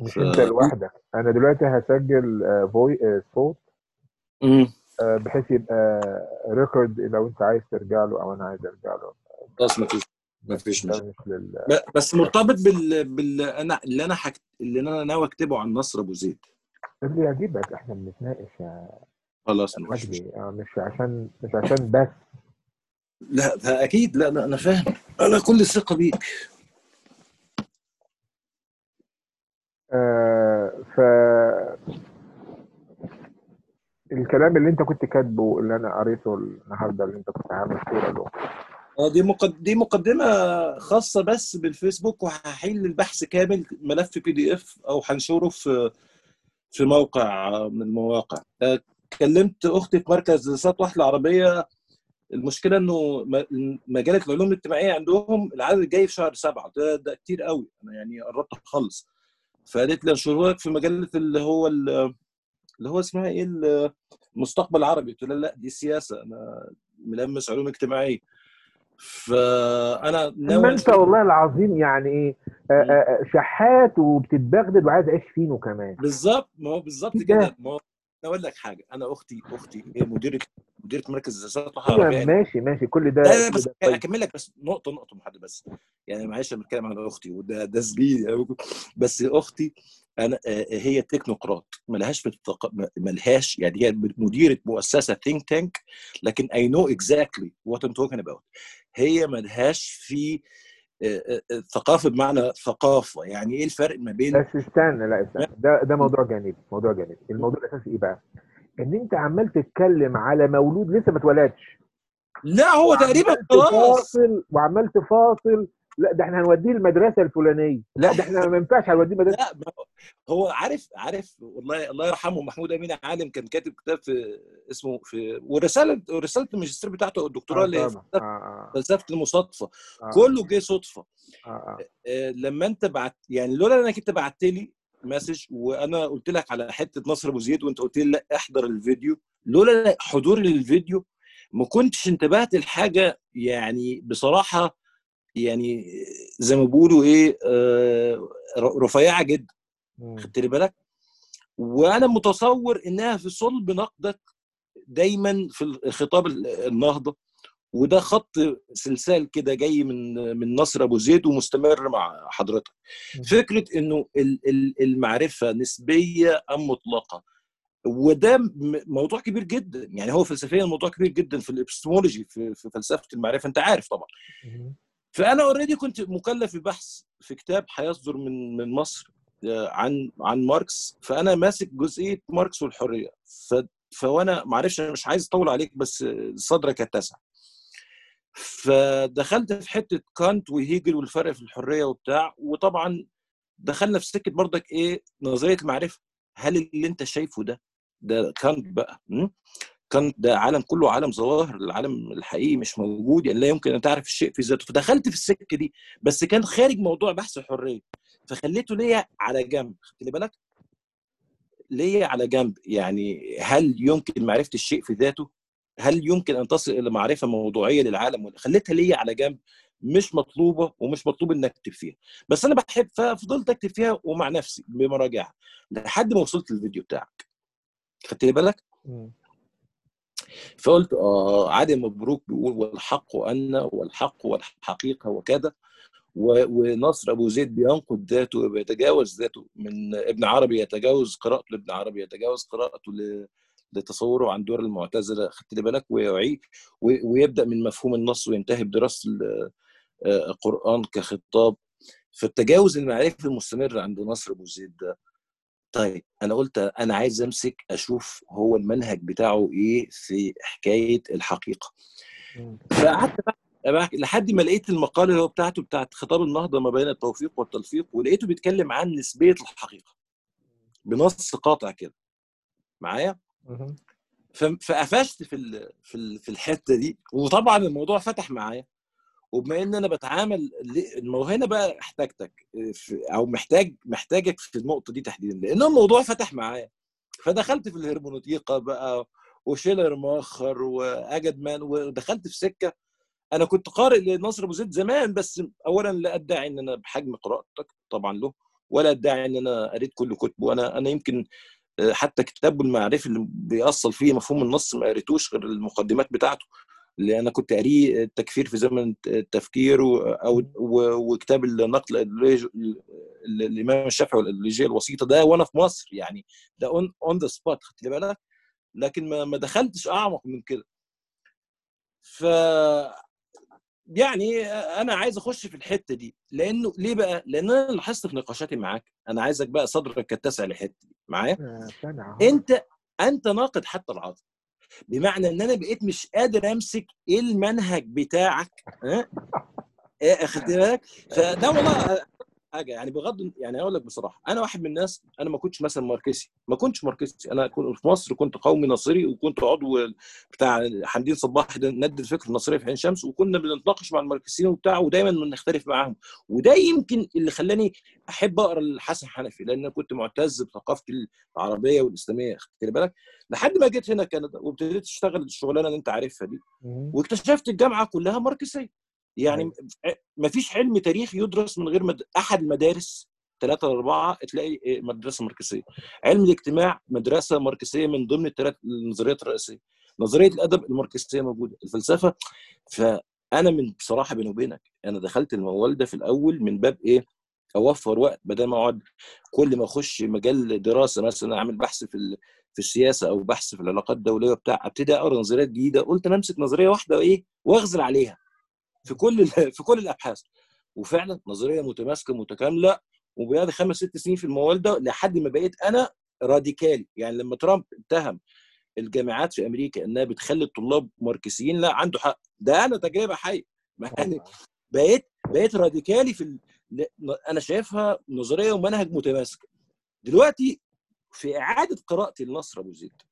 مش ف... انت لوحدك انا دلوقتي هسجل آه، فوي آه، صوت مم. آه، بحيث يبقى ريكورد لو انت عايز ترجع له او انا عايز ارجع له خلاص ما فيش ما بس فيش ده مشكله مش لل ب- بس مرتبط بال, بال... انا اللي انا حك... اللي انا ناوي اكتبه عن نصر ابو زيد اللي يعجبك احنا بنتناقش يا خلاص ما فيش مشكله مجدي آه، مش عشان مش عشان بس لا ده اكيد لا لا انا فاهم انا كل الثقه بيك آه، ف الكلام اللي انت كنت كاتبه اللي انا قريته النهارده اللي انت كنت عامل صوره له اه دي مقد... دي مقدمه خاصه بس بالفيسبوك وهحيل البحث كامل ملف بي دي اف او هنشره في في موقع من المواقع آه، كلمت اختي في مركز دراسات واحده العربيه المشكله انه م- مجله العلوم الاجتماعيه عندهم العدد الجاي في شهر سبعه ده ده كتير قوي انا يعني قربت اخلص فقالت لي انشروها في مجله اللي هو ال- اللي هو اسمها ايه ال- المستقبل العربي قلت لها لا دي سياسه انا ملمس علوم اجتماعيه فانا اما ناوي انت أنشر- والله العظيم يعني ايه آه، آه، آه، شحات وبتتبغدد وعايز عيش فينو كمان بالظبط ما هو بالظبط إيه كده ده؟ ما هو أنا اقول لك حاجه انا اختي اختي هي مديره مديره مركز الدراسات ايوه العربيه ماشي ماشي كل ده لا لا كل بس ده كويس اكمل لك بس نقطه نقطه محدده بس يعني معلش انا بتكلم عن اختي وده ده زميلي أوي. بس اختي انا آه، هي تكنوقراط ملهاش في التق... ملهاش يعني هي مديره مؤسسه ثينك تانك لكن اي نو اكزاكتلي وات ام توكينج اباوت هي ملهاش في آه، آه، آه، ثقافه بمعنى ثقافه يعني ايه الفرق ما بين بس استنى لا استنى ده ده موضوع جانبي موضوع جانبي الموضوع الاساسي ايه بقى؟ ان انت عمال تتكلم على مولود لسه ما اتولدش لا هو تقريبا وعمال خلاص تفاصل وعمال تفاصل لا ده احنا هنوديه المدرسه الفلانيه لا ده احنا ما ينفعش هنوديه مدرسه لا ما هو- هو عارف عارف والله الله يرحمه محمود امين عالم كان كاتب كتاب في اسمه في ورساله رساله الماجستير بتاعته او الدكتوراه اه اللي هي طبعا في اه اه فلسفه المصادفه اه كله جه صدفه اه اه آه، لما انت بعت يعني لولا انك انت بعت لي مسج وانا قلت لك على حته نصر ابو زيد وانت قلت لي لا احضر الفيديو لولا حضوري للفيديو ما كنتش انتبهت لحاجه يعني بصراحه يعني زي ما بيقولوا ايه آه، رفيعه جدا مم. خدت لي بالك وانا متصور انها في صلب نقدك دايما في خطاب النهضه وده خط سلسال كده جاي من من نصر ابو زيد ومستمر مع حضرتك مم. فكره انه ال- ال- المعرفه نسبيه ام مطلقه وده م- موضوع كبير جدا يعني هو فلسفيا موضوع كبير جدا في الابستمولوجي في, في فلسفه المعرفه انت عارف طبعا مم. فانا اوريدي كنت مكلف ببحث في كتاب هيصدر من من مصر آه، عن عن ماركس فانا ماسك جزئيه ماركس والحريه ف فوانا معرفش انا مش عايز اطول عليك بس صدرك يتسع فدخلت في حته كانت وهيجل والفرق في الحريه وبتاع وطبعا دخلنا في سكه برضك ايه نظريه المعرفه هل اللي انت شايفه ده ده كانت بقى م? كانت ده عالم كله عالم ظواهر العالم الحقيقي مش موجود يعني لا يمكن ان تعرف الشيء في ذاته فدخلت في السكه دي بس كان خارج موضوع بحث الحريه فخليته ليا على جنب خلي بالك ليا على جنب يعني هل يمكن معرفه الشيء في ذاته هل يمكن ان تصل الى معرفه موضوعيه للعالم ولا خليتها ليا على جنب مش مطلوبه ومش مطلوب انك اكتب فيها بس انا بحب ففضلت اكتب فيها ومع نفسي بمراجعه لحد ما وصلت للفيديو بتاعك خدت لي بالك مم. فقلت اه عادل مبروك بيقول والحق ان والحق والحقيقه وكذا و- ونصر ابو زيد بينقد ذاته وبيتجاوز ذاته من ابن عربي يتجاوز قراءته لابن عربي يتجاوز قراءته ل- لتصوره عن دور المعتزله خدت لي بالك ويعيد و- ويبدا من مفهوم النص وينتهي بدراسه ال- آه، القران كخطاب فالتجاوز المعرفي المستمر عند نصر ابو زيد ده طيب انا قلت انا عايز امسك اشوف هو المنهج بتاعه ايه في حكايه الحقيقه مم. فقعدت بقى لحد ما لقيت المقال اللي هو بتاعته بتاعت خطاب النهضه ما بين التوفيق والتلفيق ولقيته بيتكلم عن نسبيه الحقيقه بنص قاطع كده معايا مم. ف- فقفشت في ال- في ال- في الحته دي وطبعا الموضوع فتح معايا وبما ان انا بتعامل ل- ما هو هنا بقى احتاجتك في- او محتاج محتاجك في النقطه دي تحديدا لان الموضوع فتح معايا فدخلت في الهرمونوتيقا بقى وشيلر مؤخر واجد مان ودخلت في سكه انا كنت قارئ لنصر ابو زيد زمان بس اولا لا ادعي ان انا بحجم قراءتك طبعا له ولا ادعي ان انا قريت كل كتبه انا انا يمكن آه، حتى كتابه المعرفي اللي بيأصل فيه مفهوم النص ما قريتوش غير المقدمات بتاعته اللي انا كنت قاريه التكفير في زمن التفكير و- او و- وكتاب النقل الإيديولوجي- ال- الامام الشافعي والايديولوجيه الوسيطه ده وانا في مصر يعني ده اون اون ذا سبوت خدت لي بالك لكن ما ما دخلتش اعمق من كده ف يعني انا عايز اخش في الحته دي لانه ليه بقى؟ لان انا لاحظت في نقاشاتي معاك انا عايزك بقى صدرك يتسع للحته دي معايا آه، سامع أهو. انت انت ناقد حتى العاطفه بمعنى ان انا بقيت مش قادر امسك ايه المنهج بتاعك ها إيه، خدت بالك فده والله حاجه يعني بغض يعني اقول لك بصراحه انا واحد من الناس انا ما كنتش مثلا ماركسي ما كنتش ماركسي انا كنت في مصر كنت قومي ناصري وكنت عضو بتاع حمدين صباح ده ند الفكر النصري في عين شمس وكنا بنتناقش مع الماركسيين وبتاع ودايما بنختلف معاهم وده يمكن اللي خلاني احب اقرا الحسن حنفي لان أنا كنت معتز بثقافتي العربيه والاسلاميه خدت بالك لحد ما جيت هنا كندا وابتديت اشتغل الشغلانه اللي انت عارفها دي مم. واكتشفت الجامعه كلها ماركسيه يعني ما فيش علم تاريخ يدرس من غير مد... احد المدارس ثلاثة أربعة تلاقي مدرسة ماركسية علم الاجتماع مدرسة ماركسية من ضمن الثلاث النظريات الرئيسية نظرية الأدب الماركسية موجودة الفلسفة فأنا من بصراحة بيني وبينك أنا دخلت الموال ده في الأول من باب إيه أوفر وقت بدل ما أقعد كل ما أخش مجال دراسة مثلا أعمل بحث في ال... في السياسة أو بحث في العلاقات الدولية وبتاع أبتدي أقرأ نظريات جديدة قلت أنا أمسك نظرية واحدة وإيه وأغزل عليها في كل ال- في كل الابحاث وفعلا نظريه متماسكه متكامله وبقالي خمس ست سنين في الموال ده لحد ما بقيت انا راديكالي يعني لما ترامب اتهم الجامعات في امريكا انها بتخلي الطلاب ماركسيين لا عنده حق ده انا تجربه حيه يعني بقيت بقيت راديكالي في ال... ل- انا شايفها نظريه ومنهج متماسك دلوقتي في اعاده قراءتي لنصر ابو زيد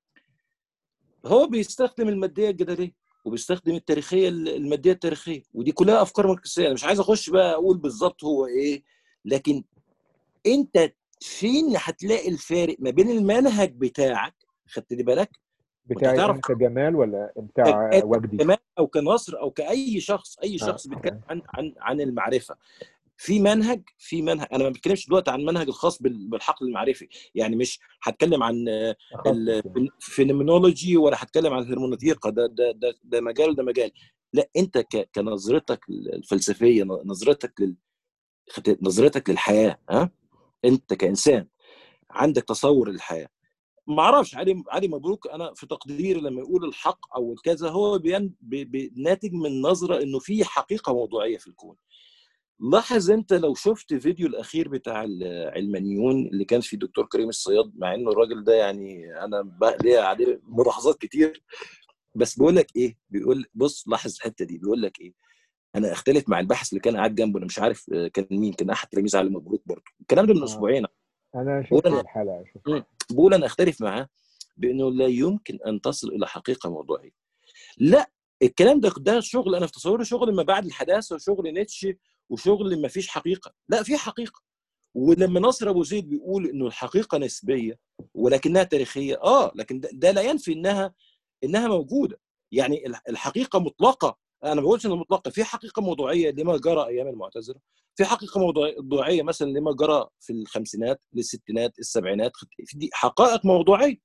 هو بيستخدم الماديه الجدليه وبيستخدم التاريخيه الماديه التاريخيه ودي كلها افكار ماركسيه انا مش عايز اخش بقى اقول بالظبط هو ايه لكن انت فين هتلاقي الفارق ما بين المنهج بتاعك خدت لي بالك بتاعي تعرف- انا كجمال ولا بتاع أنت وجدي كمان او كنصر او كاي شخص اي شخص آه، بيتكلم عن عن عن المعرفه في منهج في منهج انا ما بتكلمش دلوقتي عن المنهج الخاص بال- بالحقل المعرفي يعني مش هتكلم عن أخصص يعني. الفينومينولوجي ولا هتكلم عن الهرمونوتيقا ده ده ده, ده مجال وده مجال لا انت ك- كنظرتك الفلسفيه نظرتك لل نظرتك للحياه ها انت كانسان عندك تصور للحياه ما اعرفش علي علي مبروك انا في تقديري لما يقول الحق او الكذا هو بيان ب- ب- ناتج من نظره انه في حقيقه موضوعيه في الكون لاحظ انت لو شفت فيديو الاخير بتاع العلمانيون اللي كان فيه دكتور كريم الصياد مع انه الراجل ده يعني انا بقى ليا عليه ملاحظات كتير بس بيقول لك ايه بيقول بص لاحظ الحته دي بيقول لك ايه انا اختلف مع الباحث اللي كان قاعد جنبه انا مش عارف آه، كان مين كان احد تلاميذ علي مبروك برضه الكلام ده من آه. اسبوعين انا شفت وأنا- الحلقه شفت بقول انا اختلف معاه بانه لا يمكن ان تصل الى حقيقه موضوعيه لا الكلام ده ده شغل انا في تصوري شغل ما بعد الحداثه وشغل نيتشه وشغل ما فيش حقيقه لا في حقيقه ولما ناصر ابو زيد بيقول انه الحقيقه نسبيه ولكنها تاريخيه اه لكن ده, ده لا ينفي انها انها موجوده يعني الح- الحقيقه مطلقه انا ما بقولش انها مطلقه في حقيقه موضوعيه لما جرى ايام المعتزله في حقيقه موضوع- موضوعيه مثلا لما جرى في الخمسينات الستينات السبعينات في دي حقائق موضوعيه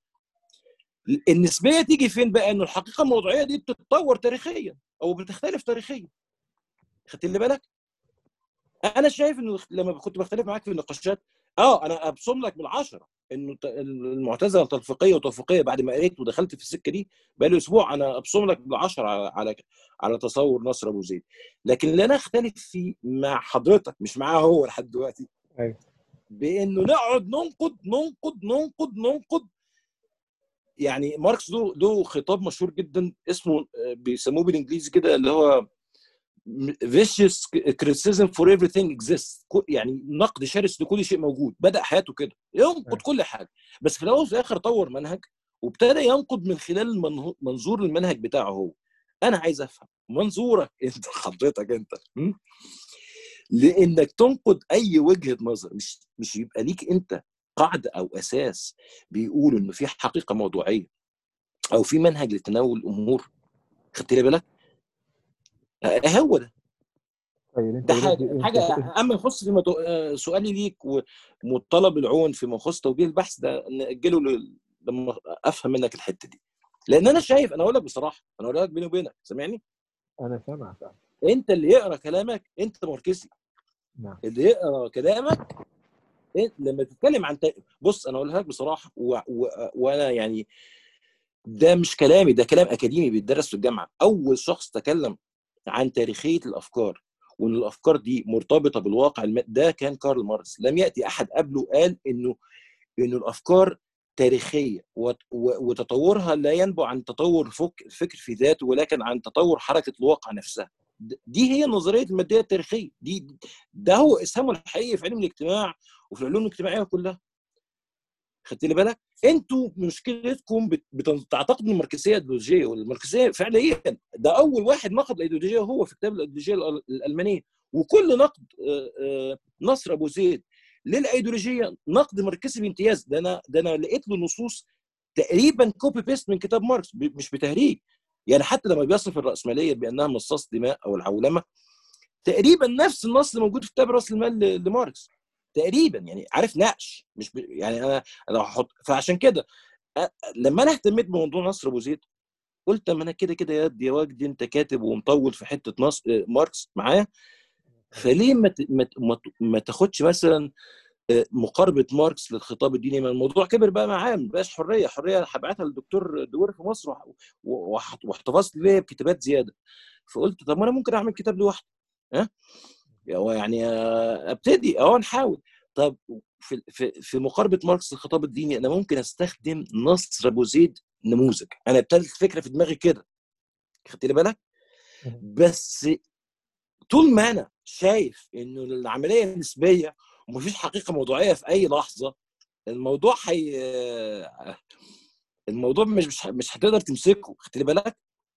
النسبيه تيجي فين بقى انه الحقيقه الموضوعيه دي بتتطور تاريخيا او بتختلف تاريخيا خدت لي بالك انا شايف انه لما كنت بختلف معاك في النقاشات اه انا ابصم لك بالعشره انه ت- المعتزله تلفيقيه وتوفيقيه بعد ما قريت ودخلت في السكه دي بقى لي اسبوع انا ابصم لك بالعشره على على على تصور نصر ابو زيد لكن اللي انا اختلف فيه مع حضرتك مش معاه هو لحد دلوقتي أيوة. بانه نقعد ننقد ننقد ننقد ننقد يعني ماركس له له خطاب مشهور جدا اسمه آه، بيسموه بالانجليزي كده اللي هو vicious criticism for everything exists كو- يعني نقد شرس لكل شيء موجود بدا حياته كده ينقد أيوة. كل حاجه بس في الاول وفي الاخر طور منهج وابتدى ينقد من خلال المنه- منظور المنهج بتاعه هو انا عايز افهم منظورك انت حضرتك انت م? لانك تنقد اي وجهه نظر مش مش يبقى ليك انت قاعده او اساس بيقول انه في حقيقه موضوعيه او في منهج لتناول الامور خدت لي بالك آه، هو ده طيب انت ده دلوقتي حاجه انت حاجه اما يخص فيما تو- آه، سؤالي ليك ومطلب العون فيما يخص توجيه البحث ده ناجله ل- لما افهم منك الحته دي لان انا شايف انا اقول لك بصراحه انا اقول لك بيني وبينك سامعني انا سامع فعلا انت اللي يقرا كلامك انت ماركسي نعم اللي يقرا كلامك إنت لما تتكلم عن تا- بص انا اقولها لك بصراحه و... و... وانا يعني ده مش كلامي ده كلام اكاديمي بيتدرس في الجامعه اول شخص تكلم عن تاريخيه الافكار وان الافكار دي مرتبطه بالواقع الم... ده كان كارل ماركس لم ياتي احد قبله قال انه انه الافكار تاريخيه وت- و- وتطورها لا ينبع عن تطور الفك- الفكر في ذاته ولكن عن تطور حركه الواقع نفسها د- دي هي نظريه الماديه التاريخيه دي ده هو اسهامه الحقيقي في علم الاجتماع وفي العلوم الاجتماعيه كلها خدت لي بالك انتوا مشكلتكم بت- بتعتقدوا ان الماركسيه ايديولوجيه والماركسيه فعليا ده اول واحد نقد الايديولوجيه هو في كتاب الايديولوجيه الأل- الالمانيه وكل نقد آه، آه، نصر ابو زيد للايديولوجيه نقد ماركسي بامتياز ده انا ده انا لقيت له نصوص تقريبا كوبي بيست من كتاب ماركس ب- مش بتهريج يعني حتى لما بيصف الراسماليه بانها مصاص دماء او العولمه تقريبا نفس النص اللي موجود في كتاب راس المال ل- لماركس تقريبا يعني عارف نقش مش ب... يعني انا انا هحط فعشان كده أ- لما انا اهتميت بموضوع نصر ابو زيد قلت ما انا كده كده يا دي يا وجدي انت كاتب ومطول في حته نص آه، ماركس معايا فليه ما ت- ما ت- ما ت- ما تاخدش مثلا آه، مقاربه ماركس للخطاب الديني ما الموضوع كبر بقى معاه ما بقاش حريه حريه هبعتها للدكتور دوير في مصر وح- وح- واحتفظت ليه بكتابات زياده فقلت طب ما انا ممكن اعمل كتاب لوحدي ها هو يعني آه، ابتدي اه نحاول طب في في في مقاربه ماركس للخطاب الديني انا ممكن استخدم نصر ابو زيد نموذج انا ابتدت الفكره في دماغي كده خدت لي بالك بس طول ما انا شايف انه العمليه نسبيه ومفيش حقيقه موضوعيه في اي لحظه الموضوع حي الموضوع مش مش مش هتقدر تمسكه خدت لي بالك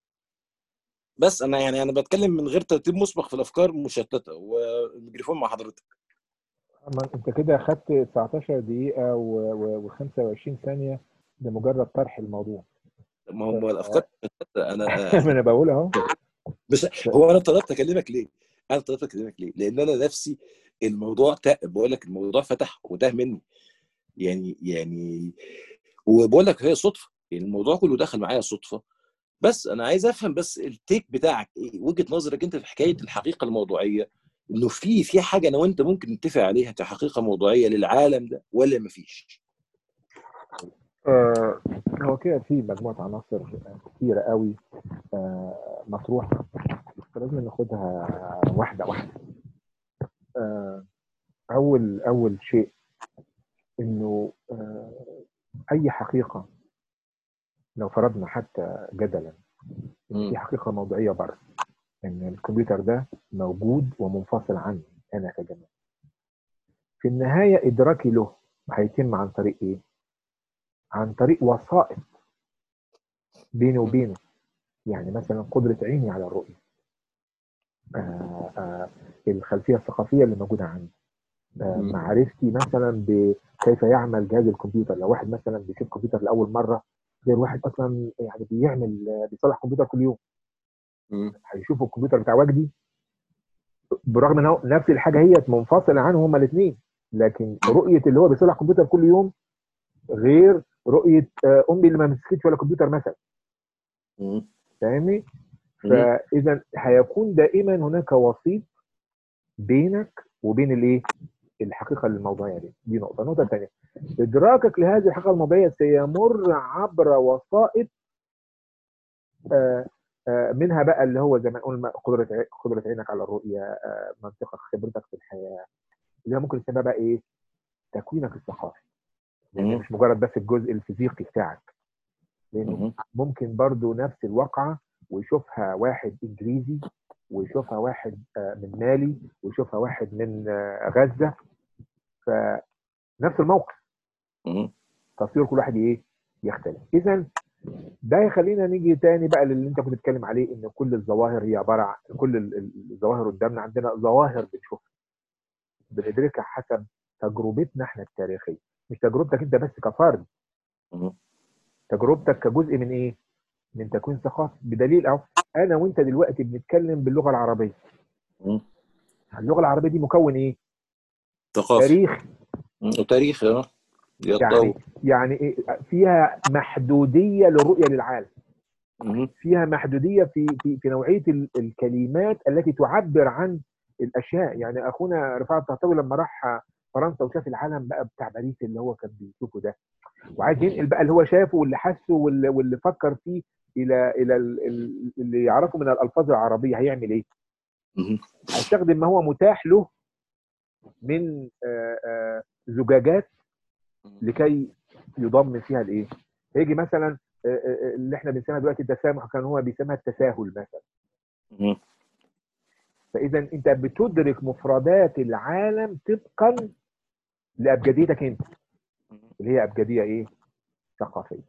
بس انا يعني انا بتكلم من غير ترتيب مسبق في الافكار مشتته والميكروفون مع حضرتك اما انت كده خدت 19 دقيقة و25 ثانية لمجرد طرح الموضوع ما هو الافكار مشتتة. انا ما انا بقول اهو بس هو انا طلبت اكلمك ليه؟ انا طلبت اكلمك ليه؟ لان انا نفسي الموضوع تا... بقول لك الموضوع فتح وتاه مني يعني يعني وبقول لك هي صدفه يعني الموضوع كله دخل معايا صدفه بس انا عايز افهم بس التيك بتاعك ايه وجهه نظرك انت في حكايه الحقيقه الموضوعيه انه في في حاجه انا وانت ممكن نتفق عليها كحقيقه موضوعيه للعالم ده ولا مفيش؟ آه هو كده في مجموعة عناصر كتيرة قوي آه مطروحة فلازم ناخدها واحدة واحدة آه أول أول شيء إنه آه أي حقيقة لو فرضنا حتى جدلا إن في حقيقة موضوعية بره إن الكمبيوتر ده موجود ومنفصل عني أنا كجمال في النهاية إدراكي له هيتم عن طريق إيه؟ عن طريق وسائط بيني وبينه يعني مثلا قدرة عيني على الرؤية آه آه الخلفية الثقافية اللي موجودة عندي آه معرفتي مثلا بكيف يعمل جهاز الكمبيوتر لو واحد مثلا بيشوف كمبيوتر لأول مرة غير واحد أصلا يعني بيعمل بيصلح كمبيوتر كل يوم هيشوف الكمبيوتر بتاع وجدي برغم ان هو نفس الحاجه هي منفصله عنهم هما الاثنين لكن رؤيه اللي هو بيصلح كمبيوتر كل يوم غير رؤيه امي اللي ما مسكتش ولا كمبيوتر مثلا فاهمني؟ فاذا هيكون دائما هناك وسيط بينك وبين الايه؟ الحقيقه الموضوعيه دي دي نقطه النقطه الثانيه ادراكك لهذه الحقيقه الموضوعيه سيمر عبر وسائط آه آه منها بقى اللي هو زي ما قلنا قدره قدره عينك على الرؤيه آه منطقك خبرتك في الحياه اللي هي ممكن نسميها بقى ايه؟ تكوينك الثقافي يعني مش مجرد بس الجزء الفيزيقي بتاعك لانه ممكن برضو نفس الواقعه ويشوفها واحد انجليزي ويشوفها واحد من مالي ويشوفها واحد من غزه فنفس الموقف تصوير كل واحد ايه يختلف اذا ده يخلينا نيجي تاني بقى للي انت كنت بتتكلم عليه ان كل الظواهر هي عباره عن كل الظواهر قدامنا عندنا ظواهر بنشوفها بندركها حسب تجربتنا احنا التاريخيه مش تجربتك انت بس كفرد تجربتك كجزء من ايه؟ من تكوين ثقافي بدليل اهو انا وانت دلوقتي بنتكلم باللغه العربيه اللغه العربيه دي مكون ايه ثقافي تاريخي وتاريخي اه يعني يتطور يعني إيه؟ فيها محدوديه للرؤيه للعالم مم. فيها محدوديه في في في نوعيه ال- الكلمات التي تعبر عن الاشياء يعني اخونا رفاعه الطهطاوي لما راح فرنسا وشاف العالم بقى بتاع باريس اللي هو كان بيشوفه ده وعايز ينقل بقى اللي هو شافه واللي حسه واللي, واللي فكر فيه الى الى ال- ال- اللي يعرفه من الالفاظ العربيه هيعمل ايه؟ مم. هيستخدم ما هو متاح له من آه، آه، زجاجات لكي يضمن فيها الايه؟ هيجي مثلا آه، آه، اللي احنا بنسميها دلوقتي التسامح كان هو بيسميها التساهل مثلا مم. فاذا انت بتدرك مفردات العالم طبقا لابجديتك انت اللي هي ابجديه ايه؟ ثقافيه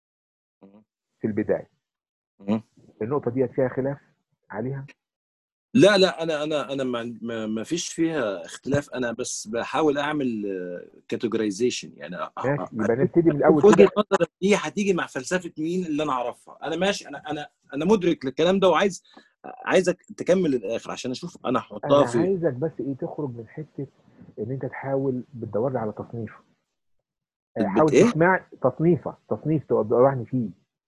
في البدايه مم. النقطه دي فيها خلاف عليها لا لا انا انا انا ما, ما, ما فيش فيها اختلاف انا بس بحاول اعمل كاتيجورايزيشن يعني أ- أ- ماشي يبقى نبتدي من الاول وجهه كده نظرك دي هتيجي مع فلسفه مين اللي انا اعرفها انا ماشي انا انا انا مدرك للكلام ده وعايز عايزك تكمل للاخر عشان اشوف انا هحطها انا في عايزك بس ايه تخرج من حته ان انت تحاول بتدور لي على تصنيف آه، بت- حاول إيه؟ تقنع تصنيفه تصنيف تقنعني فيه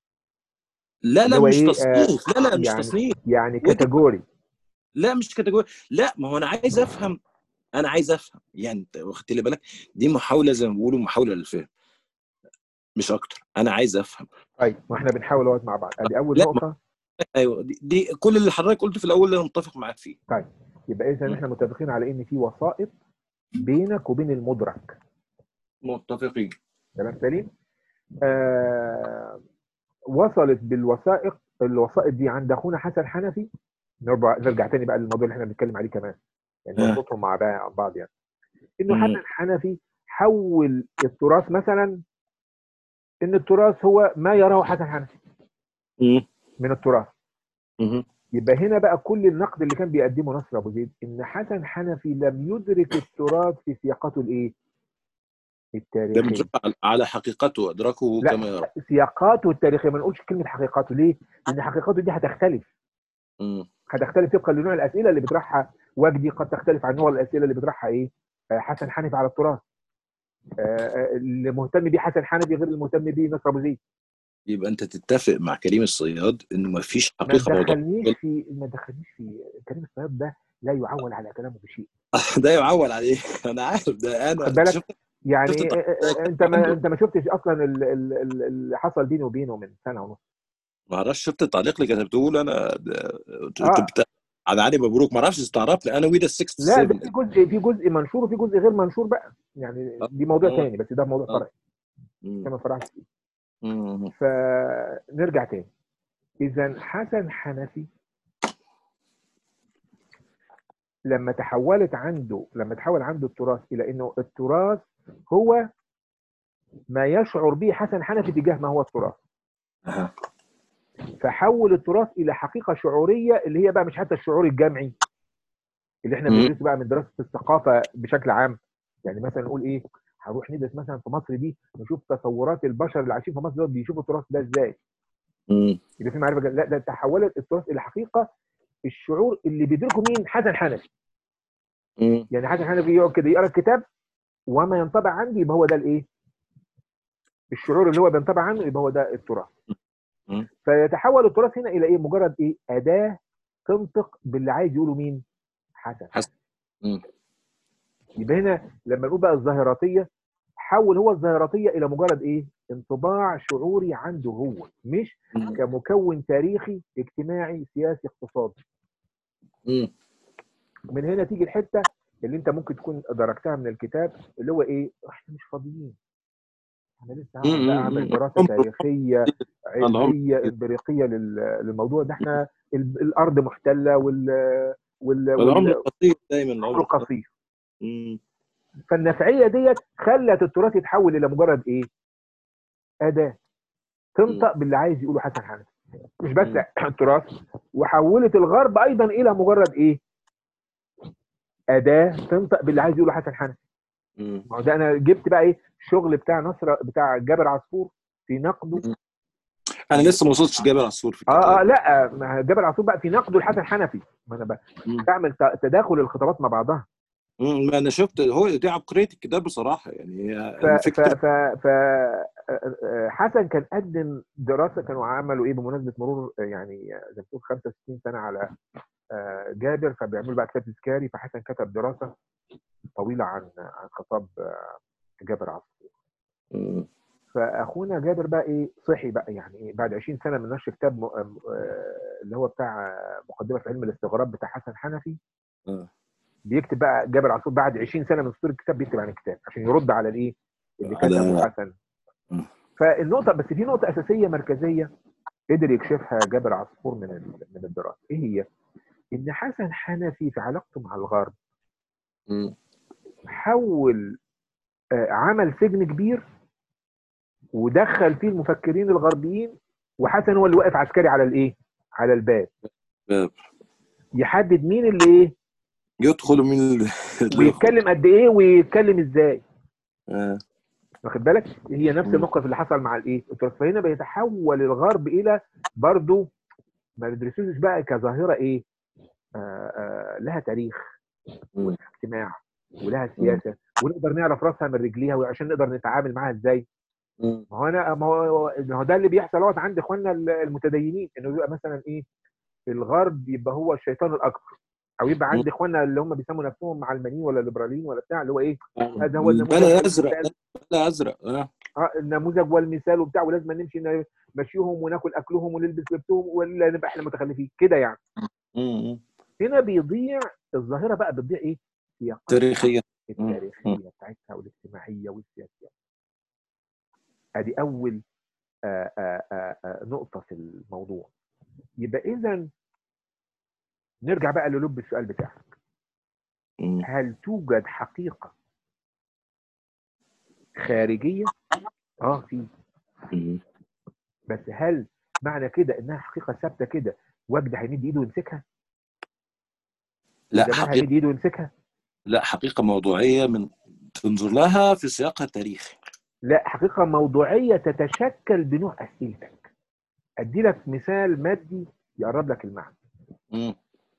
لا اللي لا هو مش إيه، تصنيف لا لا مش يعني- تصنيف يعني وجهة- كاتيجوري لا مش كاتيجوري لا ما هو انا عايز افهم انا عايز افهم يعني انت واخد لي بالك دي محاوله زي ما بيقولوا محاوله للفهم مش اكتر انا عايز افهم طيب ما احنا بنحاول اهوت مع بعض ادي اول لا، نقطه ايوه دي, دي كل اللي حضرتك قلته في الاول اللي انا متفق معاك فيه يبقى اذا م. احنا متفقين على ان في وسائط بينك وبين المدرك متفقين كلام سليم آه وصلت بالوثائق الوسائط دي عند اخونا حسن حنفي نرجع نرجع تاني بقى للموضوع اللي احنا بنتكلم عليه كمان يعني آه. نربطهم مع بع- بعض يعني انه مم. حسن حنفي حول التراث مثلا ان التراث هو ما يراه حسن حنفي مم. من التراث مم. يبقى هنا بقى كل النقد اللي كان بيقدمه نصر ابو زيد ان حسن حنفي لم يدرك التراث في سياقته الايه؟ ده التاريخيه بيدرك على- على حقيقته وادراكه لا. كما يرى سياقاته التاريخيه ما نقولش كلمه حقيقته ليه؟ لان حقيقته دي هتختلف مم. هتختلف طبقا لنوع الاسئله اللي بيطرحها وجدي قد تختلف عن نوع الاسئله اللي بيطرحها ايه؟ آه، حسن حنفي على التراث آه، آه، اللي مهتم بيه حسن حنفي غير اللي مهتم بيه نصر ابو زيد يبقى انت تتفق مع كريم الصياد انه ما فيش ما حقيقه موضوع تدخلنيش في ما تدخلنيش في كريم الصياد ده لا يعول على كلامه بشيء ده يعول عليه انا عارف ده انا خد بالك شفت يعني شفت آه، آه، آه، انت ما انت ما شفتش اصلا ال- ال- ال- اللي حصل بيني وبينه من سنه ونص ما اعرفش شفت التعليق اللي كتبته لي انا ده- آه. بتاع على علي مبروك ما اعرفش استعرفني انا ويدا 6 لا 7 ده في جزء في جزء منشور وفي جزء غير منشور بقى يعني دي موضوع آه. تاني بس ده موضوع آه. فرعي مم. كما فرعت فيه مم. فنرجع تاني اذا حسن حنفي لما تحولت عنده لما تحول عنده التراث الى انه التراث هو ما يشعر به حسن حنفي تجاه ما هو التراث أها. فحول التراث الى حقيقه شعوريه اللي هي بقى مش حتى الشعور الجمعي اللي احنا مم. بندرسه بقى من دراسه الثقافه بشكل عام يعني مثلا نقول ايه هنروح ندرس مثلا في مصر دي نشوف تصورات البشر اللي عايشين في مصر دول بيشوفوا التراث ده ازاي مم. يبقى في معرفه لا ده تحولت التراث الى حقيقه الشعور اللي بيدركه مين حسن حنفي مم. يعني حسن حنفي يقعد كده يقرا الكتاب وما ينطبع عندي يبقى هو ده الايه الشعور اللي هو بينطبع عنه يبقى هو ده التراث مم. فيتحول التراث هنا الى ايه مجرد ايه اداه تنطق باللي عايز يقوله مين حسن حسن. مم. يبقى هنا لما نقول بقى الظاهراتيه حول هو الظاهراتيه الى مجرد ايه انطباع شعوري عنده هو مش مم. كمكون تاريخي اجتماعي سياسي اقتصادي مم. من هنا تيجي الحته اللي انت ممكن تكون دركتها من الكتاب اللي هو ايه احنا مش فاضيين انا لسه هقعد مم. بقى مم. اعمل دراسه عمر. تاريخيه العمر. علميه امبريقيه لل- للموضوع ده احنا ال- الارض محتله وال وال العمر وال- قصير دايما العمر العمر قصير قصير مم. فالنفعيه ديت خلت التراث يتحول الى مجرد ايه؟ اداه تنطق باللي عايز يقوله حسن حنفي مش بس مم. التراث وحولت الغرب ايضا الى مجرد ايه؟ اداه تنطق باللي عايز يقوله حسن حنفي مم. ما هو ده انا جبت بقى ايه الشغل بتاع نصر بتاع جابر عصفور في نقده انا لسه ما وصلتش جبل عصفور في اه اه الكتاب لا ما جبل عصفور بقى في نقده الحسن حنفي ما انا ب- مم. بعمل ت- تداخل الخطابات مع بعضها مم، ما انا شفت هو دي عبقريه الكتاب بصراحه يعني ف ف الفكره ف ف آه، آه، حسن كان قدم دراسه كانوا عملوا ايه بمناسبه مرور آه، يعني آه، زي ما تقول 65 سنه على آه، جابر فبيعملوا بقى كتاب تذكاري فحسن كتب دراسه طويله عن عن خطاب آه، جابر عصفور مم. فاخونا جابر بقى ايه صحي بقى يعني ايه بعد 20 سنه من نشر كتاب م- آه، اللي هو بتاع آه، مقدمه في علم الاستغراب بتاع حسن حنفي آه. بيكتب بقى جابر عصفور بعد 20 سنه من صدور الكتاب بيكتب عن الكتاب عشان يرد على الايه اللي على- كتبه حسن مم. فالنقطه بس في نقطه اساسيه مركزيه قدر يكشفها جابر عصفور من ال- من الدراسه ايه هي؟ ان حسن حنفي في علاقته مع الغرب مم. حول آه، عمل سجن كبير ودخل فيه المفكرين الغربيين وحسن هو اللي واقف عسكري على الايه؟ على الباب باب. يحدد مين اللي ايه يدخلوا من ال- ويتكلم قد ايه ويتكلم ازاي آه. واخد بالك هي نفس مم. الموقف اللي حصل مع الايه فهنا بيتحول الغرب الى برضو ما بيدرسوش بقى كظاهره ايه آه آه لها تاريخ مم. ولها اجتماع ولها سياسه ونقدر نعرف راسها من رجليها وعشان نقدر نتعامل معاها ازاي مم. ما هو انا ما هو ما هو ده اللي بيحصل اهوت عند اخواننا المتدينين انه يبقى مثلا ايه الغرب يبقى هو الشيطان الاكبر او يبقى عند اخواننا اللي هم بيسموا نفسهم علمانيين ولا ليبراليين ولا بتاع اللي هو ايه هذا هو النموذج البلا ازرق والمثال. البلا ازرق آه. آه، النموذج والمثال وبتاع ولازم نمشي نمشيهم وناكل اكلهم ونلبس لبسهم ولا نبقى احنا متخلفين كده يعني مم. هنا بيضيع الظاهره بقى بتضيع ايه؟ سياقات تاريخيا التاريخيه بتاعتها والاجتماعيه والسياسيه. ادي اول آآ آآ آآ نقطه في الموضوع. يبقى اذا نرجع بقى للب السؤال بتاعك. مم. هل توجد حقيقه خارجيه؟ اه في مم. بس هل معنى كده انها حقيقه ثابته كده وجد هيمد ايده ويمسكها؟ لا جمال حقيقة هيمد ايده ويمسكها؟ لا حقيقة موضوعية من تنظر لها في سياقها التاريخي لا حقيقه موضوعيه تتشكل بنوع اسئلتك. ادي لك مثال مادي يقرب لك المعنى. مم.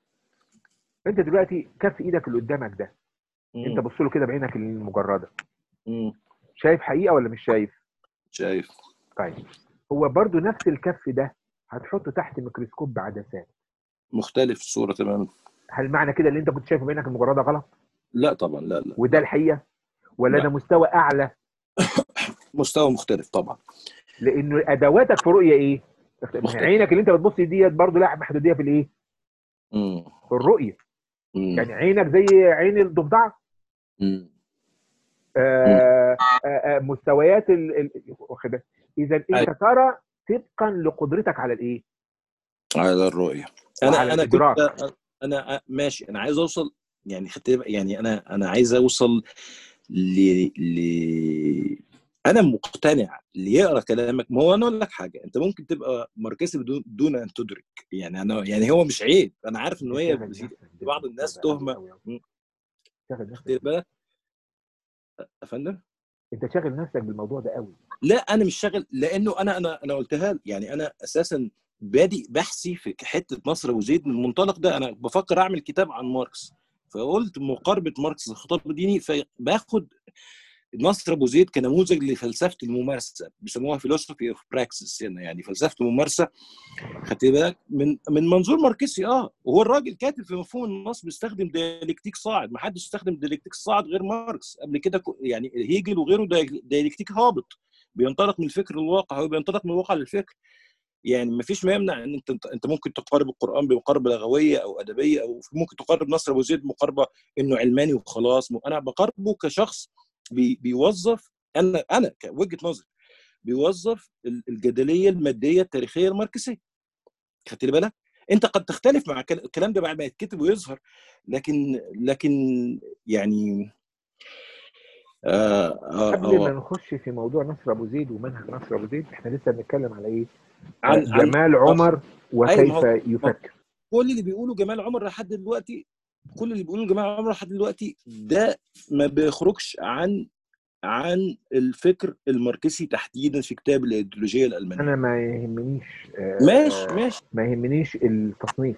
انت دلوقتي كف ايدك اللي قدامك ده مم. انت بص له كده بعينك المجرده مم. شايف حقيقه ولا مش شايف شايف طيب هو برضو نفس الكف ده هتحطه تحت ميكروسكوب بعدسات مختلف الصورة تماما هل معنى كده اللي انت كنت شايفه بعينك المجرده غلط لا طبعا لا لا وده الحقيقه ولا لا. ده مستوى اعلى مستوى مختلف طبعا لانه ادواتك في رؤيه ايه مختلف. عينك اللي انت بتبص ديت برضو لها محدوديه في الايه مم. في الرؤيه مم. يعني عينك زي عين الضفدعه مم. آه آه آه مستويات ال... ال... واخد بالك؟ اذا انت أيوة. ترى طبقا لقدرتك على الايه على الرؤية وعلى انا انا الإدراك. كنت انا ماشي انا عايز اوصل يعني خدت بالك- يعني انا انا عايز اوصل ل ل انا مقتنع اللي يقرا كلامك ما هو انا اقول لك حاجه انت ممكن تبقى ماركسي بدون دون ان تدرك يعني انا يعني هو مش عيب انا عارف ان هي شاغل في نفسك في بعض بالموضوع الناس ده تهمة. أوي أوي. مم. شاغل خدت نفسك بالك يا فندم انت شاغل نفسك بالموضوع ده قوي لا انا مش شاغل لانه انا انا انا قلتها لك. يعني انا اساسا بادئ بحثي في حته نصر ابو زيد من المنطلق ده انا بفكر اعمل كتاب عن ماركس فقلت مقاربه ماركس الخطاب الديني فباخد نصر ابو زيد كنموذج لفلسفه الممارسه بيسموها فيلوسفي اوف براكسس يعني فلسفه الممارسه خدت بالك من من منظور ماركسي اه وهو الراجل كاتب في مفهوم النص بيستخدم ديالكتيك صاعد ما حدش استخدم ديالكتيك صاعد غير ماركس قبل كده ك- يعني هيجل وغيره دي- ديالكتيك هابط بينطلق من الفكر للواقع هو بينطلق من الواقع للفكر يعني ما فيش ما يمنع ان انت انت ممكن تقارب القران بمقاربه لغويه او ادبيه او ممكن تقارب نصر ابو زيد مقاربه انه علماني وخلاص انا بقاربه كشخص بي بيوظف انا انا كوجهه نظري بيوظف ال- الجدليه الماديه التاريخيه الماركسيه خدت لي بالك انت قد تختلف مع كل- الكلام ده بعد ما يتكتب ويظهر لكن لكن يعني آه آه قبل ما آه نخش في موضوع نصر ابو زيد ومنهج نصر ابو زيد احنا لسه بنتكلم على ايه عن عن جمال عمر وكيف أيوة، ما هو- يفكر كل اللي بيقوله جمال عمر لحد دلوقتي كل اللي بيقوله جمال عمر لحد دلوقتي ده ما بيخرجش عن عن الفكر الماركسي تحديدا في كتاب الايديولوجيه الالمانيه انا ما يهمنيش آه، ماشي آه، ماشي ما يهمنيش التصنيف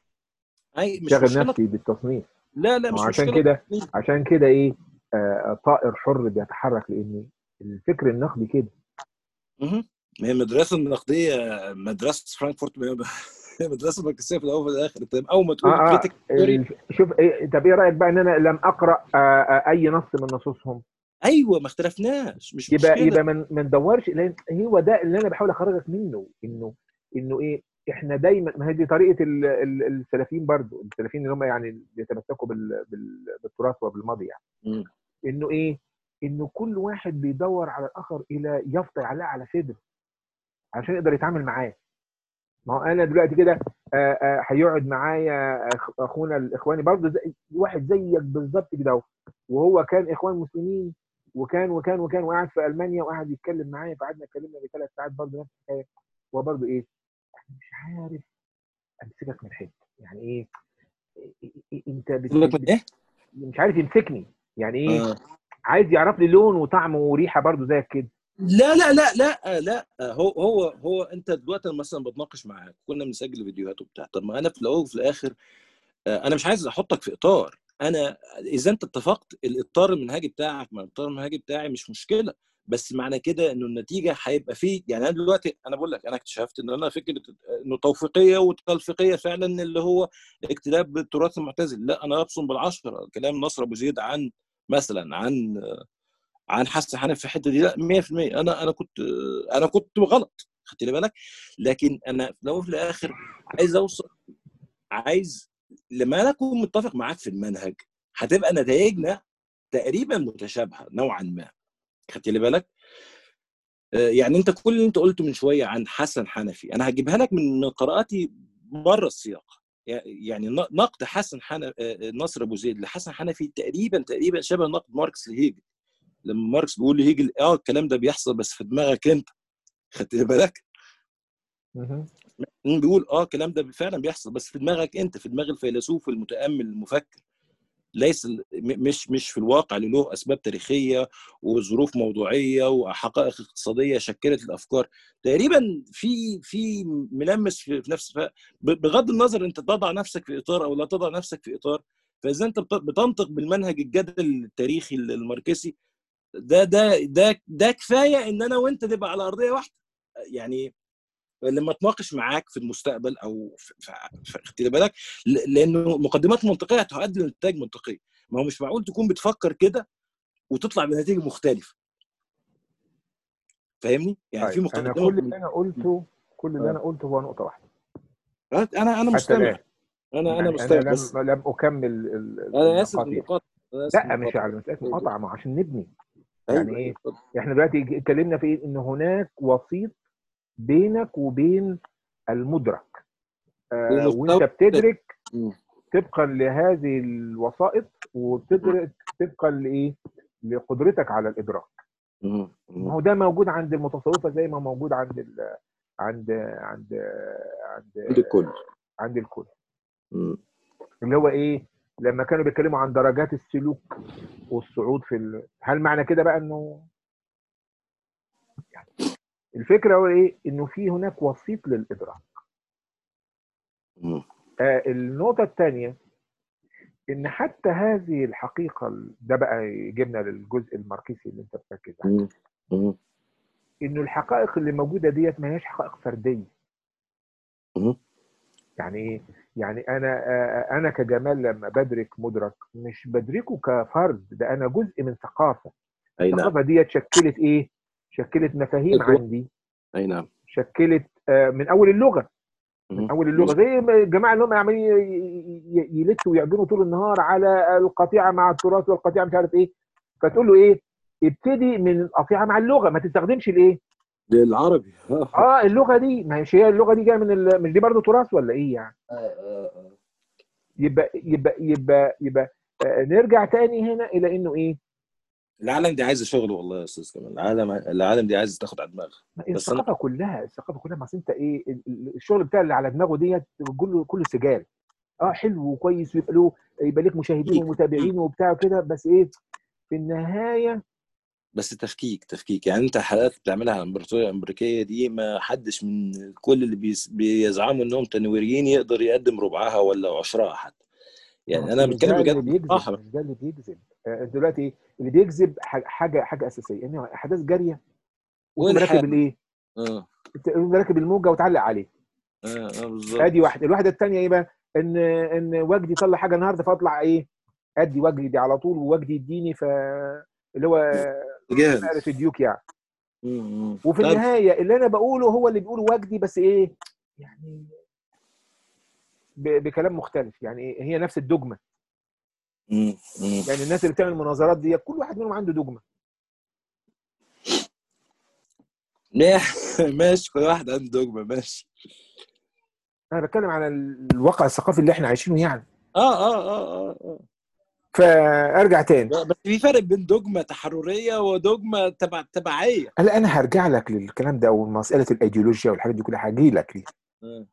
اي مش شغل مشكله نفسي بالتصنيف لا لا ما مش هو عشان مشكله كده عشان كده ايه آه، طائر حر بيتحرك لان الفكر النقدي كده مهم. ما هي المدرسه النقديه مدرسه فرانكفورت ما هي مدرسه ماركسيه في الاول وفي الاخر انت اول ما اه تقول اه كريتيك ثيوري ال- شوف إيه طب ايه رايك بقى ان انا لم اقرا آه، آه، اي نص من نصوصهم ايوه ما اختلفناش مش يبقى مشكله يبقى ما ما ندورش لان هو ده اللي انا بحاول اخرجك منه انه انه ايه احنا دايما ما هي دي طريقه ال- ال- السلفيين برضو السلفيين اللي هم يعني بيتمسكوا بال- بال- بالتراث وبالماضي يعني مم. انه ايه انه كل واحد بيدور على الاخر الى يفطر عليه على صدره عشان يقدر يتعامل معاه ما هو انا دلوقتي كده آه، آه، هيقعد معايا أخ- اخونا الاخواني برضه زي واحد زيك بالظبط كده اهو وهو كان اخوان مسلمين وكان وكان وكان وقاعد في المانيا وقاعد يتكلم معايا فقعدنا اتكلمنا بثلاث ساعات برضه نفس الحكايه هو برضه ايه أنا مش عارف امسكك من حته يعني ايه إيه- إيه- انت بت... سيبك من بت... ايه؟ مش عارف يمسكني يعني ايه آه. عايز يعرف لي لون وطعم وريحه برضه زيك كده لا لا لا لا لا هو هو هو انت دلوقتي أنا مثلا بتناقش معاك كنا بنسجل فيديوهات وبتاع طب ما انا في الاول وفي الاخر آه، انا مش عايز احطك في اطار انا اذا انت اتفقت الاطار المنهجي بتاعك مع الاطار المنهجي بتاعي مش مشكله بس معنى كده انه النتيجه هيبقى فيه يعني انا دلوقتي انا بقول لك انا اكتشفت ان انا فكره انه توفيقيه وتلفيقيه فعلا اللي هو اكتلاب بالتراث المعتزل لا انا ابصم بالعشره كلام نصر ابو زيد عن مثلا عن عن حسن حنفي في الحته دي لا 100% انا انا كنت انا كنت غلط خدت لي بالك لكن انا في الاول وفي الاخر عايز اوصل عايز لما انا اكون متفق معاك في المنهج هتبقى نتائجنا تقريبا متشابهه نوعا ما خدت لي بالك آه، يعني انت كل اللي انت قلته من شويه عن حسن حنفي انا هجيبها لك من من قراءاتي بره السياق يعني ن- نقد حسن حنفي نصر ابو زيد لحسن حنفي تقريبا تقريبا شبه نقد ماركس لهيجل لما ماركس بيقول لهيجل اه الكلام ده بيحصل بس في دماغك انت خدت بالك مهم. مم، بيقول اه الكلام ده فعلا بيحصل بس في دماغك انت في دماغ الفيلسوف المتامل المفكر ليس ال- م- مش مش في الواقع اللي له اسباب تاريخيه وظروف موضوعيه وحقائق اقتصاديه شكلت الافكار تقريبا في في ملمس في في نفس ف- ب- بغض النظر انت تضع نفسك في اطار او لا تضع نفسك في اطار فاذا انت بت- بتنطق بالمنهج الجدل التاريخي الماركسي ده ده ده ده كفايه ان انا وانت نبقى على ارضيه واحده يعني لما اتناقش معاك في المستقبل او في في- في- خدت بالك ل- لانه مقدمات منطقيه هتؤدي لنتائج منطقيه ما هو مش معقول تكون بتفكر كده وتطلع بنتيجه مختلفه فاهمني يعني في طيب انا كل اللي مقدمه انا قلته كل اللي آه. انا قلته هو نقطه واحده انا انا حتى مستمع الان انا انا يعني انا مستمع لم بس لم اكمل ال- انا اسف النقاط يعني. المقاطعه انا اسف لا مش المقاطعه على مساله مقاطعه ما عشان نبني ايوه يعني ايه ايوه اتفضل. احنا دلوقتي اتكلمنا في ايه ان هناك وسيط بينك وبين المدرك آه ومستوى وانت بتدرك مم. طبقا لهذه الوسائط وبتدرك طبقا لايه لقدرتك على الادراك مم. ما مم. هو ده موجود عند المتصوفه زي ما موجود عند ال... عند عند عند عند الكل عند الكل مم. اللي هو ايه لما كانوا بيتكلموا عن درجات السلوك والصعود في ال... هل معنى كده بقى انه يعني الفكره هو ايه انه في هناك وسيط للادراك مم. آه النقطه الثانيه ان حتى هذه الحقيقه ده بقى يجيبنا للجزء الماركسي اللي انت بتركز عليه مم. مم. انه الحقائق اللي موجوده ديت ما هياش حقائق فرديه مم. يعني ايه يعني انا آه، انا كجمال لما بدرك مدرك مش بدركه كفرد ده انا جزء من ثقافه اي نعم الثقافه ديت شكلت ايه شكلت مفاهيم أيوة. عندي اي نعم شكلت آه، من اول اللغه من مم. اول اللغه زي ما الجماعه اللي هم عمالين ي- ي- يلتوا ويعجنوا طول النهار على القطيعه مع التراث والقطيعه مش عارف ايه فتقول له ايه ابتدي من القطيعه مع اللغه ما تستخدمش الايه بالعربي اه اللغه دي ما هيش هي اللغه دي جايه من ال... مش دي برضه تراث ولا ايه يعني يبقى يبقى يبقى يبقى آه، نرجع تاني هنا الى انه ايه العالم دي عايزه شغل والله يا استاذ كمان العالم العالم دي عايزه تاخد على دماغها ما بس الثقافه كلها الثقافه كلها ما أصل انت ايه ال- ال- الشغل بتاع اللي على دماغه ديت كله كله سجال اه حلو وكويس ويبقى له يبقى لك مشاهدين ومتابعين وبتاع كده بس ايه في النهايه بس تفكيك تفكيك يعني انت حالات بتعملها الامبراطوريه الامريكيه دي ما حدش من كل اللي بيس- بيزعموا انهم تنويريين يقدر يقدم ربعها ولا عشرها حتى يعني انا مش بتكلم ده اللي بجد بيجذب صح مش ده اللي بيجذب آه، دلوقتي ايه اللي بيجذب ح- حاجه حاجه اساسيه ان احداث جاريه وتقوم راكب والحال الايه؟ اه تقوم راكب الموجه وتعلق عليه اه اه بالظبط ادي واحده الواحده الثانيه ايه بقى؟ ان ان وجدي يطلع حاجه النهارده فاطلع ايه؟ ادي وجدي دي على طول ووجدي يديني ف اللي هو جاهز فقره الديوك يعني مم. وفي طيب النهايه اللي انا بقوله هو اللي بيقوله وجدي بس ايه؟ يعني ب- بكلام مختلف يعني هي نفس الدجمه مم. مم. يعني الناس اللي بتعمل المناظرات دي كل واحد منهم عنده دجمه ماشي كل واحد عنده دogma ماشي انا بتكلم على الواقع الثقافي اللي احنا عايشينه يعني اه اه اه اه اه فارجع تاني بس في فرق بين دوجما تحرريه ودوجما تبع تبعيه هلا انا هرجع لك للكلام ده ومساله الايديولوجيا والحاجات دي كلها هاجي لك ليه آه.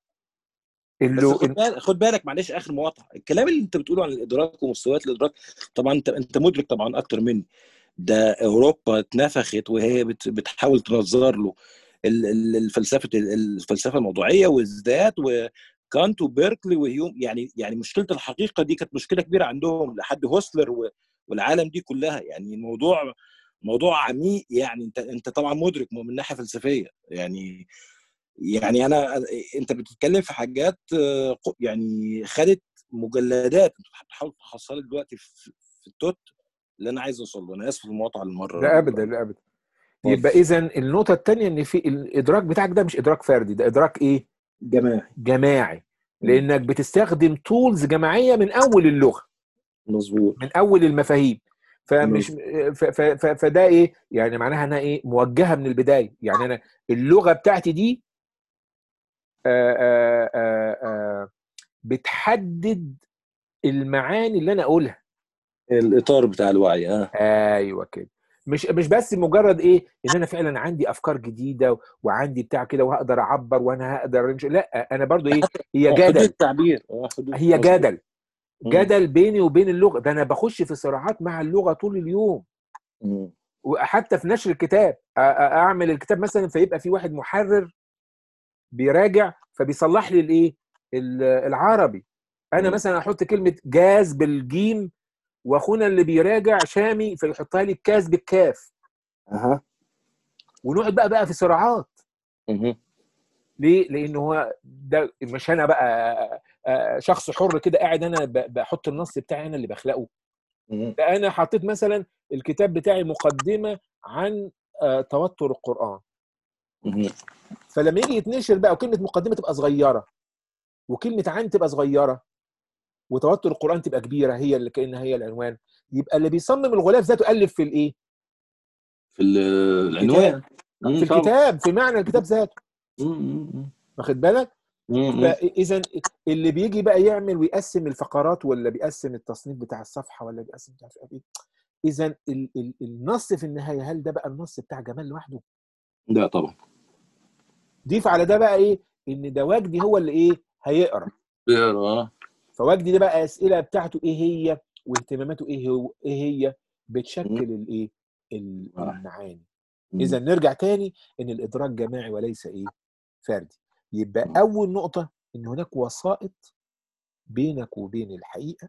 بس اللي خد بالك خد بالك معلش اخر مقاطعه الكلام اللي انت بتقوله عن الادراك ومستويات الادراك طبعا انت انت مدرك طبعا اكتر مني ده اوروبا اتنفخت وهي بت بتحاول تنظر له ال- ال- الفلسفه الفلسفه الموضوعيه والذات وكانت وبيركلي وهيوم يعني يعني مشكله الحقيقه دي كانت مشكله كبيره عندهم لحد هوسلر و- والعالم دي كلها يعني الموضوع موضوع عميق يعني انت انت طبعا مدرك من ناحيه فلسفيه يعني يعني انا انت بتتكلم في حاجات آه، ق- يعني خدت مجلدات انت بتحاول تحصلها دلوقتي في في التوت اللي انا عايز اوصل له انا اسف المقاطعه المره لا ابدا لا ابدا يبقى اذا النقطه الثانيه ان في الادراك بتاعك ده مش ادراك فردي ده ادراك ايه جماعي جماعي لانك بتستخدم تولز جماعيه من اول اللغه مظبوط من اول المفاهيم فمش ف- ف- ف- فده ايه يعني معناها انها ايه موجهه من البدايه يعني انا اللغه بتاعتي دي آآ آآ آآ بتحدد المعاني اللي انا اقولها الاطار بتاع الوعي اه ايوه كده مش مش بس مجرد ايه ان انا فعلا عندي افكار جديده وعندي بتاع كده وهقدر اعبر وانا هقدر أمشي. لا انا برضو ايه هي حدود جدل التعبير آه، حدود هي مظبوط. جدل مم. جدل بيني وبين اللغه ده انا بخش في صراعات مع اللغه طول اليوم مم. وحتى في نشر الكتاب أ- أ- اعمل الكتاب مثلا فيبقى في واحد محرر بيراجع فبيصلح لي الايه ال- العربي انا مم. مثلا احط كلمه جاز بالجيم واخونا اللي بيراجع شامي فيحطها لي الكاز بالكاف اها ونقعد بقى بقى في صراعات مهم. ليه؟ لان هو ده مش انا بقى آه، شخص حر كده قاعد انا ب- بحط النص بتاعي انا اللي بخلقه مهم. ده انا حطيت مثلا الكتاب بتاعي مقدمه عن آه، توتر القران مهم. فلما يجي يتنشر بقى وكلمه مقدمه تبقى صغيره وكلمه عن تبقى صغيره وتوتر القران تبقى كبيره هي اللي كانها هي العنوان يبقى اللي بيصمم الغلاف ذاته الف في الايه؟ في ال- العنوان مم، في طبعا. الكتاب في معنى الكتاب ذاته مم، مم، واخد بالك؟ مم. اذا اللي بيجي بقى يعمل ويقسم الفقرات ولا بيقسم التصنيف بتاع الصفحه ولا بيقسم مش عارف ايه اذا النص في النهايه هل ده بقى النص بتاع جمال لوحده؟ لا طبعا ضيف على ده بقى ايه؟ ان ده وجدي هو اللي ايه؟ هيقرا بيقرا آه. فوجدي ده بقى اسئله بتاعته ايه هي واهتماماته ايه هو ايه هي بتشكل الايه؟ ال- آه. المعاني مم. اذا نرجع تاني ان الادراك جماعي وليس ايه؟ فردي يبقى مم. اول نقطه ان هناك وسائط بينك وبين الحقيقه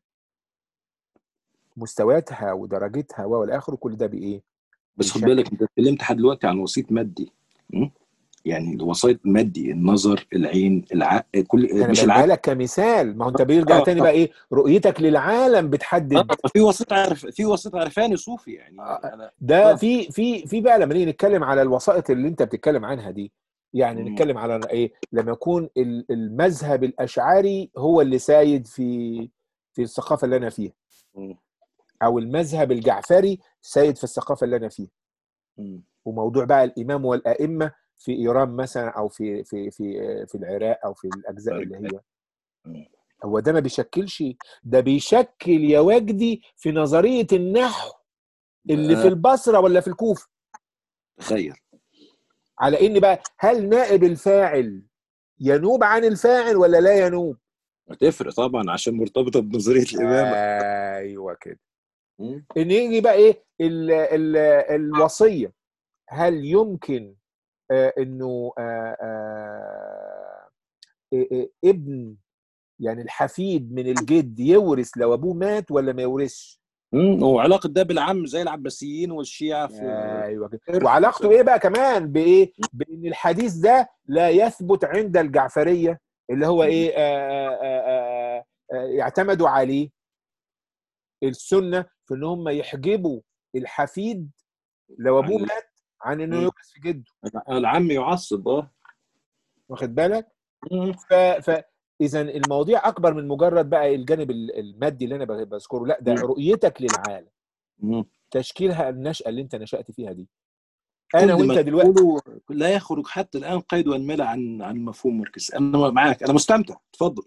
مستوياتها ودرجتها والى اخره كل ده بايه؟ بس خد بشكل- بالك انت اتكلمت لحد دلوقتي عن وسيط مادي م? يعني الوسيط مادي النظر العين العقل كل انا مش بديها العقل لك كمثال ما هو انت بيرجع آه، تاني آه. بقى ايه رؤيتك للعالم بتحدد آه، في وسيط عرف في وسيط عرفاني صوفي يعني آه. أنا ده آه. في في في بقى لما نيجي نتكلم على الوسائط اللي انت بتتكلم عنها دي يعني مم. نتكلم على ايه لما يكون ال- المذهب الاشعري هو اللي سايد في في الثقافه اللي انا فيها م. او المذهب الجعفري سايد في الثقافه اللي انا فيها م. وموضوع بقى الامام والائمه في ايران مثلا او في في في في العراق او في الاجزاء اللي هي مم. هو ده ما بيشكلش ده بيشكل يا وجدي في نظريه النحو اللي في آه. البصره ولا في الكوفه تخيل على ان بقى هل نائب الفاعل ينوب عن الفاعل ولا لا ينوب هتفرق طبعا عشان مرتبطه بنظريه الامامه ايوه كده مم. ان يجي بقى ايه ال ال الوصيه هل يمكن آه انه آه آه إيه- إيه ابن يعني الحفيد من الجد يورث لو ابوه مات ولا ما يورثش؟ مم. وعلاقه ده بالعم زي العباسيين والشيعه في ايوه كده إرث. وعلاقته ايه بقى كمان بايه؟ بان الحديث ده لا يثبت عند الجعفريه اللي هو ايه آه آه آه آه يعتمدوا عليه السنه في ان هم يحجبوا الحفيد لو ابوه عن- مات عن انه مم. يورث في جده العم يعصب اه واخد بالك؟ مم. ف ف اذا المواضيع اكبر من مجرد بقى الجانب ال- المادي اللي انا ب- بذكره لا ده مم. رؤيتك للعالم مم. تشكيلها النشأة اللي انت نشأت فيها دي انا كل ما وانت دلوقتي تقوله لا يخرج حتى الان قيد والملا عن عن مفهوم ماركس انا معاك انا مستمتع اتفضل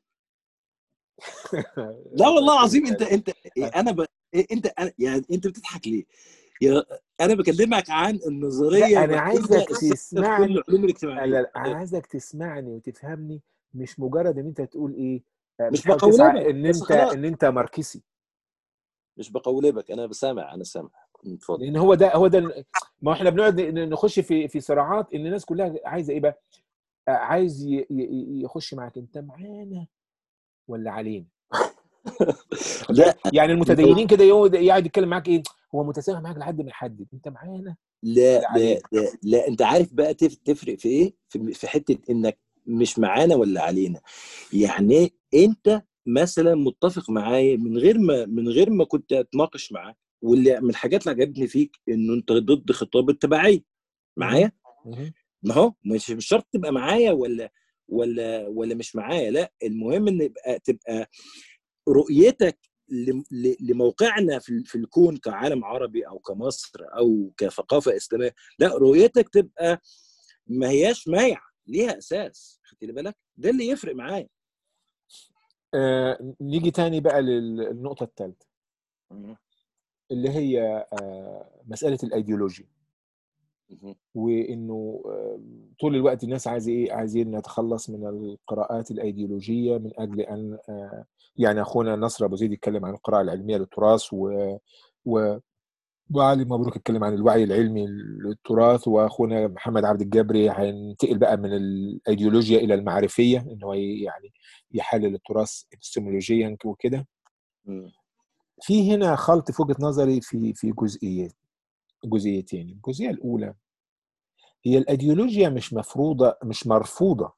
لا والله العظيم انت انت انا ب... انت أنا... يعني انت بتضحك ليه؟ يا انا بكلمك عن النظريه لا، أنا الوحيدة عايزك الثابتة في تسمعني. كل العلوم الاجتماعيه لا لا انا عايزك تسمعني وتفهمني مش مجرد ان انت تقول ايه آه، مش بتحاول بقولبك، تسعى ان بس انت خلاص. ان انت ماركسي مش بقولبك انا بسامع انا سامع اتفضل لان هو ده هو ده ما احنا بنقعد ن- نخش في في صراعات ان الناس كلها عايزه ايه بقى آه، عايز ي- ي- يخش معاك انت معانا ولا علينا لا يعني المتدينين كده يقعد يقعد يتكلم معاك ايه هو متسامح معاك لحد ما يحدد انت معانا لا ولا لا علينا؟ لا, لا انت عارف بقى تف- تفرق في ايه في, في حته انك مش معانا ولا علينا يعني انت مثلا متفق معايا من غير ما من غير ما كنت اتناقش معاك واللي من الحاجات اللي عجبتني فيك انه انت ضد خطاب التبعيه معايا مهم. ما هو مش مش شرط تبقى معايا ولا ولا ولا مش معايا لا المهم ان يبقى تبقى رؤيتك لم- ل- لموقعنا في في الكون كعالم عربي او كمصر او كثقافه اسلاميه لا رؤيتك تبقى ما هياش مايعه ليها اساس خدت بالك ده اللي يفرق معايا آه نيجي تاني بقى للنقطة الثالثة اللي هي آه مسألة الأيديولوجيا وانه آه، طول الوقت الناس عايزه ايه عايزين نتخلص من القراءات الايديولوجيه من اجل ان آه، يعني اخونا نصر ابو زيد يتكلم عن القراءه العلميه للتراث و, و وعلي مبروك اتكلم عن الوعي العلمي للتراث واخونا محمد عبد الجبري هينتقل بقى من الايديولوجيا الى المعرفيه ان هو ي- يعني يحلل التراث ابستمولوجيا وكده في هنا خلط في وجهه نظري في في جزئيات جزئيتين الجزئيه الاولى هي الايديولوجيا مش مفروضه مش مرفوضه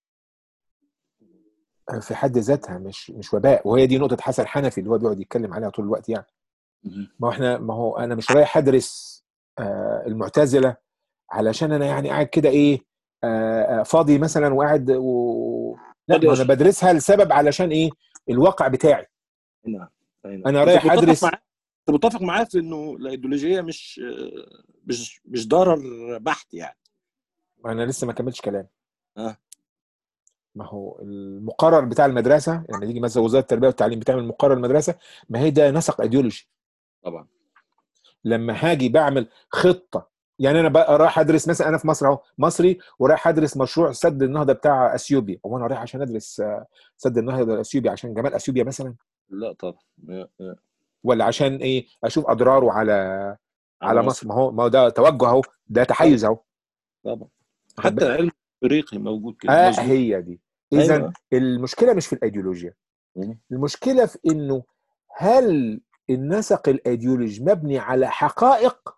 في حد ذاتها مش مش وباء وهي دي نقطه حسن حنفي اللي هو بيقعد يتكلم عليها طول الوقت يعني ما هو احنا ما هو انا مش رايح ادرس آه، المعتزله علشان انا يعني قاعد كده ايه آه، آه، فاضي مثلا وقاعد و... لا فاضي ما انا أشرب. بدرسها لسبب علشان ايه الواقع بتاعي نعم أي نعم. أنا أنت رايح متفق أدرس- معاه- انت متفق معاه في انه الايديولوجيه مش مش مش ضرر بحت يعني ما انا لسه ما كملتش كلام اه ما هو المقرر بتاع المدرسه لما يجي مثلا وزاره التربيه والتعليم بتعمل مقرر المدرسه ما هي ده نسق ايديولوجي طبعا لما هاجي بعمل خطه يعني انا بقى رايح ادرس مثلا انا في مصر اهو مصري ورايح ادرس مشروع سد النهضه بتاع اثيوبيا هو انا رايح عشان ادرس آه، سد النهضه الاثيوبي عشان جمال اثيوبيا مثلا لا طبعا يا- يا. ولا عشان ايه اشوف اضراره على على مصر ما هو ما هو ده توجه اهو ده تحيز اهو طبعا واخد حتى العلم الافريقي موجود كده اه مظبوط. هي دي اذا أيوة. المشكله مش في الايديولوجيا مم. المشكله في انه هل النسق الايديولوجي مبني على حقائق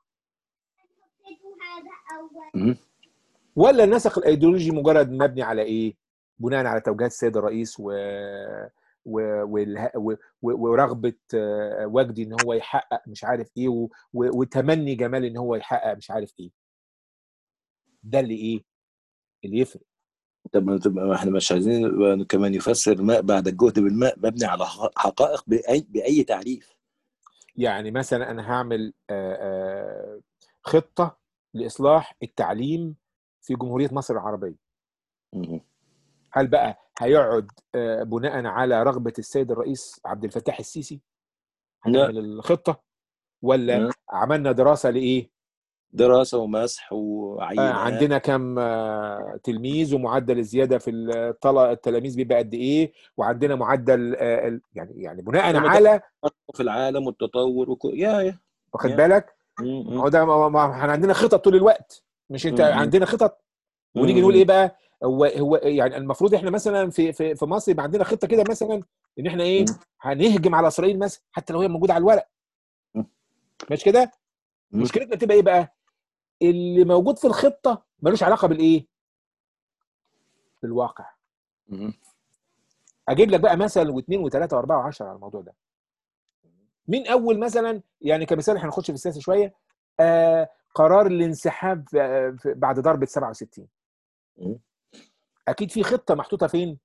مم. ولا النسق الايديولوجي مجرد مبني على ايه؟ بناء على توجيهات السيد الرئيس و... و... والها- و... و... ورغبه آه، وجدي ان هو يحقق مش عارف ايه و... و... وتمني جمال ان هو يحقق مش عارف ايه. ده اللي ايه؟ اللي يفرق. طب ما تبقى ما احنا مش عايزين يبقى كمان يفسر الماء بعد الجهد بالماء مبني على حق- حقائق باي باي تعريف يعني مثلا انا هعمل آه، آه، خطه لاصلاح التعليم في جمهوريه مصر العربيه. مم. هل بقى هيقعد آه، بناء على رغبه السيد الرئيس عبد الفتاح السيسي؟ لا. هنعمل الخطه ولا لا. عملنا دراسه لايه؟ دراسه ومسح آه، وعينات عندنا كم آه، تلميذ ومعدل الزياده في الطل- التلاميذ بيبقى قد ايه وعندنا معدل آه، ال- يعني يعني بناء كما على في العالم والتطور وكو... يا يا واخد يا بالك م- ما م- هو ده ما ما- احنا عندنا خطط طول الوقت مش انت م- عندنا خطط ونيجي نقول م- ايه بقى هو هو يعني المفروض احنا مثلا في في في مصر يبقى عندنا خطه كده مثلا ان احنا ايه م- هنهجم على اسرائيل مثلا حتى لو هي موجوده على الورق م- مش كده م- مشكلتنا تبقى ايه بقى اللي موجود في الخطه ملوش علاقه بالايه بالواقع م- اجيب لك بقى مثل واثنين وثلاثه واربعه وعشره على الموضوع ده مين اول مثلا يعني كمثال احنا نخش في السياسه شويه آه قرار الانسحاب في- في- بعد ضربه 67 م. اكيد في خطه محطوطه فين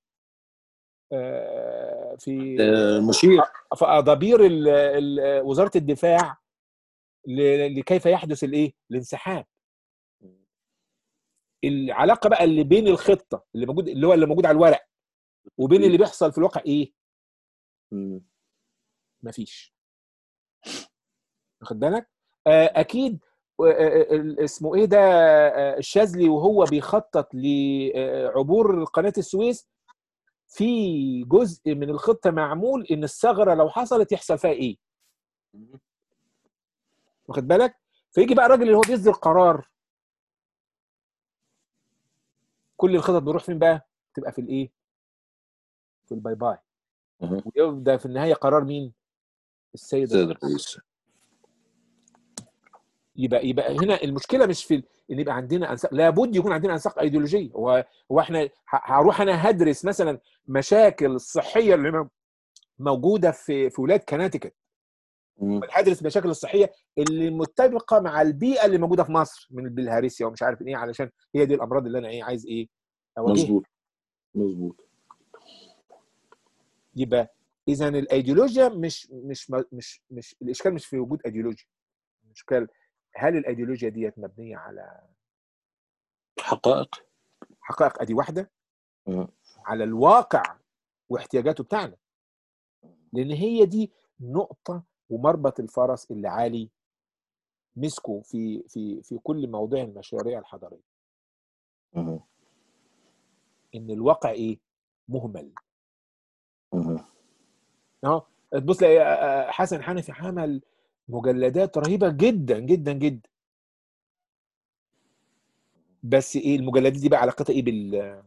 آه في ده المشير في ادابير ال- ال- وزاره الدفاع ل- لكيف يحدث الايه الانسحاب العلاقه بقى اللي بين الخطه اللي موجود اللي هو اللي موجود على الورق وبين اللي بيحصل في الواقع ايه م- مفيش واخد بالك آه، اكيد آه، آه، آه، اسمه ايه ده آه، الشاذلي وهو بيخطط لعبور قناه السويس في جزء من الخطه معمول ان الثغره لو حصلت يحصل فيها ايه م- واخد بالك فيجي بقى الراجل اللي هو بيصدر قرار كل الخطط بيروح فين بقى تبقى في الايه في الباي باي م- ويبدا في النهايه قرار مين السيد سيد الرئيس الرئيس يبقى يبقى هنا المشكله مش في ان يبقى عندنا انساق لابد يكون عندنا انساق ايديولوجيه هو هو احنا ه- هروح انا هدرس مثلا مشاكل الصحيه اللي م- موجوده في في ولايه كناتيكت م- هدرس المشاكل الصحيه اللي متفقه مع البيئه اللي موجوده في مصر من البلهارسيا ومش عارف ايه علشان هي دي الامراض اللي انا ايه عايز ايه اواجهها مظبوط مظبوط يبقى اذا الايديولوجيا مش مش مش مش الاشكال مش في وجود ايديولوجيا الاشكال هل الايديولوجيا ديت مبنيه على حقائق حقائق ادي واحده م- على الواقع واحتياجاته بتاعنا لان هي دي نقطه ومربط الفرس اللي عالي مسكه في في في كل مواضيع المشاريع الحضاريه م- ان الواقع ايه مهمل م- اهو تبص تلاقي آه، آه، حسن حنفي عمل مجلدات رهيبه جدا جدا جدا بس ايه المجلدات دي بقى علاقتها ايه بال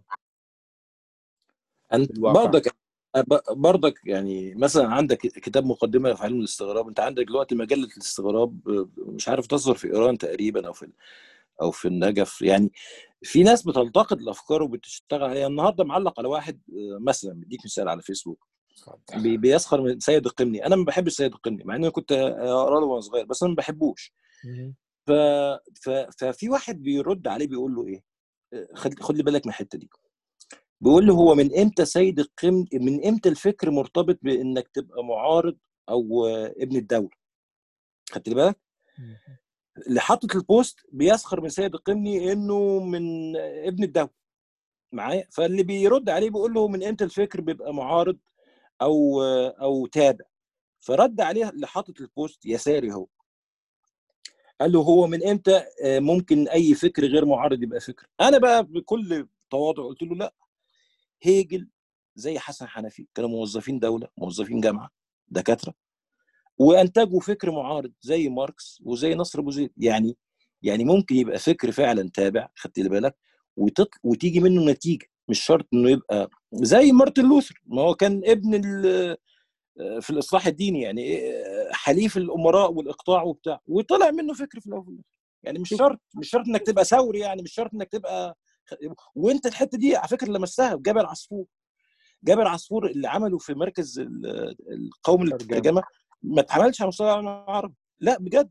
انت بالواقع برضك برضك يعني مثلا عندك كتاب مقدمه في علم الاستغراب انت عندك دلوقتي مجله الاستغراب مش عارف تصدر في ايران تقريبا او في او في النجف يعني في ناس بتلتقط الافكار وبتشتغل عليها النهارده معلق على واحد آه، مثلا بديك مثال على فيسبوك بي- بيسخر من سيد القمني انا ما بحبش سيد القمني مع ان انا كنت اقرا له وانا صغير بس انا ما بحبوش مهم. ف... ف... ففي واحد بيرد عليه بيقول له ايه آه، خد خد لي بالك من الحته دي بيقول له هو من امتى سيد القم من امتى الفكر مرتبط بانك تبقى معارض او آه، ابن الدوله خدت لي بالك مهم. اللي حاطط البوست بيسخر من سيد القمني انه من ابن الدوله معايا فاللي بيرد عليه بيقول له من امتى الفكر بيبقى معارض او او تابع فرد عليه اللي حاطط البوست يساري هو قال له هو من امتى آه، ممكن اي فكر غير معارض يبقى فكر انا بقى بكل تواضع قلت له لا هيجل زي حسن حنفي كانوا موظفين دوله موظفين جامعه دكاتره وانتجوا فكر معارض زي ماركس وزي نصر ابو زيد يعني يعني ممكن يبقى فكر فعلا تابع خدت لي بالك وتط... وتيجي منه نتيجه مش شرط انه يبقى زي مارتن لوثر ما هو كان ابن ال... في الاصلاح الديني يعني حليف الامراء والاقطاع وبتاع وطلع منه فكر في الاول وفي الآخر. يعني مش شرط مش شرط انك تبقى ثوري يعني مش شرط انك تبقى وانت الحته دي على فكره لمستها جبل عصفور جبل عصفور اللي عمله في مركز ال- القومي للترجمه ما اتعملش على مستوى العالم العربي لا بجد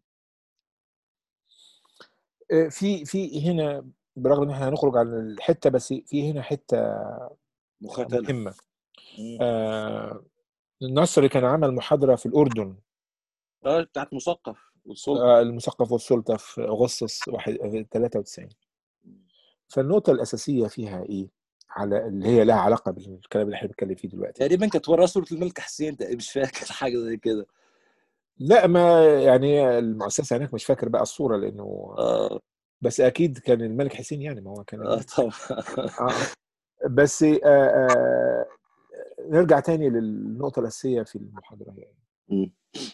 آه، في في هنا برغم ان احنا هنخرج عن الحته بس في هنا حته مختلف مهمه مم. آه النصر كان عمل محاضره في الاردن اه بتاعت مثقف والسلطه آه المثقف والسلطه في اغسطس واحد- آه، 93 فالنقطه الاساسيه فيها ايه؟ على اللي هي لها علاقه بالكلام اللي احنا بنتكلم فيه دلوقتي تقريبا كانت وراه صوره الملك حسين تقريبا مش فاكر حاجه زي كده لا ما يعني المؤسسه هناك مش فاكر بقى الصوره لانه اه بس اكيد كان الملك حسين يعني ما هو كان آه، طبعا آه. بس آه آه نرجع تاني للنقطه الاساسيه في المحاضره يعني مم.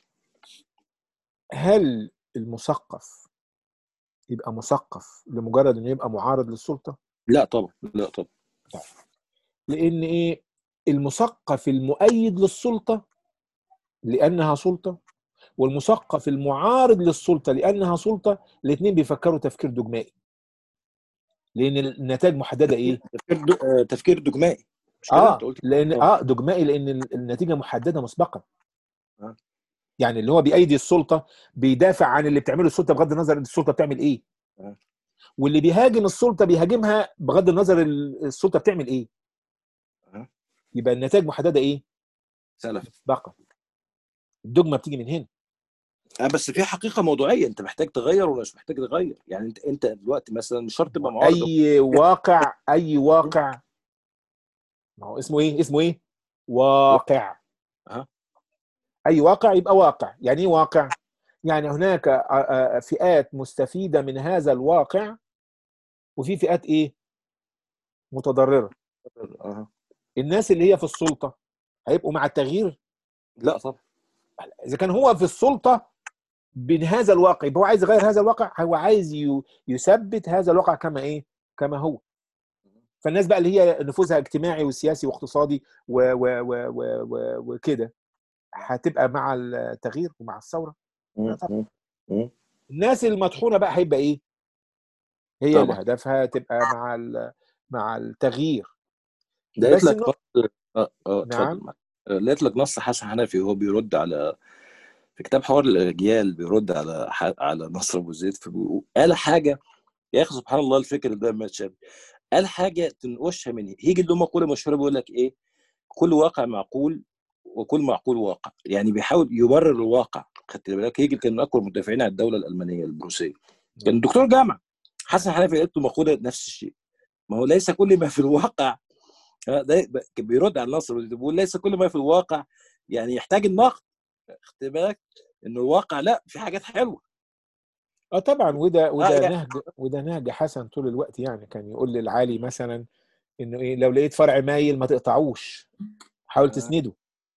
هل المثقف يبقى مثقف لمجرد انه يبقى معارض للسلطه لا طبعا لا طبعا لان ايه المثقف المؤيد للسلطه لانها سلطه والمثقف المعارض للسلطه لانها سلطه الاثنين بيفكروا تفكير دجمائي لان النتائج محدده ايه تفكير دو... آه، تفكير دجمائي مش كده اه انت قلت لان طبعا. اه دجمائي لان ال- النتيجه محدده مسبقا آه. يعني اللي هو بيأيدي السلطه بيدافع عن اللي بتعمله السلطه بغض النظر ان السلطه بتعمل ايه آه. واللي بيهاجم السلطه بيهاجمها بغض النظر ال- السلطه بتعمل ايه آه. يبقى النتائج محدده ايه سلف مسبقا الدجمه بتيجي من هنا آه بس في حقيقه موضوعيه انت محتاج تغير ولا مش محتاج تغير يعني انت انت دلوقتي مثلا مش شرط تبقى معارض اي واقع اي واقع ما هو اسمه ايه اسمه ايه واقع أها. اي واقع يبقى واقع يعني ايه واقع يعني هناك آه، آه، فئات مستفيده من هذا الواقع وفي فئات ايه متضرره أه. الناس اللي هي في السلطه هيبقوا مع التغيير لا طبعا اذا كان هو في السلطه من هذا الواقع يبقى هو عايز يغير هذا الواقع هو عايز ي- يثبت هذا الواقع كما ايه كما هو فالناس بقى اللي هي نفوذها اجتماعي وسياسي واقتصادي و- و- و- و- و- وكده هتبقى مع التغيير ومع الثوره مم. طبعا. مم. مم. الناس المطحونه بقى هيبقى ايه هي اللي طبعا. هدفها تبقى مع ال- مع التغيير لقيت بس لك إنه- نص اه اه نعم. اتفضل آه، لقيت لك نص حسن حنفي وهو بيرد على في كتاب حوار الاجيال بيرد على ح... على نصر ابو زيد فبيقول- قال حاجه يا اخي سبحان الله الفكر ده ما شاب قال حاجه تنقشها من هيجي له مقوله مشهوره بيقول لك ايه كل واقع معقول وكل معقول واقع يعني بيحاول يبرر الواقع خدت بالك هيجل كان من اكبر المدافعين عن الدوله الالمانيه البروسيه كان دكتور جامعه حسن حنفي قالت له مقوله نفس الشيء ما هو ليس كل ما في الواقع آه، ده ب- كان بيرد على النصر بيقول ليس كل ما في الواقع يعني يحتاج النقد خدت بالك انه الواقع لا في حاجات حلوه اه طبعا وده وده يعني- نهج وده نهج حسن طول الوقت يعني كان يقول للعالي مثلا انه ايه لو لقيت فرع مايل ما تقطعوش حاول آه. تسنده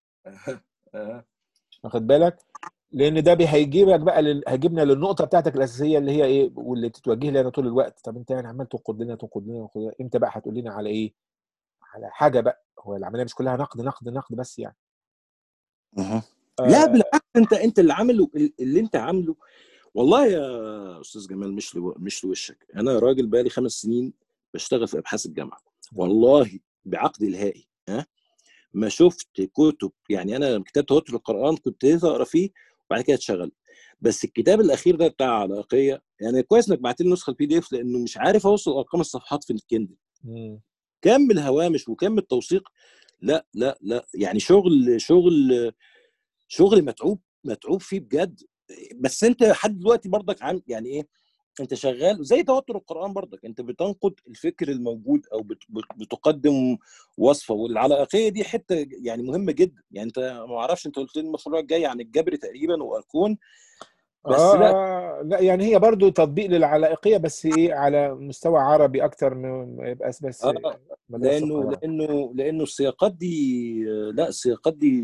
آه. واخد بالك لان ده بي- هيجيبك بقى لل... هيجيبنا للنقطه بتاعتك الاساسيه اللي هي ايه واللي تتوجه لي انا طول الوقت طب انت يعني عمال تنقد لنا تنقد لنا تنقد لنا امتى بقى هتقول لنا على ايه على حاجه بقى هو العمليه مش كلها نقد نقد نقد بس يعني أها. آه، لا بالعكس انت انت اللي عامله اللي انت عامله والله يا استاذ جمال مش لو مش لوشك انا راجل بقالي خمس سنين بشتغل في ابحاث الجامعه والله بعقد الهائي ها ما شفت كتب يعني انا كتاب توتر القران كنت اقرا فيه وبعد كده اتشغل بس الكتاب الاخير ده بتاع علاقيه يعني كويس انك بعت لي نسخه البي دي اف لانه مش عارف اوصل ارقام الصفحات في الكندل مم. كم الهوامش وكم التوثيق لا لا لا يعني شغل شغل شغل متعوب متعوب فيه بجد بس انت لحد دلوقتي برضك عم يعني ايه انت شغال زي توتر القران برضك انت بتنقد الفكر الموجود او بت- بت- بتقدم وصفه والعلاقيه دي حته يعني مهمه جدا يعني انت ما اعرفش انت قلت لي المشروع الجاي عن الجبر تقريبا واركون بس آه لا. آه، لا يعني هي برضو تطبيق للعلائقيه بس ايه على مستوى عربي اكتر من ما يبقاش بس آه، مدرسه لانه صغيرة. لانه لانه السياقات دي لا السياقات دي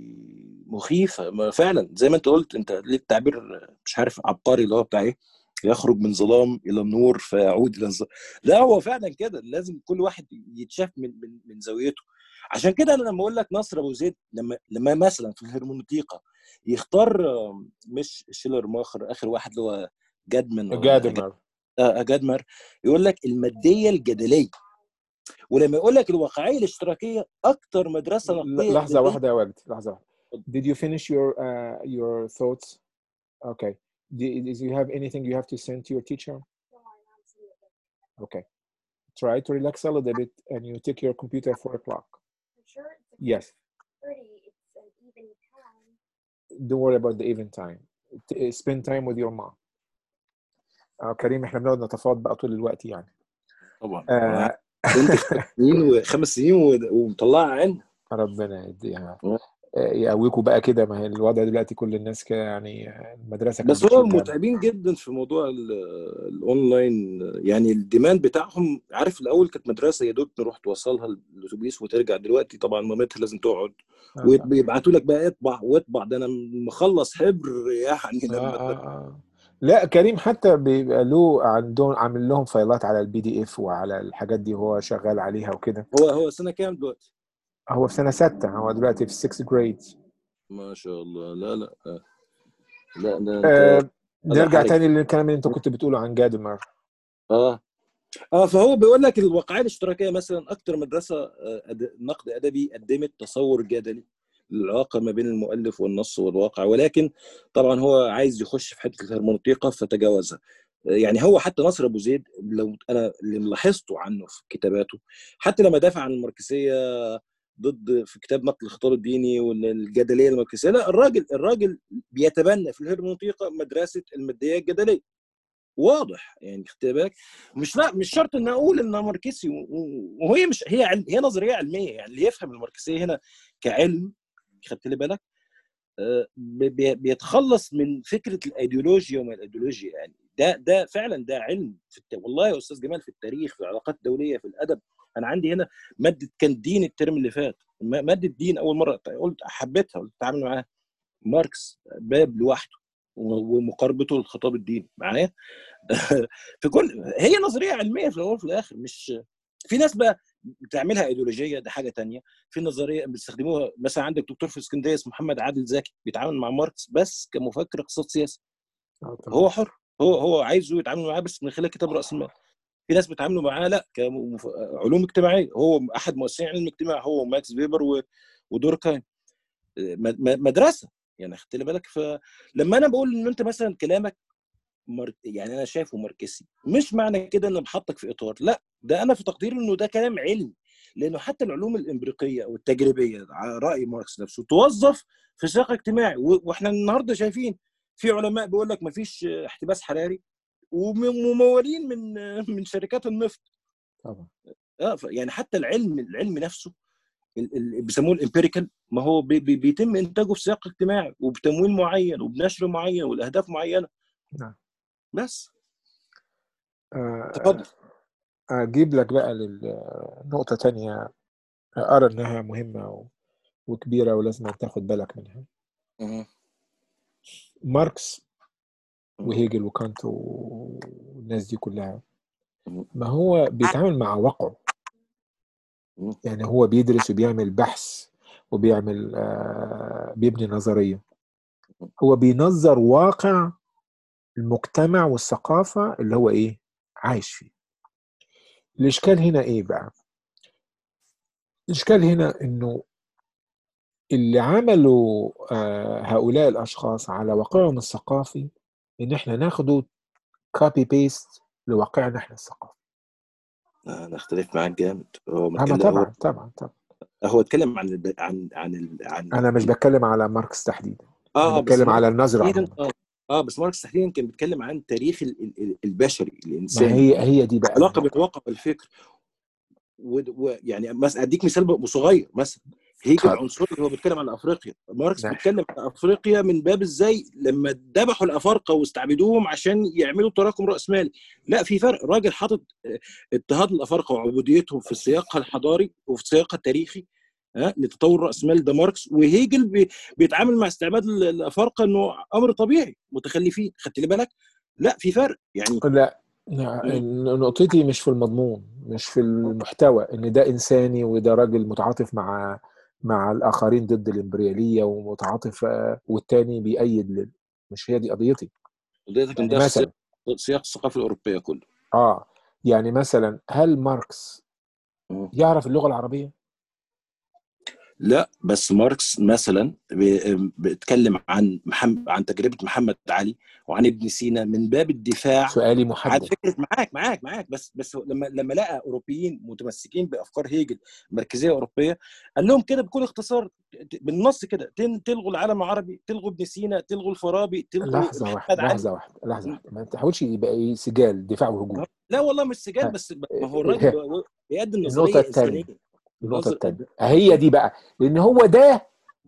مخيفه ما فعلا زي ما انت قلت انت ليك تعبير مش عارف عبقري اللي هو بتاع ايه يخرج من ظلام الى النور فيعود الى الظلام لا هو فعلا كده لازم كل واحد يتشاف من من, من زاويته عشان كده انا لما اقول لك نصر ابو زيد لما لما مثلا في الهرمونيتيقا يختار آه، مش شيلر ماخر اخر واحد اللي هو جادمان ولا جادمر آه، جادمر يقول لك الماديه الجدليه ولما يقول لك الواقعيه الاشتراكيه اكتر مدرسه نقديه لحظه أدبية- واحده يا وجد لحظه واحده Did you finish your uh, your thoughts? Okay. Do, do you have anything you have to send to your teacher? Okay. Try to relax a little bit and you take your computer at four o'clock. I'm sure it's Yes. thirty. It's an even time. Don't worry about the even time. T- spend time with your mom. آه كريم احنا بنقعد نتفاوض بقى طول الوقت يعني. طبعا آه انت خمس سنين وخمس سنين و- ومطلعها عين ربنا يديها. آه. آه، يقويكوا بقى كده ما هي الوضع دلوقتي كل الناس كده يعني المدرسه كانت بس هو بتشجع متعبين جدا في موضوع ال- الاونلاين يعني الديماند بتاعهم عارف الاول كانت مدرسه يا دوب نروح توصلها الاتوبيس وترجع دلوقتي طبعا مامتها لازم تقعد اه طبعا ويبعتوا لك بقى اطبع واطبع ده انا مخلص حبر يعني اه لما اه اه لا كريم حتى بيبقى له عندهم عامل لهم فايلات على البي دي اف وعلى الحاجات دي هو شغال عليها وكده هو هو سنه كام دلوقتي؟ هو في سنة ستة هو دلوقتي في 6 جريد ما شاء الله لا لا آه. لا ده انت آه لا نرجع حاجه تاني للكلام اللي انت كنت بتقوله عن جادمر اه اه فهو بيقول لك الواقعيه الاشتراكيه مثلا اكتر مدرسه آه، أد... نقد ادبي قدمت تصور جدلي للعلاقه ما بين المؤلف والنص والواقع ولكن طبعا هو عايز يخش في حته الهرمونيطيقه فتجاوزها آه، يعني هو حتى نصر ابو زيد لو انا اللي لاحظته عنه في كتاباته حتى لما دافع عن الماركسيه ضد في كتاب نقد الخطاب الديني والجدليه الماركسيه لا الراجل الراجل بيتبنى في الهرمونيطيقه مدرسه الماديه الجدليه واضح يعني خدت بالك مش لا مش شرط ان اقول انها ماركسي و- و- وهي مش هي علم هي نظريه علميه يعني اللي يفهم الماركسيه هنا كعلم خدت لي بالك آه، بي- بي- بيتخلص من فكره الايديولوجيا وما الايديولوجيا يعني ده ده فعلا ده علم في الت... والله يا استاذ جمال في التاريخ في العلاقات الدوليه في الادب انا عندي هنا ماده كان دين الترم اللي فات م- ماده دين اول مره قلت حبيتها قلت اتعامل معاها ماركس باب لوحده و- ومقاربته للخطاب الديني معايا في كل هي نظريه علميه في الاول وفي الاخر مش في ناس بقى بتعملها ايديولوجيه ده حاجه تانية في نظريه بيستخدموها مثلا عندك دكتور في اسكندريه اسمه محمد عادل زكي بيتعامل مع ماركس بس كمفكر اقتصاد سياسي اه طبعا هو حر هو هو عايزه يتعامل معاه بس من خلال كتاب راس المال في ناس بيتعاملوا معاه لا كعلوم اجتماعيه هو احد مؤسسين علم الاجتماع هو ماكس فيبر و- ودوركهايم م- م- مدرسه يعني خدت لي بالك فلما انا بقول ان انت مثلا كلامك مر... يعني انا شايفه ماركسي مش معنى كده ان بحطك في اطار لا ده انا في تقديري انه ده كلام علمي لانه حتى العلوم الامبريقيه او التجريبيه على راي ماركس نفسه توظف في سياق اجتماعي و... واحنا النهارده شايفين في علماء بيقول لك مفيش احتباس حراري وممولين من من شركات النفط طبعا اه ف- يعني حتى العلم العلم نفسه ال- ال- بيسموه الامبيريكال ما هو بي بي بيتم انتاجه في سياق اجتماعي وبتمويل معين وبنشر معين والاهداف معينه نعم بس آه، تفضل اجيب لك بقى للنقطة تانية ارى انها مهمة و- وكبيرة ولازم تاخد بالك منها مهم. ماركس مهم. وهيجل وكانت والناس دي كلها مهم. ما هو بيتعامل مع واقعه مهم. يعني هو بيدرس وبيعمل بحث وبيعمل آه، بيبني نظرية هو بينظر واقع المجتمع والثقافة اللي هو ايه عايش فيه الإشكال هنا ايه بقى الإشكال هنا إنه اللي عملوا آه، هؤلاء الأشخاص على واقعهم الثقافي إن إحنا ناخده كوبي بيست لواقعنا إحنا الثقافي انا اختلف معاك جامد هو ما أما اتكلم هو طبعا طبعا طبعا هو اتكلم عن الب... عن عن ال... عن أنا مش بتكلم على ماركس تحديدا أنا اه اه بس بتكلم ماركس على النظرة تحديدا عموما اه اه بس ماركس تحديدا كان بيتكلم عن تاريخ ال... ال... ال- البشري ما الانساني هي هي دي بقى علاقه بين النقطة الواقع والفكر ويعني و... يعني مثلا اديك مثال بقى صغير مثلا هيجل اتفضل عنصري هو بيتكلم على افريقيا ماركس ماشي بيتكلم على افريقيا من باب ازاي لما ذبحوا الافارقه واستعبدوهم عشان يعملوا تراكم راس مالي لا في فرق راجل حاطط آه، اضطهاد الافارقه وعبوديتهم في سياقها الحضاري وفي سياقها التاريخي ها لتطور راس مال ده ماركس وهيجل بي... بيتعامل مع استعباد ال- الافارقه انه امر طبيعي متخلفين خدت لي بالك لا في فرق يعني لا لا، مم. نقطتي مش في المضمون مش في المحتوى ان ده انساني وده راجل متعاطف مع مع الاخرين ضد الامبرياليه ومتعاطف آه، والتاني بيأيد لل... مش هي دي قضيتي قضيتك ان يعني ده في سياق مثلا سياق الثقافه الاوروبيه كله اه يعني مثلا هل ماركس مم. يعرف اللغه العربيه؟ لا بس ماركس مثلا بي- بيتكلم عن محمد عن تجربه محمد علي وعن ابن سينا من باب الدفاع سؤالي عن محدد فكره معاك معاك معاك بس بس لما لما لقى اوروبيين متمسكين بافكار هيجل مركزيه اوروبيه قال لهم كده بكل اختصار بالنص كده تن- تلغوا العالم العربي تلغوا ابن سينا تلغوا الفارابي تلغوا لحظه محمد واحده علي لحظه واحده لحظه واحده ما تحاولش يبقى ايه سجال دفاع وهجوم لا والله مش سجال ها، بس ما هو الراجل بي- بيقدم النقطه نظريه الثانيه انسانيه النقطه نظر الثانيه هي دي بقى لان هو ده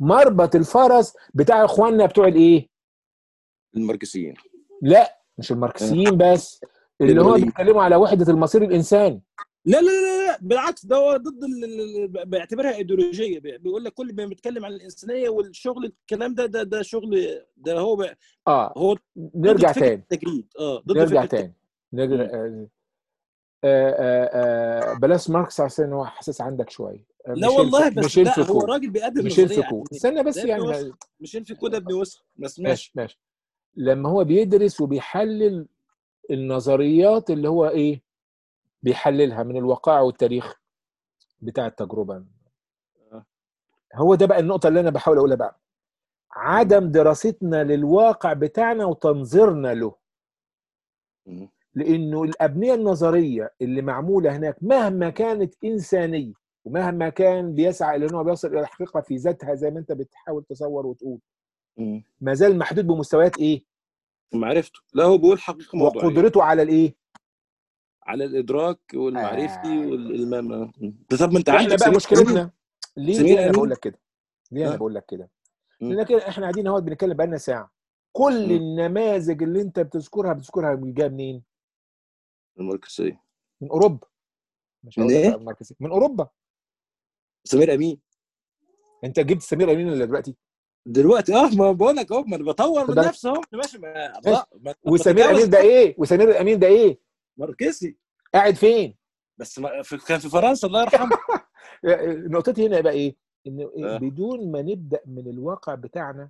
مربط الفرس بتاع اخواننا بتوع الايه الماركسيين لا مش الماركسيين بس اللي هو الليبراليين. بيتكلموا على وحده المصير الانساني لا لا لا لا بالعكس ده هو ضد ال- ال- ال- بيعتبرها ايديولوجيه بي- بيقول لك كل ما بيتكلم عن الانسانيه والشغل الكلام ده ده ده شغل ده هو بي- اه هو نرجع ضد فكره تاني التجريد اه ضد نرجع فكره تاني نرجع آه آه آه بلاش ماركس عشان هو حاسس عندك شويه آه، لا ميشيل والله فو- بس ميشيل لا هو فوكو راجل بيقدم ميشيل نظريه فوكو يعني استنى بس ده ابن يعني وسط ميشيل فوكو ده ابن وسط بس ماشي ماشي ماشي لما هو بيدرس وبيحلل النظريات اللي هو ايه بيحللها من الوقائع والتاريخ بتاع التجربه آه. هو ده بقى النقطه اللي انا بحاول اقولها بقى عدم دراستنا للواقع بتاعنا وتنظيرنا له مم. لانه الابنيه النظريه اللي معموله هناك مهما كانت انسانيه ومهما كان بيسعى الى انه بيصل الى الحقيقه في ذاتها زي ما انت بتحاول تصور وتقول مم. ما زال محدود بمستويات ايه معرفته لا هو بيقول حقيقه موضوعيه وقدرته على الايه على الادراك والمعرفي آه. والالمام طب ما انت احنا عندك بقى سمير مشكلتنا ليه, سمير ليه انا أمين. بقول لك كده ليه انا آه. بقول لك كده مم. لان كده احنا قاعدين اهوت بنتكلم بقالنا ساعه كل مم. النماذج اللي انت بتذكرها بتذكرها من جايه منين الماركسيه من اوروبا مش من هقول لك إيه؟ بقى الماركسية. من اوروبا سمير امين انت جبت سمير امين اللي دلوقتي دلوقتي اه ما بقول لك اهو ما انا بطور خد من بالك. نفسي اهو ماشي ما الله ما- وسمير بتجاوز امين ده ايه وسمير امين ده ايه ماركسي قاعد فين بس ما في كان في فرنسا الله يرحمه نقطتي هنا بقى ايه ان إيه؟ آه. بدون ما نبدا من الواقع بتاعنا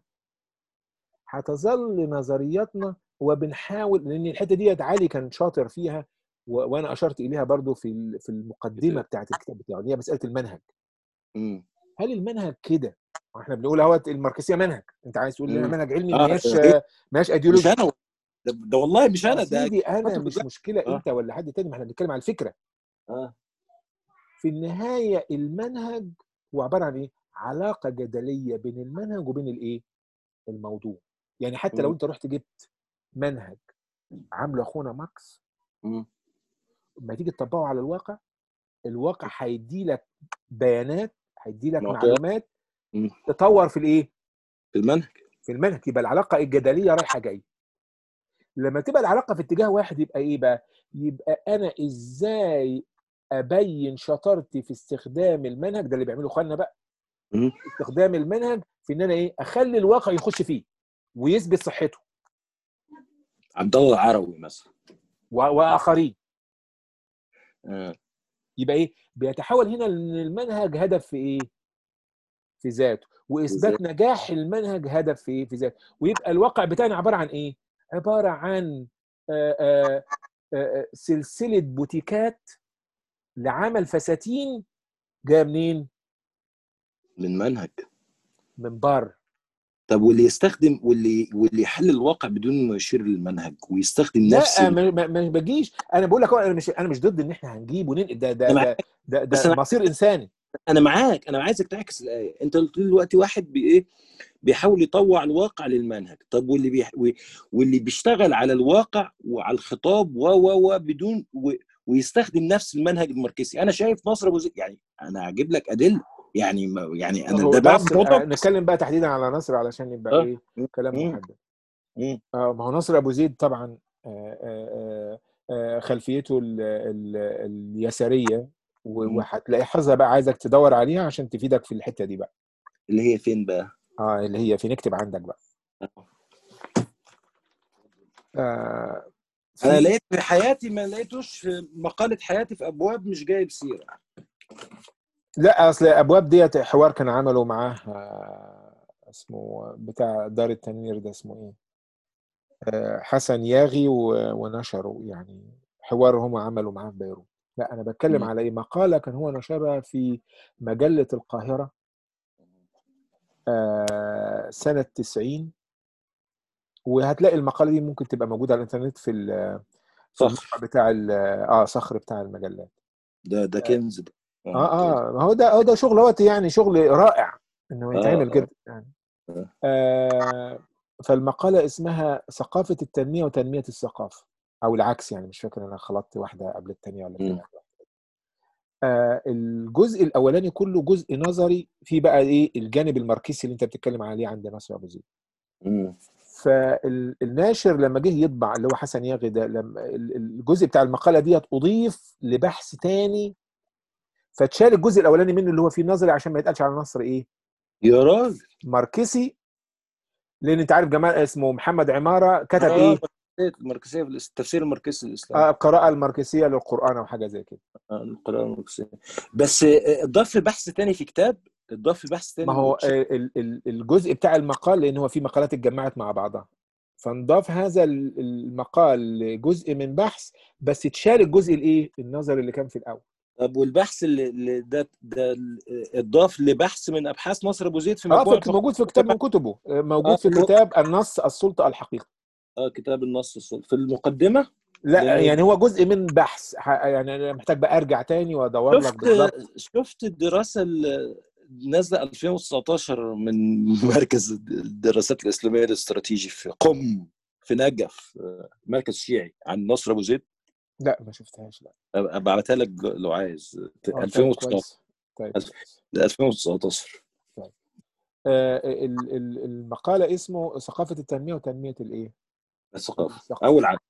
هتظل نظرياتنا وبنحاول لان الحته ديت علي كان شاطر فيها و- وانا اشرت اليها برضو في ال- في المقدمه بتاعت الكتاب بتاعه اللي هي مساله المنهج مم. هل المنهج كده احنا بنقول اهوت الماركسيه منهج انت عايز تقول لنا مم. منهج علمي آه، ما هياش إيه؟ ما هياش مش ايديولوجي انا ده, ده والله مش يا انا ده سيدي انا كتب مش بالظبط. مشكله آه. انت ولا حد تاني ما احنا بنتكلم على الفكره اه في النهايه المنهج هو عباره عن ايه؟ علاقه جدليه بين المنهج وبين الايه؟ الموضوع. يعني حتى لو مم. انت رحت جبت منهج عامله اخونا ماركس مم. لما تيجي تطبقه على الواقع الواقع هيدي لك بيانات هيدي لك معطيات. معلومات مم. تطور في الايه؟ في المنهج في المنهج يبقى العلاقه الجدليه رايحه جايه. لما تبقى العلاقه في اتجاه واحد يبقى ايه بقى؟ يبقى انا ازاي ابين شطارتي في استخدام المنهج ده اللي بيعمله اخواننا بقى مم. استخدام المنهج في ان انا ايه اخلي الواقع يخش فيه ويثبت صحته عبد الله العروي مثلا و- واخرين آه. يبقى ايه بيتحول هنا ان المنهج هدف في ايه في ذاته واثبات ذاته. نجاح المنهج هدف في ايه في ذاته ويبقى الواقع بتاعنا عباره عن ايه عباره عن آآ آآ آآ سلسله بوتيكات لعمل فساتين جايه منين من منهج من بره طب واللي يستخدم واللي واللي يحل الواقع بدون ما يشير للمنهج ويستخدم نفس لا ال- ما ما- ما بجيش انا بقول لك أهو، انا مش انا مش ضد ان احنا هنجيب وننقل ده ده أنا ده ده, بس ده أنا- مصير انساني انا معاك انا عايزك تعكس الايه انت قلت لي دلوقتي واحد بي ايه بيحاول يطوع الواقع للمنهج طب واللي بيح... و- واللي بيشتغل على الواقع وعلى الخطاب و و و بدون و... ويستخدم نفس المنهج الماركسي انا شايف نصر ابو زيد يعني انا هجيب لك ادله يعني ما... يعني انا هو ده بقى نصر موضوع آه، نتكلم بقى تحديدا على نصر علشان يبقى آه. ايه كلام مم. محدد مم. آه، ما هو نصر ابو زيد طبعا آه، آه، آه، خلفيته ال- ال- اليساريه و- مم. وهتلاقي حظها بقى عايزك تدور عليها عشان تفيدك في الحته دي بقى اللي هي فين بقى اه اللي هي في نكتب عندك بقى آه انا في لقيت في حياتي ما لقيتوش في مقاله حياتي في ابواب مش جايب سيره لا اصل ابواب ديت حوار كان عمله معاه آه، اسمه بتاع دار التنوير ده اسمه ايه آه، حسن ياغي و- ونشره يعني حوار هم عملوا معاه في بيروت لا انا بتكلم مم. على ايه مقاله كان هو نشرها في مجله القاهره آه، سنه 90 وهتلاقي المقاله دي ممكن تبقى موجوده على الانترنت في ال- في الموقع صخر بتاع ال- اه صخر بتاع المجلات ده ده كنز ده اه اه ما هو ده هو ده شغل وقت يعني شغل رائع انه آه، يتعمل آه. كده يعني آه. آه فالمقاله اسمها ثقافه التنميه وتنميه الثقافه او العكس يعني مش فاكر انا خلطت واحده قبل الثانيه ولا مم. الثانيه آه الجزء الاولاني كله جزء نظري في بقى ايه الجانب الماركسي اللي انت بتتكلم عليه عند نصر ابو زيد مم. فالناشر لما جه يطبع اللي هو حسن ياغي ده لما ال- الجزء بتاع المقاله ديت اضيف لبحث تاني فاتشال الجزء الاولاني منه اللي هو فيه نظري عشان ما يتقالش على نصر ايه يا راجل ماركسي لان انت عارف جمال اسمه محمد عماره كتب آه، ايه الماركسيه في الاس- التفسير الماركسي الاسلامي آه، القراءه الماركسيه للقران او حاجه زي كده آه، القراءه الماركسيه بس آه، اتضاف بحث تاني في كتاب اتضاف بحث تاني ما هو وش- آه، ال- ال- الجزء بتاع المقال لان هو في مقالات اتجمعت مع بعضها فانضاف هذا ال- المقال لجزء من بحث بس اتشال الجزء الايه النظري اللي كان في الاول طب والبحث اللي اللي ده ده اتضاف لبحث من ابحاث نصر ابو زيد في اه مجموعه في- موجود في كتاب من كتبه آه، موجود آه، في اللي هو- كتاب النص السلطه الحقيقه اه كتاب النص الصلب. في المقدمه لا لأن- يعني هو جزء من بحث ح- يعني انا محتاج بقى ارجع تاني وادور لك شفت بالظبط شفت الدراسه اللي نازله 2019 من مركز الدراسات الاسلاميه الاستراتيجي في قم في نجف آه، مركز شيعي عن نصر ابو زيد لا ما شفتهاش لا أبقى ابعتها لك لو عايز آه، طيب 2019 كويس طيب ألف- كويس. 2019 آه، ال- ال- المقاله اسمه ثقافه التنميه وتنميه الايه الثقافه الثقافة. اول عدد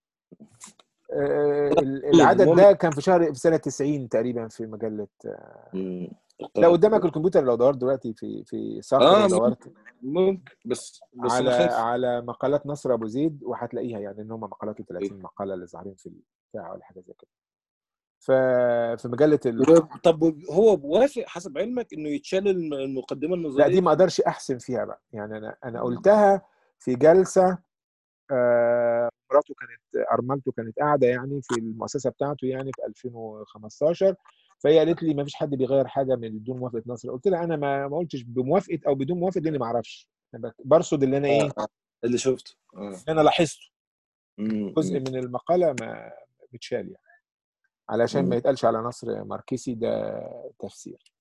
آه، ال- العدد المهم- ده كان في شهر في سنه 90 تقريبا في مجله آه، مم. لا قدامك الكمبيوتر لو دورت دلوقتي في في صفحه آه، لو دورت ممكن بس بس على انا خايف على مقالات نصر ابو زيد وهتلاقيها يعني ان هم مقالات ال 30 مقاله اللي ظاهرين في البتاع ولا حاجه زي كده ف في مجله ال... و- طب هو موافق حسب علمك انه يتشال الم- المقدمه النظريه لا دي ما اقدرش احسن فيها بقى يعني انا انا مم. قلتها في جلسه آه، مراته كانت ارملته كانت قاعده يعني في المؤسسه بتاعته يعني في 2015 فهي قالت لي ما فيش حد بيغير حاجه من بدون موافقه نصر قلت لها انا ما ما قلتش بموافقه او بدون موافقه لاني ما اعرفش أنا بك- برصد اللي انا ايه آه، اللي شفته اه اللي انا لاحظته مم. جزء مم. من المقاله ما بتشال يعني علشان مم. ما يتقالش على نصر ماركسي ده تفسير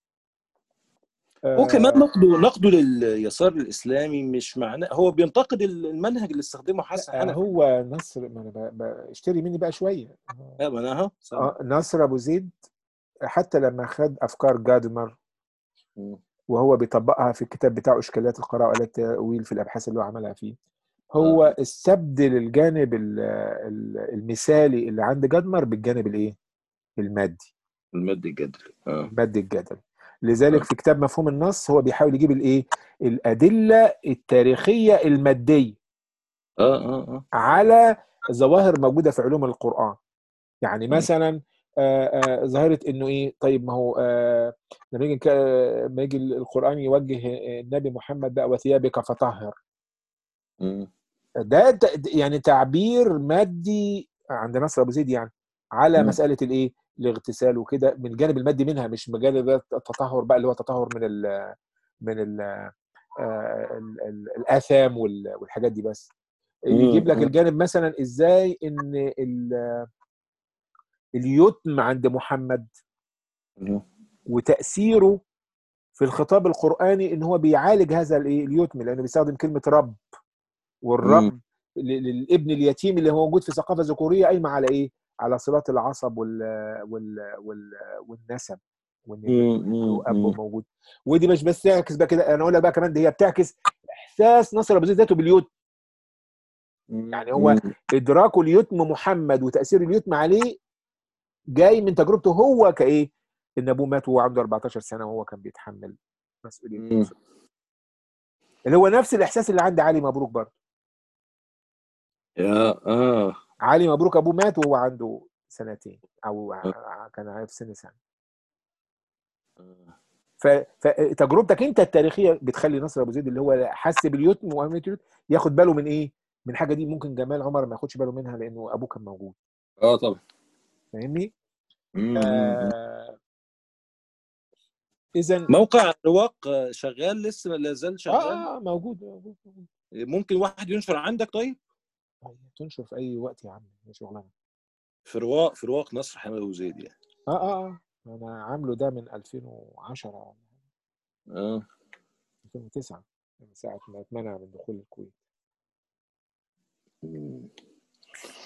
هو كمان آه، نقده نقده لليسار الاسلامي مش معناه هو بينتقد المنهج اللي استخدمه حسن لا، حنفي هو نصر ما انا ب- ب- اشتري مني بقى شويه لا ما انا اهو سامع. آه، نصر ابو زيد حتى لما خد افكار جادمر مم. وهو بيطبقها في الكتاب بتاعه اشكاليات القراءه والات التاويل في الابحاث اللي هو عملها فيه هو آه. استبدل الجانب ال- ال- المثالي اللي عند جادمر بالجانب الايه المادي المادي الجدلي اه المادي الجدلي لذلك آه. في كتاب مفهوم النص هو بيحاول يجيب الايه الادله التاريخيه الماديه اه اه اه على ظواهر موجوده في علوم القران يعني مم. مثلا آه، آه، ظاهره انه ايه طيب ما هو آه، لما يجي ك- لما يجي القران يوجه النبي محمد بقى وثيابك فطهر مم. ده ت- يعني تعبير مادي عند نصر ابو زيد يعني على مم. مساله الايه الاغتسال وكده من الجانب المادي منها مش مجال ده التطهر بقى اللي هو تطهر من ال من ال آه، ال- ال- الاثام وال- والحاجات دي بس يجيب لك مم. الجانب مثلا ازاي ان ال- اليتم عند محمد مم. وتاثيره في الخطاب القراني ان هو بيعالج هذا الايه اليتم لانه بيستخدم كلمه رب والرب ل- للابن اليتيم اللي هو موجود في ثقافه ذكوريه قايمه على ايه؟ على صلات العصب وال وال وال والنسب وان يبقى مم. له اب مم. موجود ودي مش بس تعكس بقى كده انا اقول لك بقى كمان دي هي بتعكس احساس نصر ابو زيد ذاته باليتم يعني هو مم. ادراكه ليتم محمد وتاثير اليتم عليه جاي من تجربته هو كايه؟ ان ابوه مات وهو عنده 14 سنه وهو كان بيتحمل مسؤوليه مم. الطفل اللي هو نفس الاحساس اللي عند علي مبروك برضه يا اه علي مبروك ابوه مات وهو عنده سنتين او ع- كان في سن سنه ف- فتجربتك انت التاريخيه بتخلي نصر ابو زيد اللي هو حس باليتم واهميه اليتم ياخد باله من ايه؟ من حاجه دي ممكن جمال عمر ما ياخدش باله منها لانه ابوه كان موجود اه طبعا فاهمني؟ مم. آه اذا موقع رواق شغال لسه لا زال شغال اه اه موجود موجود, موجود. ممكن واحد ينشر عندك طيب تنشر في اي وقت يا عم يا شغلانه في رواق في رواق نصر حماد ابو زيد يعني اه اه اه انا عامله ده من 2010 اه 2009 من ساعه ما اتمنع من دخول الكويت مم.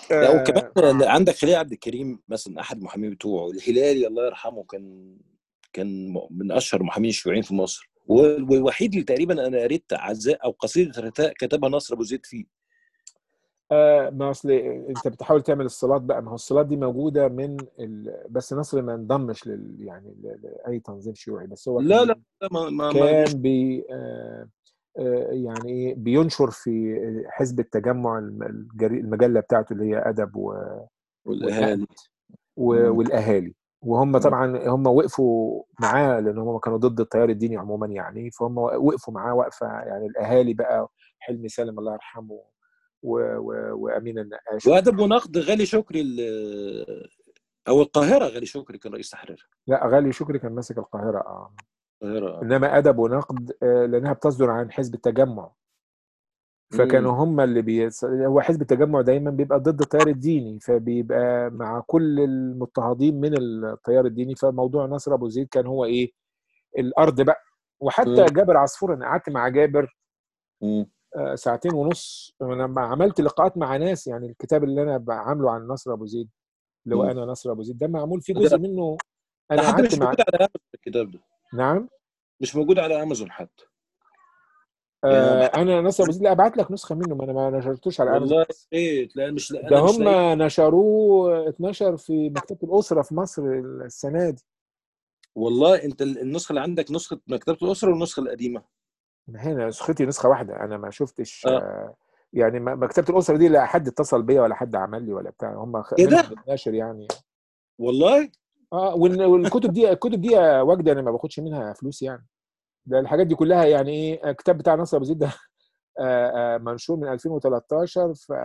لا آه، وكمان عندك خليل عبد الكريم مثلا احد المحامين بتوعه الهلالي الله يرحمه كان كان من اشهر المحامين الشيوعيين في مصر وال- والوحيد اللي تقريبا انا قريت عزاء او قصيده رثاء كتبها نصر ابو زيد فيه آه ما اصل انت بتحاول تعمل الصلات بقى ما هو الصلات دي موجوده من ال... بس نصر ما انضمش لل... يعني ل... لاي تنظيم شيوعي بس هو لا كان لا لا، ما ما ما كان بي آه آه يعني ايه بينشر في حزب التجمع الم- الجري... المجله بتاعته اللي هي ادب و... والاهالي و... مم. والاهالي وهم مم. طبعا هم وقفوا معاه لان هم كانوا ضد التيار الديني عموما يعني فهم وقفوا معاه وقفه يعني الاهالي بقى حلمي سالم الله يرحمه و... و... وامين النقاش وادب ونقد غالي شكري ال- او القاهره غالي شكري كان رئيس تحرير لا غالي شكري كان ماسك القاهره اه القاهره انما ادب ونقد آه، لانها بتصدر عن حزب التجمع فكانوا هم اللي بي... هو حزب التجمع دايما بيبقى ضد التيار الديني فبيبقى مع كل المضطهدين من التيار الديني فموضوع نصر ابو زيد كان هو ايه الارض بقى وحتى مم. جابر عصفور انا قعدت مع جابر مم. آه، ساعتين ونص انا لما عملت لقاءات مع ناس يعني الكتاب اللي انا عامله عن نصر ابو زيد اللي هو مم. انا نصر ابو زيد ده معمول فيه ده- جزء منه ده انا حتى قعدت مش مع موجود على امازون الكتاب ده نعم مش موجود على امازون حتى يعني آه أنا انا نصر ابو زيد لا ابعت لك نسخه منه ما انا ما نشرتوش على امازون والله ايه لا مش لا ده انا مش هم لاقي نشروه اتنشر في مكتبة الأسرة في مصر السنة دي والله انت ال- النسخه اللي عندك نسخه مكتبه الاسره والنسخه القديمه هنا نسختي نسخة واحدة أنا ما شفتش اه آه، يعني ما- مكتبة الأسرة دي لا حد اتصل بيا ولا حد عمل لي ولا بتاع هم خ- ايه منهم ده الناشر يعني والله اه وال- والكتب دي الكتب دي واجدة أنا ما باخدش منها فلوس يعني ده الحاجات دي كلها يعني إيه الكتاب بتاع نصر أبو زيد ده آه، آه، منشور من 2013 ف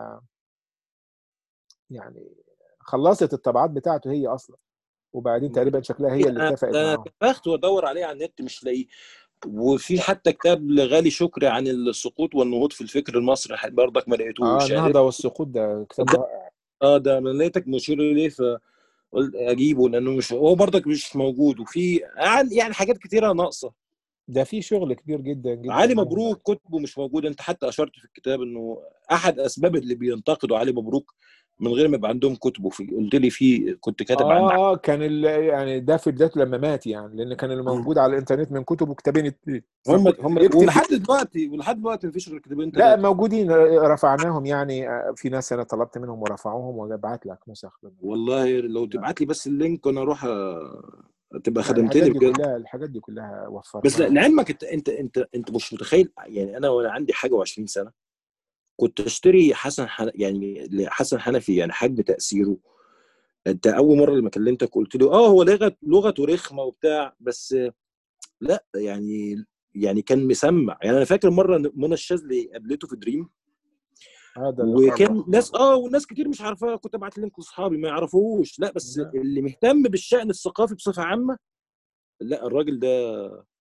يعني خلصت الطبعات بتاعته هي أصلا وبعدين تقريبا شكلها هي اللي انا اتفقت أنا معاهم اتفقت وادور عليه على النت مش لاقيه وفي حتى كتاب لغالي شكري عن السقوط والنهوض في الفكر المصري برضك ما اه لقيتوش يعني النهضة والسقوط ده كتاب ده رائع اه ده انا لقيتك مشير اليه فقلت اجيبه لانه مش هو برضك مش موجود وفي يعني حاجات كتيره ناقصه ده فيه شغل كبير جدا جدا علي منهم مبروك كتبه مش موجود انت حتى اشرت في الكتاب انه احد اسباب اللي بينتقدوا علي مبروك من غير ما يبقى عندهم كتبه في قلت لي في كنت كاتب عن اه اه كان ال- يعني ده في بدايته لما مات يعني لان كان اللي موجود على الانترنت من كتبه كتابين اتنين هم فكنت هم يكتب ولحد دلوقتي ولحد دلوقتي مفيش غير كتابين لا ثلاثه موجودين رفعناهم يعني آه، في ناس انا طلبت منهم ورفعوهم وابعت لك نسخ منهم والله لو لا تبعت لي بس اللينك وانا اروح أ- تبقى لا خدمتني الحاجات دي بجد كلها الحاجات دي كلها بس لا- وفرناها لعلمك انت انت انت انت مش متخيل يعني انا وانا عندي حاجه و20 سنه كنت اشتري حسن حن... يعني حسن حنفي يعني حجم تاثيره انت اول مره لما كلمتك قلت لي اه هو لغه لغته رخمه وبتاع بس لا يعني يعني كان مسمع يعني انا فاكر مره منى الشاذلي قابلته في دريم هذا اللقاء وكان الوحيد ناس اه وناس كتير مش عارفاه كنت ابعت لينك لاصحابي ما يعرفوهوش لا بس لا اللي مهتم بالشأن الثقافي بصفه عامه لا الراجل ده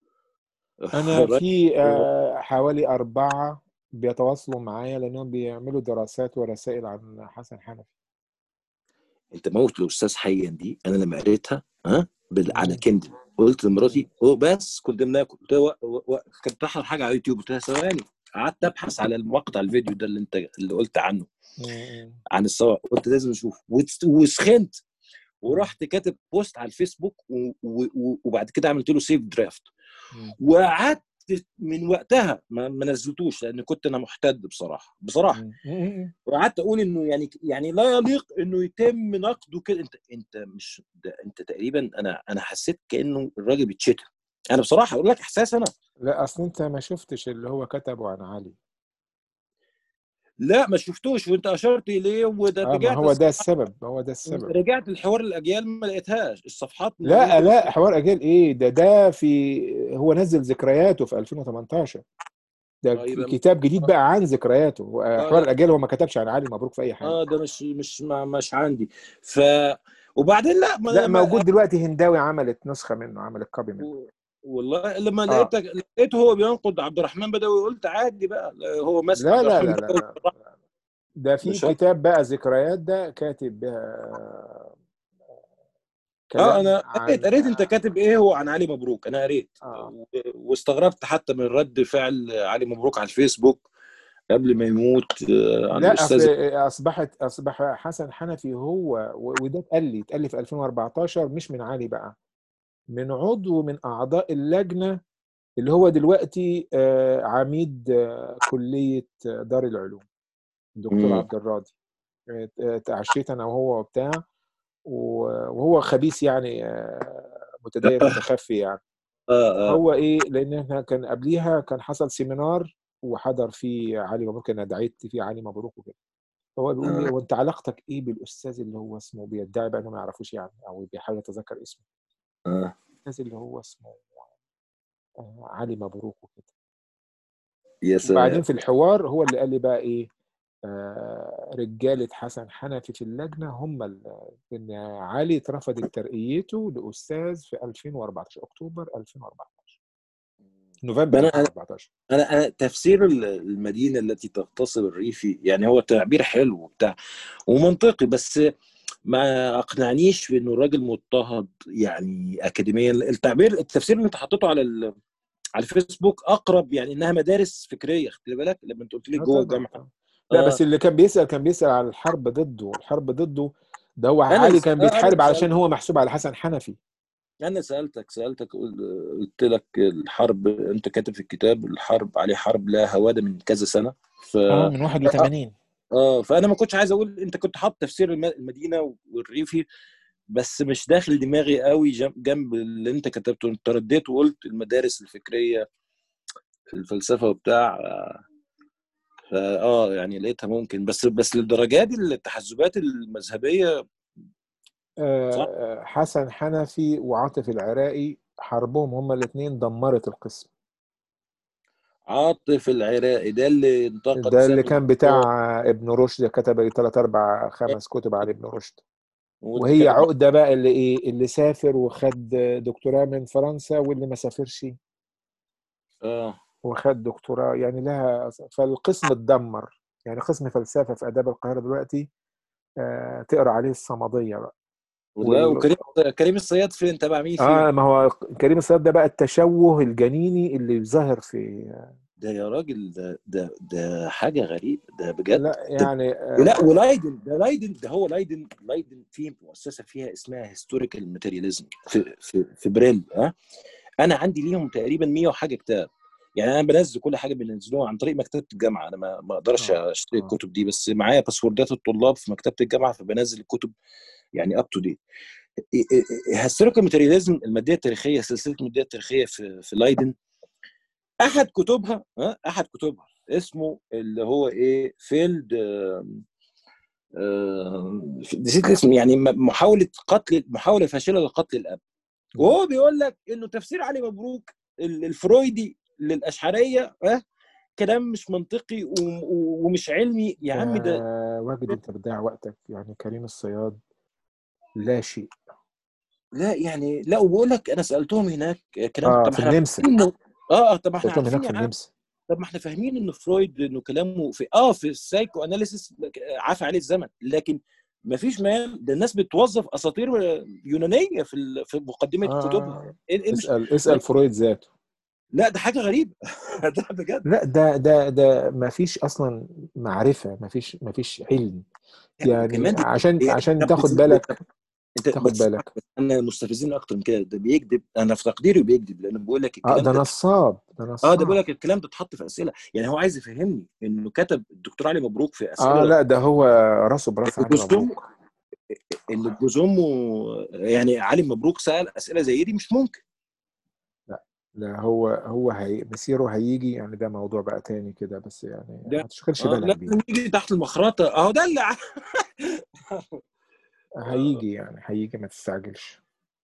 انا الراجل في آه، حوالي اربعه بيتواصلوا معايا لانهم بيعملوا دراسات ورسائل عن حسن حنفي انت موت الاستاذ حيا دي انا لما قريتها ها بال- على مم. كندل قلت مم. لمراتي هو بس كنت بناكل قلت لها و... و... و... كانت تحضر حاجه على اليوتيوب قلت لها ثواني قعدت ابحث على المقطع الفيديو ده اللي انت اللي قلت عنه مم. عن السواق قلت لازم اشوف وس- وسخنت مم. ورحت كاتب بوست على الفيسبوك و... و... و- وبعد كده عملت له سيف درافت مم. وقعدت من وقتها ما, ما نزلتوش لان كنت انا محتد بصراحه بصراحه مم. مم. وقعدت اقول انه يعني يعني لا يليق انه يتم نقده كده انت انت مش ده انت تقريبا انا انا حسيت كانه الراجل بيتشتم انا بصراحه اقول لك احساس انا لا اصل انت ما شفتش اللي هو كتبه عن علي لا ما شفتوش وانت اشرت اليه وده اه ما رجعت هو ده الصفحات السبب هو ده السبب رجعت الحوار الاجيال ما لقيتهاش الصفحات لا موجوده لا حوار اجيال ايه ده ده في هو نزل ذكرياته في 2018 ده اه يبقى كتاب جديد بقى عن ذكرياته هو اه حوار لا الاجيال هو ما كتبش عن علي مبروك في اي حاجه اه ده مش مش ما مش عندي ف وبعدين لا ما لا ما موجود دلوقتي هنداوي عملت نسخه منه عملت كوبي منه والله لما اه لقيتك لقيته هو بينقد عبد الرحمن بدوي قلت عادي بقى هو ماسك لا عبد لا الرحمن لا لا, بدوي لا. ده في مش هو- كتاب بقى ذكريات ده كاتب بها اه كلام انا عن قريت قريت انت كاتب ايه هو عن علي مبروك انا قريت اه و- واستغربت حتى من رد فعل علي مبروك على الفيسبوك قبل ما يموت آه، عن لا الاستاذ أصل اصبحت اصبح حسن حنفي هو و- وده اتقال لي اتقال لي في 2014 مش من علي بقى من عضو من اعضاء اللجنه اللي هو دلوقتي آه، عميد آه، كليه آه، دار العلوم الدكتور مم. عبد الراضي آه، اتعشيت انا وهو وبتاع و- وهو خبيث يعني آه، متدين متخفي يعني اه اه هو ايه لان احنا كان قبليها كان حصل سيمينار وحضر فيه علي مبروك انا دعيت فيه علي مبروك وكده هو بيقول لي آه. وانت علاقتك ايه بالاستاذ اللي هو اسمه بيدعي بقى انه ما يعرفوش يعني او بيحاول يتذكر اسمه اه الاستاذ اللي هو اسمه آه، علي مبروك وكده يا وبعدين سلام في الحوار هو اللي قال لي بقى ايه آه، رجاله حسن حنفي في اللجنه هم ال- ان علي اترفضت ترقيته لاستاذ في 2014 اكتوبر 2014 نوفمبر أنا- 2014 انا انا تفسير ال- المدينه التي تغتصب الريفي يعني هو تعبير حلو وبتاع ومنطقي بس ما اقنعنيش بانه الراجل مضطهد يعني اكاديميا التعبير التفسير اللي انت حطيته على ال- على الفيسبوك اقرب يعني انها مدارس فكريه خلي بالك لما انت قلت لي آه جوه طبعا الجامعه طبعا. لا اه بس اللي كان بيسأل كان بيسأل على الحرب ضده الحرب ضده ده هو انا علي س- كان آه، انا بيتحارب علشان سالت هو محسوب على حسن حنفي انا سالتك سالتك قل- قلت لك الحرب انت كاتب في الكتاب الحرب عليه حرب لا هواده من كذا سنه ف اه من 81 اه فانا ما كنتش عايز اقول انت كنت حاطط تفسير الم- المدينه والريفي بس مش داخل دماغي قوي جم- جنب اللي انت كتبته انت رديت وقلت المدارس الفكريه في الفلسفه وبتاع فا اه يعني لقيتها ممكن بس بس للدرجه دي التحزبات المذهبيه صح؟ آه حسن حنفي وعاطف العراقي حربهم هما الاثنين دمرت القسم عاطف العراقي ده اللي انتقد ده اللي سامي كان بتاع ابن رشد كتب لي ثلاث اربع خمس كتب على ابن رشد وهي واتكلم عقده بقى اللي ايه اللي سافر وخد دكتوراه من فرنسا واللي ما سافرش اه وخد دكتوراه يعني لها فالقسم اتدمر يعني قسم فلسفه في اداب القاهره دلوقتي آه تقرا عليه الصمديه بقى ولا وال... وكريم كريم الصياد فين تبع مين فيهم اه ما هو كريم الصياد ده بقى التشوه الجنيني اللي ظاهر في ده يا راجل ده ده ده حاجه غريبه ده بجد لا ده يعني ولا آه ولايدن ده لايدن ده هو لايدن لايدن في مؤسسه فيها اسمها هيستوريكال ماتيرياليزم في في في بريل ها انا عندي ليهم تقريبا 100 وحاجه كتاب يعني انا بنزل كل حاجه بنزلوها عن طريق مكتبه الجامعه انا ما ما اقدرش اه اشتري اه الكتب دي بس معايا باسوردات الطلاب في مكتبه الجامعه فبنزل الكتب يعني اب تو ديت هيستوريكال ماتيرياليزم الماديه التاريخيه سلسله الماديه التاريخيه في في لايدن احد كتبها ها احد كتبها اسمه اللي هو ايه فيلد نسيت الاسم يعني م- محاوله قتل محاوله فاشله لقتل الاب مم. وهو بيقول لك انه تفسير علي مبروك ال- الفرويدي للاشعريه ها كلام مش منطقي و- و- ومش علمي يا عم ده آه واجد انت بتضيع وقتك يعني كريم الصياد لا شيء لا يعني لا وبقول لك انا سالتهم هناك كلام اه طب ما في احنا النمسا عارفين إنه- اه اه طب ما احنا قلتهم عارفين هناك يا في عم النمسا طب ما احنا فاهمين ان فرويد انه كلامه في اه في السايكو اناليسيس عفى عليه الزمن لكن ما فيش ما ده الناس بتوظف اساطير يونانيه في ال- في مقدمه كتبها آه إيه إيه مش اسال اسال فرويد ذاته لا ده حاجه غريبه ده بجد لا ده ده ده ما فيش اصلا معرفه ما فيش ما فيش علم لا يعني وكمان دي عشان إيه، عشان طب تاخد إزاي- بالك انت تاخد بس بالك انا مستفزين اكتر من كده ده بيكذب انا في تقديري بيكذب لانه بقول لك اه الكلام ده ده نصاب ده اه ده نصاب بقول لك الكلام ده اتحط في اسئله يعني هو عايز يفهمني انه كتب الدكتور علي مبروك في اه اسئله لا ده هو راسه براس ان علي جوزهم مبروك ان جوزهم يعني علي مبروك سال اسئله زي دي مش ممكن لا لا هو هو هي مسيره هيجي يعني ده موضوع بقى تاني كده بس يعني ده ما تشغلش اه بالك بيه لازم يجي تحت المخرطه اهو ده اللي ع- آه. هيجي يعني هيجي ما تستعجلش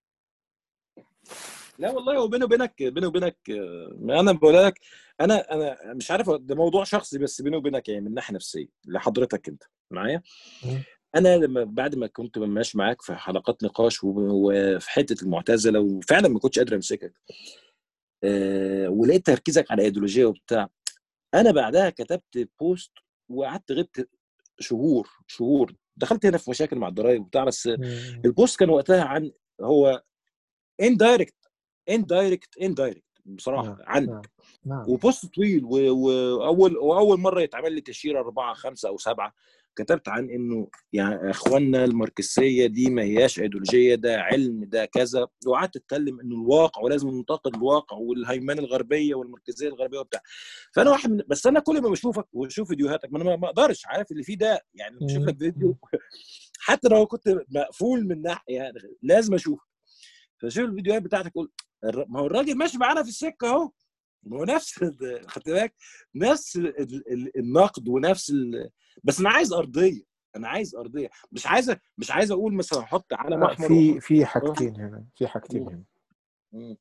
لا والله وبيني وبينك بيني وبينك آه، ما انا بقول لك انا انا مش عارف ده موضوع شخصي بس بيني وبينك يعني من ناحيه نفسيه لحضرتك انت معايا مم. انا لما بعد ما كنت ماشي معاك في حلقات نقاش و- وفي حته المعتزله وفعلا ما كنتش قادر امسكك آه، ولقيت تركيزك على ايديولوجيه وبتاع انا بعدها كتبت بوست وقعدت غبت شهور شهور دخلت هنا في مشاكل مع الضرايب وبتاع بس مم. البوست كان وقتها عن هو اندايركت اندايركت اندايركت بصراحه نعم عندك نعم نعم وبوست طويل و- واول واول مره يتعمل لي تشير اربعه خمسه او سبعه كتبت عن انه يعني اخواننا الماركسيه دي ما هياش ايديولوجيه ده علم ده كذا وقعدت اتكلم انه الواقع ولازم ننتقد الواقع والهيمنه الغربيه والمركزيه الغربيه وبتاع فانا واحد من بس انا كل ما بشوفك واشوف فيديوهاتك ما انا ما ما اقدرش عارف اللي فيه ده يعني لما اشوف لك فيديو حتى لو كنت مقفول من ناحيه يعني لازم اشوف فشوف الفيديوهات بتاعتك اقول الر- ما هو الراجل ماشي معانا في السكه اهو ما هو نفس ال- خدت بالك نفس ال- ال- النقد ونفس ال... بس انا عايز ارضيه انا عايز ارضيه مش عايز مش عايز اقول مثلا احط علم لا، احمر في وأحط- في حاجتين هنا في حاجتين مم. هنا مم.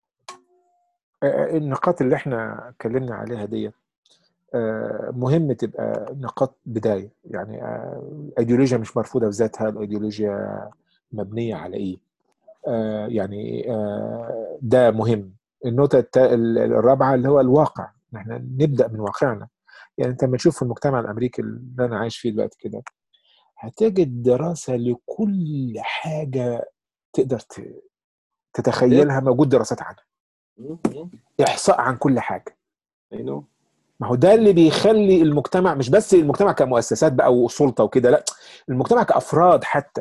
آه، النقاط اللي احنا اتكلمنا عليها ديت آه، مهم تبقى نقاط بداية يعني آه، الايديولوجيا مش مرفوضة بذاتها الايديولوجيا مبنية على ايه آه، يعني آه، ده مهم النقطة التا- ال- الرابعة اللي هو الواقع إن احنا نبدأ من واقعنا يعني انت لما تشوف في المجتمع الامريكي اللي انا عايش فيه دلوقتي كده هتجد دراسة لكل حاجة تقدر ت- تتخيلها موجود دراسات عنها مم. مم. احصاء عن كل حاجة I know. ما هو ده اللي بيخلي المجتمع مش بس المجتمع كمؤسسات بقى وسلطه وكده لا المجتمع كافراد حتى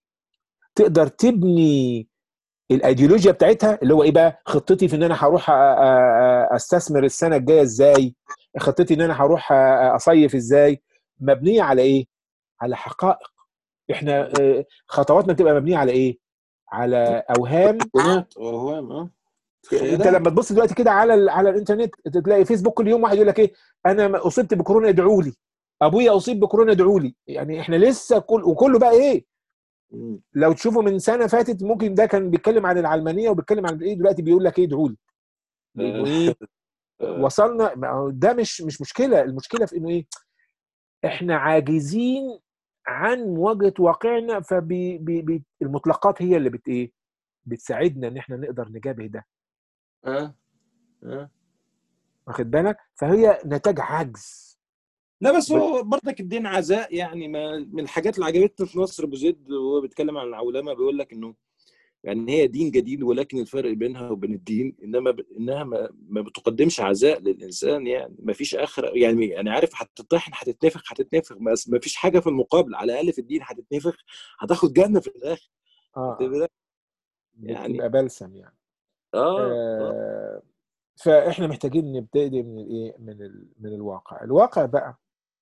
تقدر تبني الايديولوجيا بتاعتها اللي هو ايه بقى خطتي في ان انا هروح أ- أ- أ- استثمر السنه الجايه ازاي خطتي ان انا هروح أ- اصيف ازاي مبنيه على ايه على حقائق احنا آه، خطواتنا بتبقى مبنيه على ايه على اوهام تخيلات اوهام اه انت تخيلات لما تبص دلوقتي كده على ال- على الانترنت تلاقي فيسبوك كل يوم واحد يقول لك ايه انا ما اصبت بكورونا ادعوا لي ابويا اصيب بكورونا ادعوا لي يعني احنا لسه كل وكله بقى ايه مم. لو تشوفوا من سنه فاتت ممكن ده كان بيتكلم عن العلمانيه وبيتكلم عن ايه دلوقتي بيقول لك ايه ادعوا لي لانه ايه آه. وصلنا ما هو ده مش مش مشكله المشكله في انه ايه احنا عاجزين عن مواجهه واقعنا فالمطلقات هي اللي بت ايه بتساعدنا ان احنا نقدر نجابه ده اه اه واخد بالك فهي نتاج عجز لا بس هو برضك الدين عزاء يعني ما من الحاجات اللي عجبتني في نصر ابو زيد وهو بيتكلم عن العولمه بيقول لك انه يعني هي دين جديد ولكن الفرق بينها وبين الدين انما ب... انها ما... ما بتقدمش عزاء للانسان يعني ما فيش اخر يعني يعني عارف هتطحن هتتنفخ هتتنفخ بس ما فيش حاجه في المقابل على الاقل في الدين هتتنفخ هتاخد جنه في الاخر اه واخد بالك؟ يعني يعني- بلسم يعني اه آه. آه فاحنا محتاجين نبتدي من الايه من ال... من الواقع الواقع بقى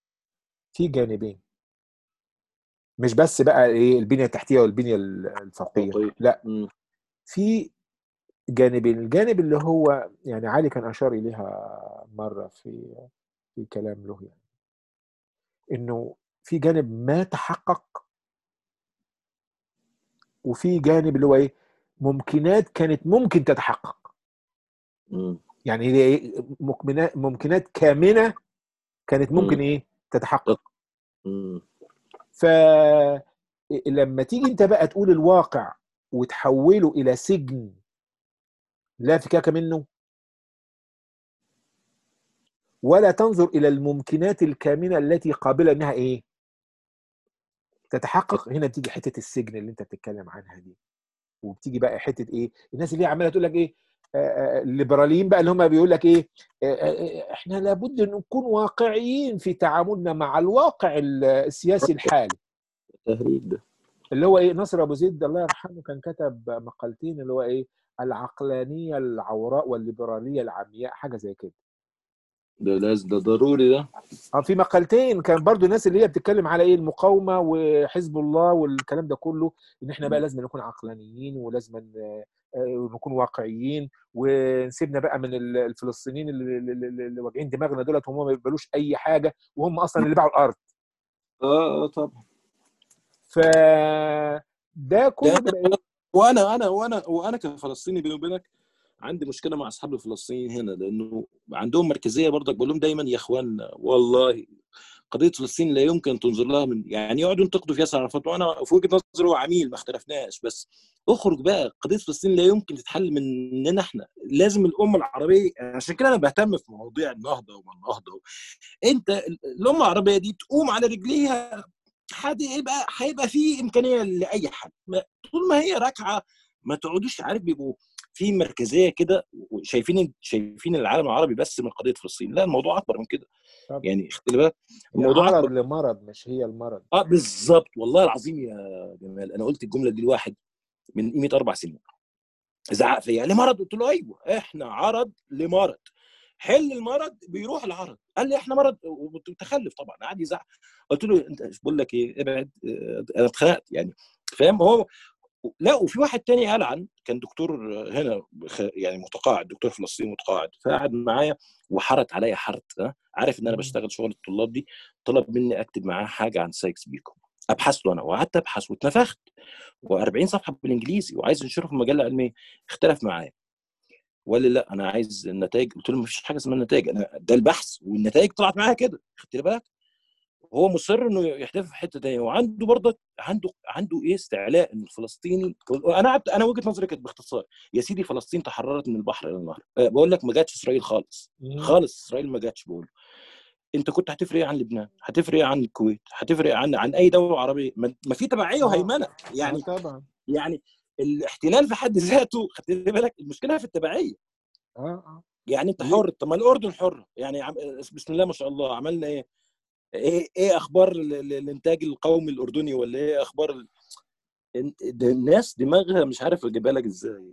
في جانبين مش بس بقى ايه البنيه التحتيه والبنيه الفوقيه فوقية. لا مم. في جانبين الجانب اللي هو يعني علي كان اشار اليها مره في في كلام له يعني انه في جانب ما تحقق وفي جانب اللي هو ايه ممكنات كانت ممكن تتحقق مم. يعني هي إيه؟ ممكنات ممكنات كامنه كانت ممكن مم. ايه تتحقق مم. فلما تيجي انت بقى تقول الواقع وتحوله الى سجن لا فكاك منه ولا تنظر الى الممكنات الكامنه التي قابله انها ايه تتحقق هنا بتيجي حته السجن اللي انت بتتكلم عنها دي وبتيجي بقى حته ايه الناس اللي هي عماله تقول لك ايه آه، آه، الليبراليين بقى اللي هم بيقول لك ايه آه، آه، احنا لابد ان نكون واقعيين في تعاملنا مع الواقع ال- السياسي الحالي تهريج ده اللي هو ايه نصر ابو زيد الله يرحمه كان كتب مقالتين اللي هو ايه العقلانيه العوراء والليبراليه العمياء حاجه زي كده ده لازم ده ضروري ده اه في مقالتين كان برضو الناس اللي هي بتتكلم على ايه المقاومه وحزب الله والكلام ده كله ان احنا بقى لازم نكون عقلانيين ولازم ن- آه، نكون واقعيين ونسيبنا بقى من ال- الفلسطينيين اللي, اللي, اللي اللي واجعين دماغنا دولت هم ما بيقبلوش اي حاجه وهم اصلا اللي باعوا الارض اه اه طبعا ف ده كله بقى ايه وانا انا وانا وانا كفلسطيني بيني وبينك عندي مشكله مع اصحاب الفلسطينيين هنا لانه عندهم مركزيه برضك بقول لهم دايما يا اخواننا والله قضيه فلسطين لا يمكن تنظر لها من يعني يقعدوا ينتقدوا في ياسر عرفات وانا في وجهه نظري هو عميل ما اختلفناش بس اخرج بقى قضيه فلسطين لا يمكن تتحل مننا احنا لازم الامه العربيه عشان كده انا بهتم في مواضيع النهضه وما النهضه انت الامه العربيه دي تقوم على رجليها هيبقى هيبقى في امكانيه لاي حد ما- طول ما هي راكعه ما تقعدوش عارف بيبقوا في مركزيه كده شايفين شايفين العالم العربي بس من قضيه فلسطين لا الموضوع اكبر من كده طب. يعني خلي بالك الموضوع الموضوع عرض اكبر لمرض مش هي المرض اه بالظبط والله العظيم يا جمال انا قلت الجمله دي لواحد من قيمه اربع سنين زعق فيا لمرض قلت له ايوه احنا عرض لمرض حل المرض بيروح العرض قال لي احنا مرض متخلف طبعا قعد يزعق قلت له انت بقول لك ايه ابعد اه، انا اتخنقت يعني فاهم هو لا وفي واحد تاني قال عن كان دكتور هنا خ- يعني متقاعد دكتور فلسطيني متقاعد فقعد معايا وحرت عليا حرت ها عارف ان انا مم. بشتغل شغل الطلاب دي طلب مني اكتب معاه حاجه عن سايكس بيكو ابحث له انا وقعدت ابحث واتنفخت و40 صفحه بالانجليزي وعايز انشره في مجله علميه اختلف معايا وقال لي لا انا عايز النتائج قلت له مفيش حاجه اسمها النتائج انا ده البحث والنتائج طلعت معايا كده خدت بالك هو مصر انه يحتفل في حته تانيه وعنده برضك عنده عنده ايه استعلاء ان الفلسطيني انا عبت انا وجهه نظري كانت باختصار يا سيدي فلسطين تحررت من البحر الى النهر أه، بقول لك ما جاتش اسرائيل خالص مم. خالص اسرائيل ما جاتش بقول انت كنت هتفرق ايه عن لبنان هتفرق ايه عن الكويت هتفرق عن عن اي دوله عربيه ما ما في تبعيه آه. وهيمنه يعني آه طبعا يعني الاحتلال في حد ذاته خدت بالك المشكله في التبعيه اه اه يعني انت ليه؟ حر طب ما الاردن حره يعني عم... بسم الله ما شاء الله عملنا ايه ايه ايه اخبار ال- ال- الانتاج القومي الاردني ولا ايه اخبار ال... انت- ده الناس دماغها مش عارف اجيبها لك ازاي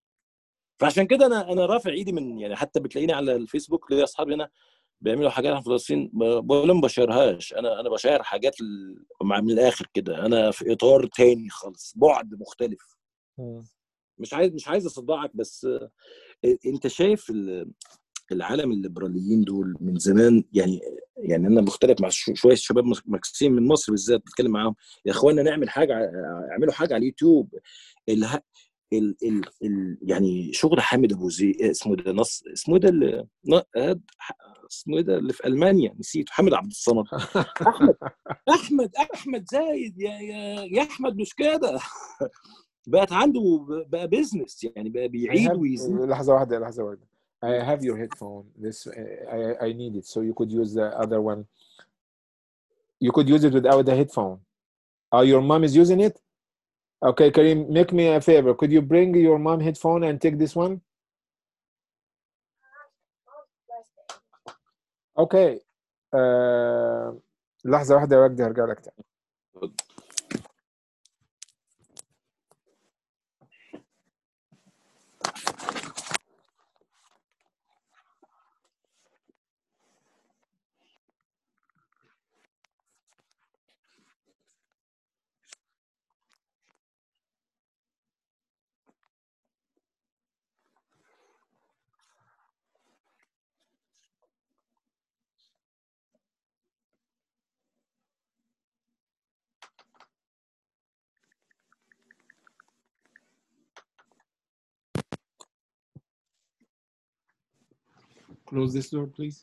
فعشان كده انا انا رافع ايدي من يعني حتى بتلاقيني على الفيسبوك ليا اصحابي هنا بيعملوا حاجات عن فلسطين ب- بقول لهم بشيرهاش انا انا بشير حاجات ال- مع- من الاخر كده انا في اطار تاني خالص بعد مختلف مم. مش عايز مش عايز اصدعك بس آه، انت شايف ال- العالم الليبراليين دول من زمان يعني يعني انا مختلف مع شو- شويه شباب مكسين من مصر بالذات بتكلم معاهم يا اخوانا نعمل حاجه ع- اعملوا حاجه على اليوتيوب ال ال ال ال يعني شغل حامد ابو زيد اسمه ده نص اسمه ده اللي ن- هاد- اسمه ده اللي في المانيا نسيته حامد عبد الصمد احمد احمد احمد زايد يا يا يا احمد مش كده بقت عنده بقى بيزنس يعني بقى I بيعيد have ويزيد لحظة واحدة لحظة واحدة I have your headphone this I, I need it so you could use the other one you could use it without the headphone oh your mom is using it okay Karim make me a favor could you bring your mom headphone and take this one okay uh, لحظة واحدة يا وجدي هرجع لك تاني close this door please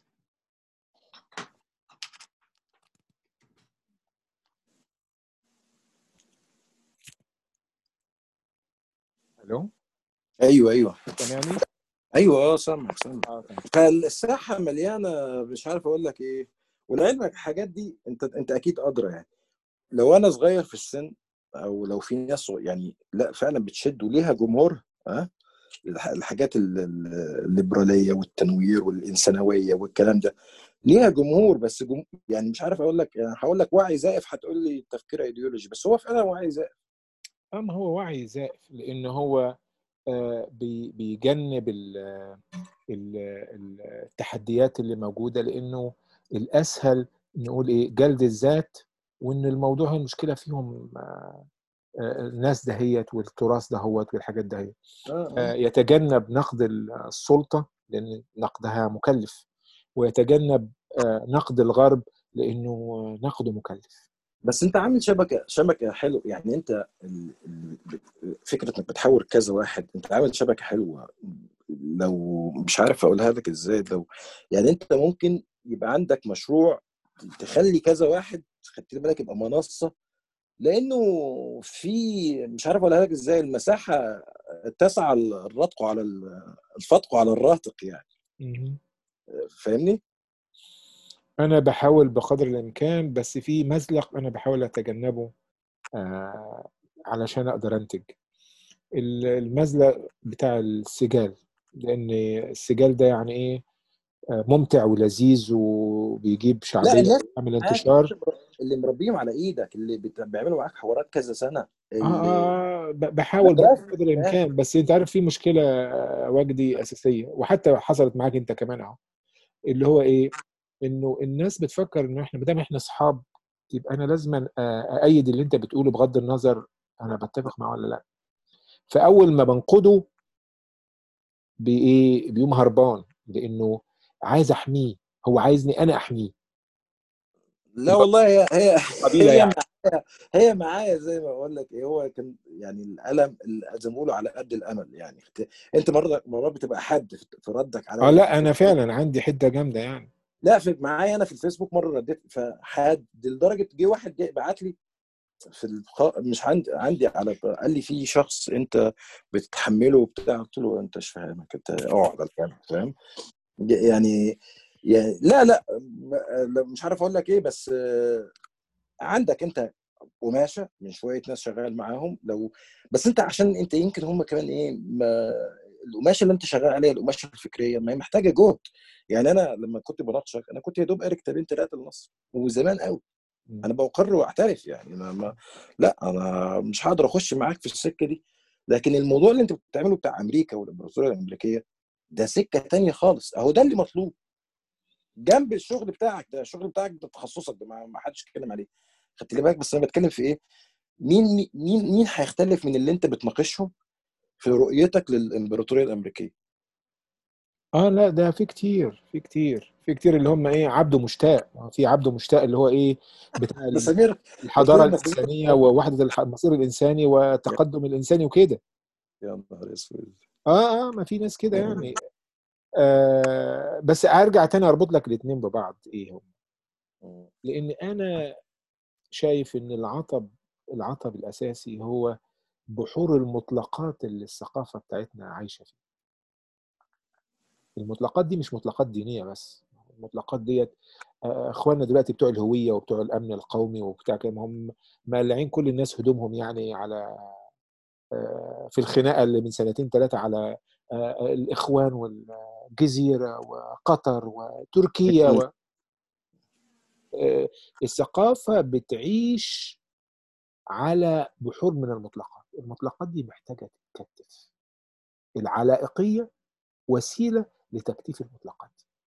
الو ايوه ايوه سامعني ايوه اه سامعك سامعك اه تمام. فالساحه مليانه مش عارف اقول لك ايه ولعلمك الحاجات دي انت انت اكيد ادرى يعني لو انا صغير في السن او لو في ناس صغ- يعني لا فعلا بتشد وليها جمهور ها الح- الحاجات ال- ال- الليبراليه والتنوير والانسانويه والكلام ده ليها جمهور بس جم... يعني مش عارف اقول لك يعني هقول لك وعي زائف هتقول لي تفكير ايديولوجي بس هو فعلا وعي زائف اه ما هو وعي زائف لان هو آه، بي- بيجنب ال- ال- ال- التحديات اللي موجوده لانه الاسهل نقول ايه جلد الذات وان الموضوع المشكله فيهم آه، آه، الناس دهيت والتراث دهوت والحاجات دهيت آه، آه، آه. يتجنب نقد السلطه لان نقدها مكلف ويتجنب آه، نقد الغرب لانه نقده مكلف بس انت عامل شبكه شبكه حلو يعني انت ال- ال- فكره انك بتحاور كذا واحد انت عامل شبكه حلوه لو مش عارف اقولها لك ازاي لو يعني انت ممكن يبقى عندك مشروع تخلي كذا واحد خدت بالك يبقى منصه لانه في مش عارف اقولها لك ازاي المساحه تسعى الرتق على ال- الفتق على الراتق يعني مهم. فاهمني؟ انا بحاول بقدر الامكان بس في مزلق انا بحاول اتجنبه آه علشان اقدر انتج ال- المزلق بتاع السجال لان السجال ده يعني ايه آه، ممتع ولذيذ وبيجيب لا شعبيه الناس ويعمل معاك انتشار اللي مربيهم على ايدك اللي بت- بيعملوا معاك حوارات كذا سنه اللي اه اه ب- بحاول بقدر مدرسه قدر الامكان بس انت عارف في مشكله آه، وجدي اساسيه وحتى حصلت معاك انت كمان اهو اللي هو ايه انه الناس بتفكر انه احنا ما دام احنا اصحاب يبقى انا لازم ايد اللي انت بتقوله بغض النظر انا بتفق معاه ولا لا فاول ما بنقده بايه بيقوم هربان لانه عايز احميه هو عايزني انا احميه لا والله هي هي قبيله هي يعني معايا هي معايا زي ما اقول لك ايه هو كان يعني الالم ال- زي ما بيقولوا على قد الامل يعني اخت- انت مرات مرات بتبقى حد في في ردك اه عليا في لا انا الفيسبوك فعلا عندي حده جامده يعني لا في معايا انا في الفيسبوك مره رديت فحد لدرجه جه واحد جه بعت لي في الخ... مش عندي عندي على قال لي في شخص انت بتتحمله وبتاع قلت له انت مش فاهمك انت اقعد على الجنب فاهم يعني يعني لا لا م- لا، مش عارف اقول لك ايه بس آه، عندك انت قماشه من شويه ناس شغال معاهم لو بس انت عشان انت يمكن هم كمان ايه ما القماشه اللي انت شغال عليها القماشه الفكريه ما هي محتاجه جهد يعني انا لما كنت بناقشك انا كنت يا دوب قاري كتابين ثلاثه للنصر وزمان قوي م. انا بقر واعترف يعني انا ما لا انا مش هقدر اخش معاك في السكه دي لكن الموضوع اللي انت بتعمله بتاع امريكا والامبراطوريه الامريكيه ده سكه تانية خالص اهو ده اللي مطلوب جنب الشغل بتاعك ده الشغل بتاعك ده تخصصك ده ما ما حدش اتكلم عليه خدت لي بالك بس انا بتكلم في ايه مين مين مين هيختلف من اللي انت بتناقشهم في رؤيتك للامبراطوريه الامريكيه اه لا ده في كتير في كتير في كتير اللي هم ايه عبده مشتاق في عبده مشتاق اللي هو ايه بتاع ده سمير الحضاره دكتور مسؤول الانسانيه ووحده الح- المصير الانساني والتقدم الانساني وكده يا نهار اسود اه اه ما في ناس كده يعني آه بس ارجع تاني اربط لك الاثنين ببعض ايه هم لان انا شايف ان العطب العطب الاساسي هو بحور المطلقات اللي الثقافه بتاعتنا عايشه فيها المطلقات دي مش مطلقات دينيه بس المطلقات ديت آه، اخواننا دلوقتي بتوع الهويه وبتوع الامن القومي وبتاع كده هم مقلعين كل الناس هدومهم يعني على آه، في الخناقه اللي من سنتين ثلاثه على آه، الاخوان والجزيره وقطر وتركيا و... آه، الثقافه بتعيش على بحور من المطلقات المطلقات دي محتاجه تتكتف العلائقيه وسيله لتكتيف المطلقات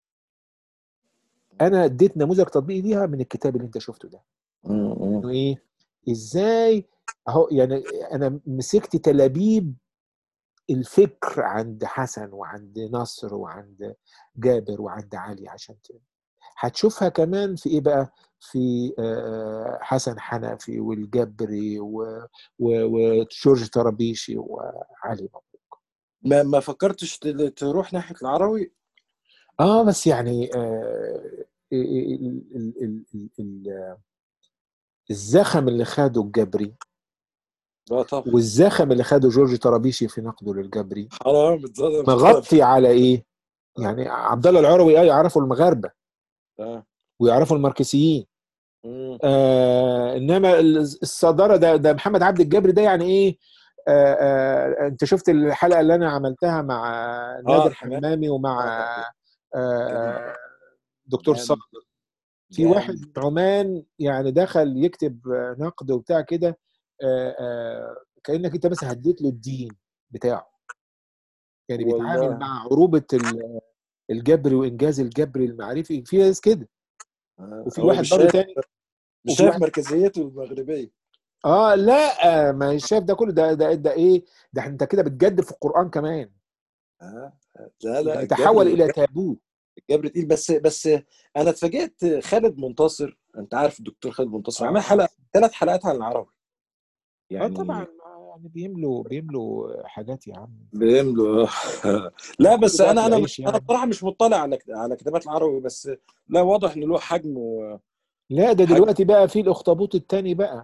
انا اديت نموذج تطبيقي ليها من الكتاب اللي انت شفته ده انه ايه ازاي اهو يعني انا مسكت تلابيب الفكر عند حسن وعند نصر وعند جابر وعند علي عشان ت... هتشوفها كمان في ايه بقى في آه، حسن حنفي والجبري و- و- وجورج طرابيشي وعلي مبروك ما ما فكرتش تل- تروح ناحيه العربي اه بس يعني آه ال- ال- ال- ال- ال- الزخم اللي خده الجبري لا طبعا والزخم اللي خده جورج طرابيشي في نقده للجبري حرام اتظلم مغطي على ايه؟ يعني عبد الله العروي اه يعرفوا المغاربه آه. ويعرفوا الماركسيين مم. آه انما ال- الصداره ده ده محمد عبد الجبري ده يعني ايه آه آه انت شفت الحلقه اللي انا عملتها مع نادر حمام. حمامي ومع آه. آه دكتور جامد. صقر في جامد. واحد من عمان يعني دخل يكتب آه، نقد وبتاع كده آه، آه، كانك انت بس هديت له الدين بتاعه يعني بيتعامل والله. مع عروبه ال- الجبر وانجاز الجبر المعرفي في ناس كده آه. وفي هو واحد مش برضه شايف تاني مش وفي شايف واحد مركزيته المغربيه اه لا آه، ما شايف ده كله ده ده ده ايه ده انت كده بتجدد في القران كمان آه. لا لا تحول الجبر- الى تابوه الجبر تقيل بس بس انا اتفاجئت خالد منتصر انت عارف الدكتور خالد منتصر آه. عمل حلقه ثلاث حلقات عن العربي اه يعني طبعا آه، يعني بيملوا بيملوا حاجات يا عم بيملوا لا بس كله انا بياكل انا عيش انا يعني. بصراحه مش مطلع على على كتابات العربي بس لا واضح ان له حجم و... لا ده حاجة- دلوقتي بقى في الاخطبوط التاني بقى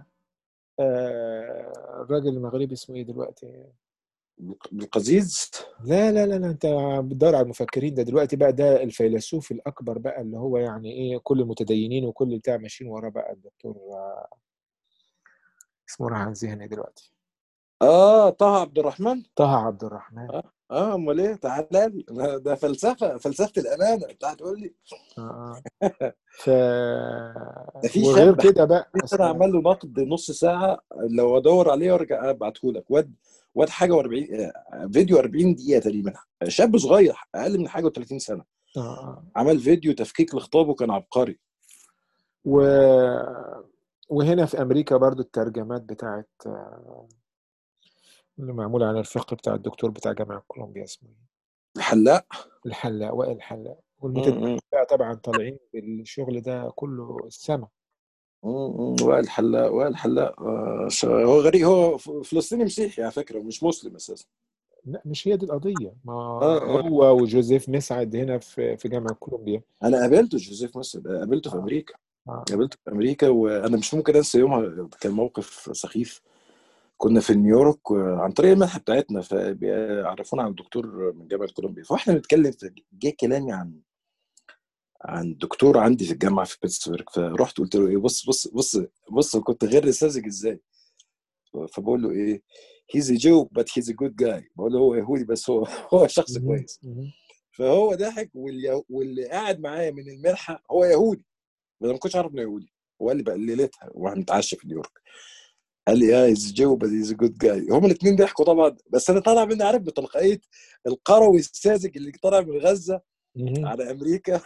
آه الراجل المغربي اسمه ايه دلوقتي بالقزيز لا لا لا لا انت بتدور على المفكرين ده دلوقتي بقى ده الفيلسوف الاكبر بقى اللي هو يعني ايه كل المتدينين وكل بتاع ماشيين وراه بقى الدكتور آه، اسمه راح عن ذهني دلوقتي اه طه عبد الرحمن طه عبد الرحمن اه اه امال ايه تعالى لي ده- ده فلسفه فلسفه الامانه انت هتقول لي اه اه ف ده في وغير شاب كده بقى في سنه عمل له نقد نص ساعه لو ادور عليه وارجع ابعته لك واد واد حاجه و40 فيديو 40 دقيقه تقريبا شاب صغير اقل من حاجه و30 سنه آه، آه. عمل فيديو تفكيك لخطابه كان عبقري و... وهنا في امريكا برضو الترجمات بتاعت آه، اللي معموله عن الفقه بتاع الدكتور بتاع جامعه كولومبيا اسمه إيه؟ الحلاق الحلاق وائل الحلاق م- والمترجمين م- بقى طبعا طالعين بالشغل ده كله السما م- م- وائل الحلاق وائل الحلاق آه، ش- هو غريب هو ف- فلسطيني مسيحي على فكره مش مسلم اساسا لا مش هي دي القضيه ما اه اه هو وجوزيف مسعد هنا في في جامعه كولومبيا انا قابلته جوزيف مصر قابلته في آه. امريكا آه. قابلته في امريكا وانا مش ممكن انسى يومها كان موقف سخيف كنا في نيويورك عن طريق المنحه بتاعتنا فبيعرفونا عن دكتور من جامعه كولومبيا فاحنا بنتكلم جه كلامي عن عن دكتور عندي في الجامعه في بيتسبرج فرحت قلت له ايه بص بص بص بص كنت غير ساذج ازاي فبقول له ايه هيز جو بات هيز جود جاي بقول له هو يهودي بس هو هو شخص مهم. كويس مهم. فهو ضحك واللي, واللي قاعد معايا من المنحه هو يهودي انا ما كنتش عارف انه يهودي هو قال لي بقى ليلتها واحنا بنتعشى في نيويورك قال لي اه هيز جو بس هيز جود جاي هما الاثنين ضحكوا طبعا بس انا طالع مني عارف بتلقائيه القروي الساذج اللي طالع من غزه مهم. على امريكا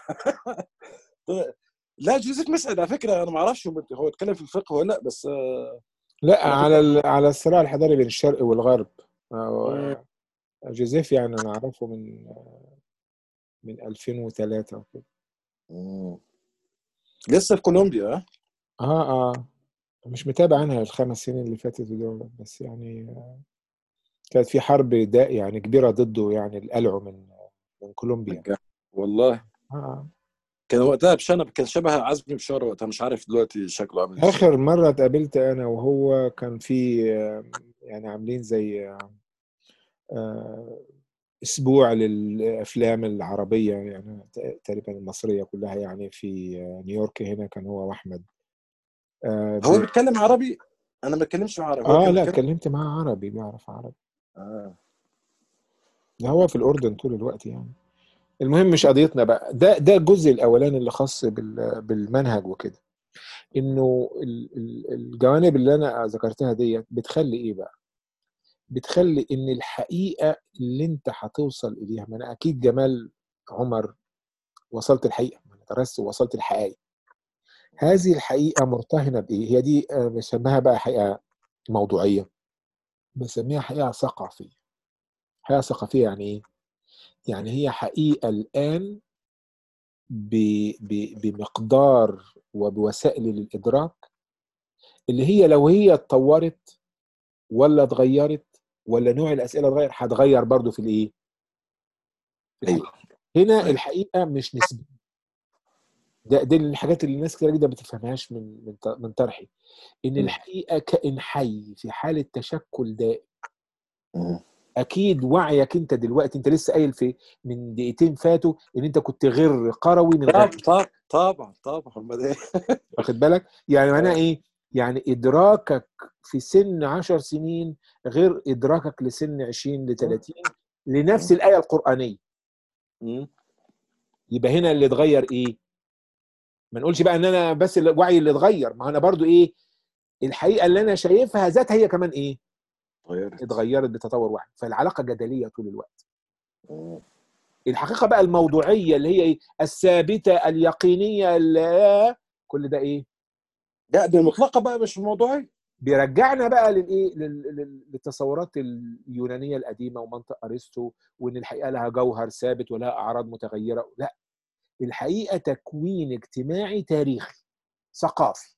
لا جوزيف مسعد على فكره انا ما اعرفش هو هو اتكلم في الفقه ولا لا بس آه، لا انا على كنت ال... على الصراع الحضاري بين الشرق والغرب مم. آه، جوزيف يعني انا اعرفه من من 2003 وكده مم. لسه في كولومبيا اه اه اه مش متابع عنها الخمس سنين اللي فاتت دول بس يعني آه، كانت في حرب دا يعني كبيرة ضده يعني القلعه من من كولومبيا رجع. والله آه. آه. كان وقتها بشنب كان شبه عزمي بشاره وقتها مش عارف دلوقتي شكله عامل ازاي آخر مرة اتقابلت أنا وهو كان في آه، يعني عاملين زي آه، آه، أسبوع للأفلام العربية يعني ت- تقريبا المصرية كلها يعني في آه، نيويورك هنا كان هو وأحمد آه هو بي... بيتكلم عربي انا ما بتكلمش عربي هو آه كان لا بيتكلم اتكلمت معاه عربي بيعرف عربي آه. ده هو في الأردن طول الوقت يعني المهم مش قضيتنا بقى ده ده الجزء الأولاني اللي خاص بال- بالمنهج وكده إنه ال- ال- الجوانب اللي أنا ذكرتها ديت بتخلي إيه بقى؟ بتخلي ان الحقيقه اللي انت هتوصل اليها ما انا اكيد جمال عمر وصلت الحقيقه ما انا درست ووصلت الحقائق هذه الحقيقه مرتهنه بايه هي دي آه، بسميها بقى حقيقه موضوعيه بسميها حقيقه ثقافيه حقيقه ثقافيه يعني ايه يعني هي حقيقه الان ب... ب... بمقدار وبوسائل للادراك اللي هي لو هي اتطورت ولا اتغيرت ولا نوع الاسئله اتغير هتغير برضو في الايه في الحقيقه ايوه هنا ايوه الحقيقه مش نسبيه ده دي الحاجات اللي الناس كتير جدا ما بتفهمهاش من من ط- من طرحي ان مم. الحقيقه كائن حي في حاله تشكل دائم مم. اكيد وعيك انت دلوقتي انت لسه قايل في من دقيقتين فاتوا ان انت كنت غير قروي من طبعا غير طبعا طبعا طبعا امال ايه واخد بالك يعني معناها آه. ايه يعني ادراكك في سن 10 سنين غير ادراكك لسن 20 ل 30 لنفس مم. الايه القرانيه مم. يبقى هنا اللي اتغير ايه ما نقولش بقى ان انا بس الوعي اللي اتغير ما انا برضو ايه الحقيقه اللي انا شايفها ذاتها هي كمان ايه اتغيرت اتغيرت بتطور واحد فالعلاقه جدليه طول الوقت مم. الحقيقه بقى الموضوعيه اللي هي ايه الثابته اليقينيه اللي كل ده ايه لا دي المطلقه بقى مش موضوعيه بيرجعنا بقى للايه لل- لل- للتصورات اليونانيه القديمه ومنطق ارسطو وان الحقيقه لها جوهر ثابت ولها اعراض متغيره لا الحقيقه تكوين اجتماعي تاريخي ثقافي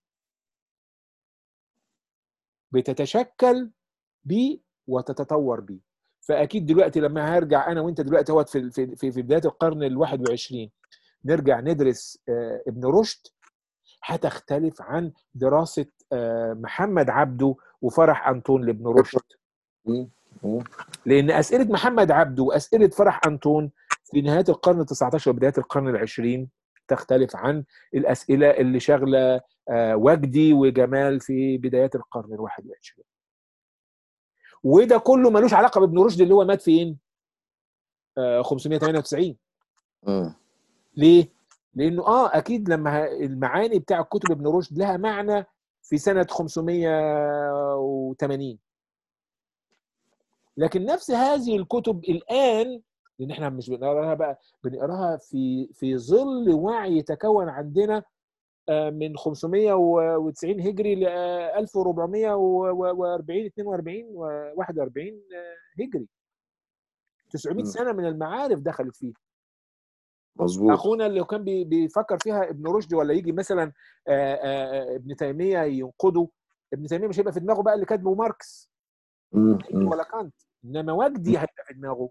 بتتشكل بيه وتتطور بيه فاكيد دلوقتي لما هرجع انا وانت دلوقتي اهوت في في في في بدايه القرن ال 21 نرجع ندرس آه، ابن رشد هتختلف عن دراسه آه، محمد عبده وفرح انطون لابن رشد مم. مم. لان اسئله محمد عبده واسئله فرح انطون في نهايه القرن ال 19 وبدايه القرن العشرين تختلف عن الاسئله اللي شاغله آه، وجدي وجمال في بدايات القرن ال 21 وده كله ملوش علاقه بابن رشد اللي هو مات فين؟ آه 598 مم. ليه؟ لانه اه اكيد لما ه- المعاني بتاع كتب ابن رشد لها معنى في سنه 580 لكن نفس هذه الكتب الان لان احنا مش بنقراها بقى بنقراها في في ظل وعي تكون عندنا آه، من 590 هجري ل 1440 42 و 41 هجري 900 م. سنه من المعارف دخلت فيه مظبوط اخونا اللي كان بي- بيفكر فيها ابن رشد ولا يجي مثلا آه، آه، ابن تيميه ينقده ابن تيميه مش هيبقى في دماغه بقى اللي كاتبه ماركس مم. مم. ولا كانت انما وجدي هيبقى في دماغه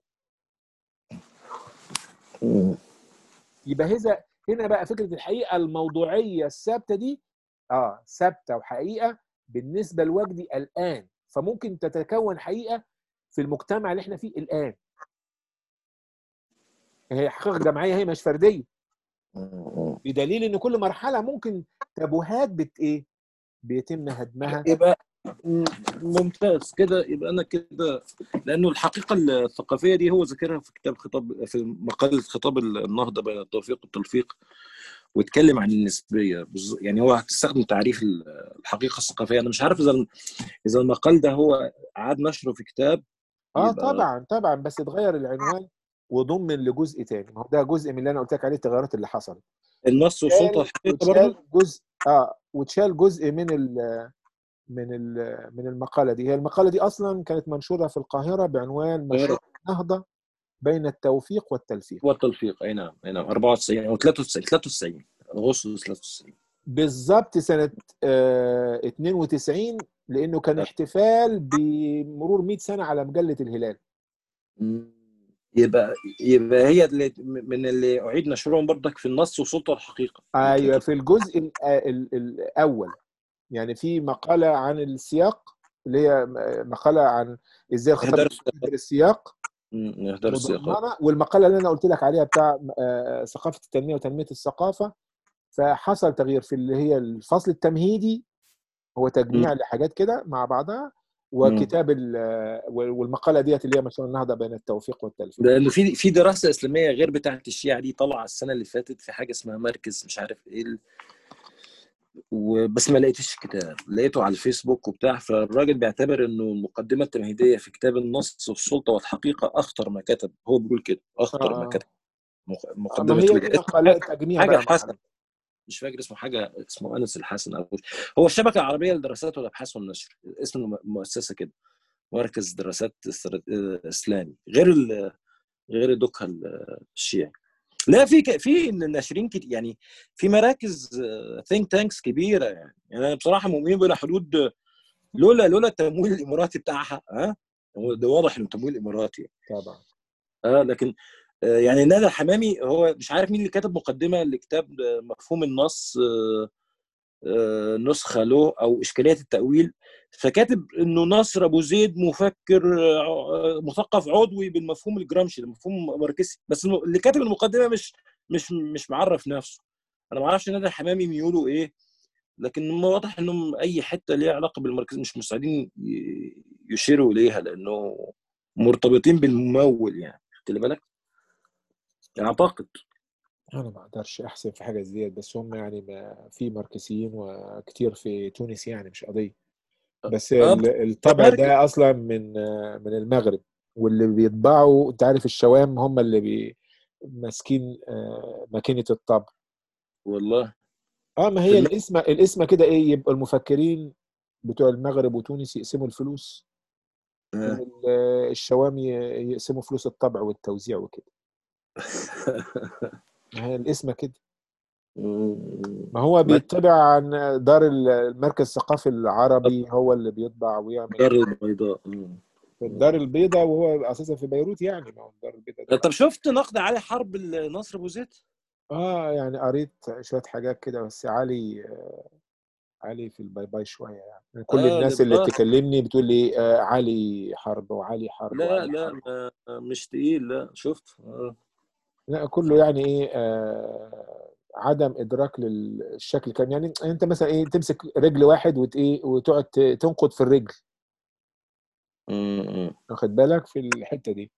مم. يبقى هذا هنا بقى فكره الحقيقه الموضوعيه الثابته دي اه ثابته وحقيقه بالنسبه لوجدي الان فممكن تتكون حقيقه في المجتمع اللي احنا فيه الان هي حقيقه جماعيه هي مش فرديه مم. بدليل ان كل مرحله ممكن تابوهات بت ايه بيتم هدمها يبقى م- ممتاز كده يبقى انا كده لانه الحقيقه الثقافيه دي هو ذاكرها في كتاب خطاب في مقاله خطاب النهضه بين التوفيق والتلفيق واتكلم عن النسبيه بالظ- يعني هو هتستخدم تعريف ال- الحقيقه الثقافيه انا مش عارف اذا اذا المقال ده هو عاد نشره في كتاب اه يبقى- طبعا طبعا بس اتغير العنوان وضمن لجزء تاني ما هو ده جزء من اللي انا قلت لك عليه التغيرات اللي حصلت النص والسلطه والحقيقه برضه واتشال جزء اه واتشال جزء من ال من ال من المقاله دي هي المقاله دي اصلا كانت منشوره في القاهره بعنوان مشروع النهضه بين التوفيق والتلفيق والتلفيق اي نعم اي نعم 94 او 93 93 اغسطس 93 بالظبط سنه آه 92 لانه كان احتفال بمرور 100 سنه على مجله الهلال مم. يبقى يبقى هي اللي من اللي اعيد نشرهم برضك في النص وسلطه والحقيقه ايوه في الجزء ال- ال- الاول يعني في مقاله عن السياق اللي هي مقاله عن ازاي الخطاب إهدار يهدر السياق مم. اهدار السياقات مضمنه والمقاله اللي انا قلت لك عليها بتاع آه، ثقافه التنميه وتنميه الثقافه فحصل تغيير في اللي هي الفصل التمهيدي هو تجميع لحاجات كده مع بعضها وكتاب ال- والمقاله ديت اللي هي مشروع النهضه بين التوفيق والتلفيق لانه في في دراسه اسلاميه غير بتاعه الشيعه دي طالعه السنه اللي فاتت في حاجه اسمها مركز مش عارف ايه ال... وبس ما لقيتش الكتاب لقيته على الفيسبوك وبتاع فالراجل بيعتبر انه المقدمه التمهيديه في كتاب النص والسلطه والحقيقه اخطر ما كتب هو بيقول كده اخطر ما آه. كتب مق- ما مقدمه هي طويلة. دي مقالات تجميع حاجه بقى الحسن معانا. مش فاكر اسمه حاجه اسمه انس الحسن او هو الشبكه العربيه للدراسات والابحاث والنشر اسم الم- المؤسسه كده مركز دراسات استرات- اسلامي غير ال- غير دوكها الشيعي لا في ك- في ناشرين كتير يعني في مراكز ثينك تانكس كبيره يعني يعني انا بصراحه مؤمن بلا حدود لولا لولا التمويل الاماراتي بتاعها ها هو ده واضح انه تمويل اماراتي طبعا اه لكن آه، يعني نادر الحمامي هو مش عارف مين اللي كتب مقدمه لكتاب آه، مفهوم النص آه، آه، نسخه له او اشكاليه التاويل فكاتب انه نصر ابو زيد مفكر آه، مثقف عضوي بالمفهوم الجرامشي المفهوم ماركسي بس الم- اللي كاتب المقدمه مش مش مش معرف نفسه انا ما اعرفش نادر الحمامي ميوله ايه لكن واضح انهم اي حته ليها علاقه بالمركز مش مستعدين ي- يشيروا اليها لانه مرتبطين بالممول يعني خدت بالك اعتقد انا ما اقدرش احسن في حاجه زي ديت بس هم يعني ما في ماركسيين وكتير في تونس يعني مش قضيه بس آه، ال- الطبع ماركس. ده اصلا من آه، من المغرب واللي بيطبعوا انت عارف الشوام هم اللي بي ماسكين آه، ماكينه الطبع والله اه ما في هي الم- الاسم الاسم كده ايه يبقى المفكرين بتوع المغرب وتونس يقسموا الفلوس آه. وال- الشوام ي- يقسموا فلوس الطبع والتوزيع وكده ما هي الاسم كده ما هو بيطبع عن دار ال- المركز الثقافي العربي هو اللي بيطبع ويعمل دار البيضاء مم. الدار البيضاء وهو اساسا في بيروت يعني ما هو الدار البيضاء ده طب شفت نقد علي حرب نصر ابو زيد؟ اه يعني قريت شويه حاجات كده بس علي آه، علي في الباي باي شويه يعني كل آه، الناس اللي للدرجة. بتكلمني بتقول لي آه علي حرب وعلي حرب لا وعلي لا حرب. ما- مش تقيل لا شفت آه. لا كله يعني ايه آه عدم ادراك للشكل كان يعني انت مثلا ايه تمسك رجل واحد وت ايه وتقعد ت- تنقد في الرجل مم. واخد بالك في الحته دي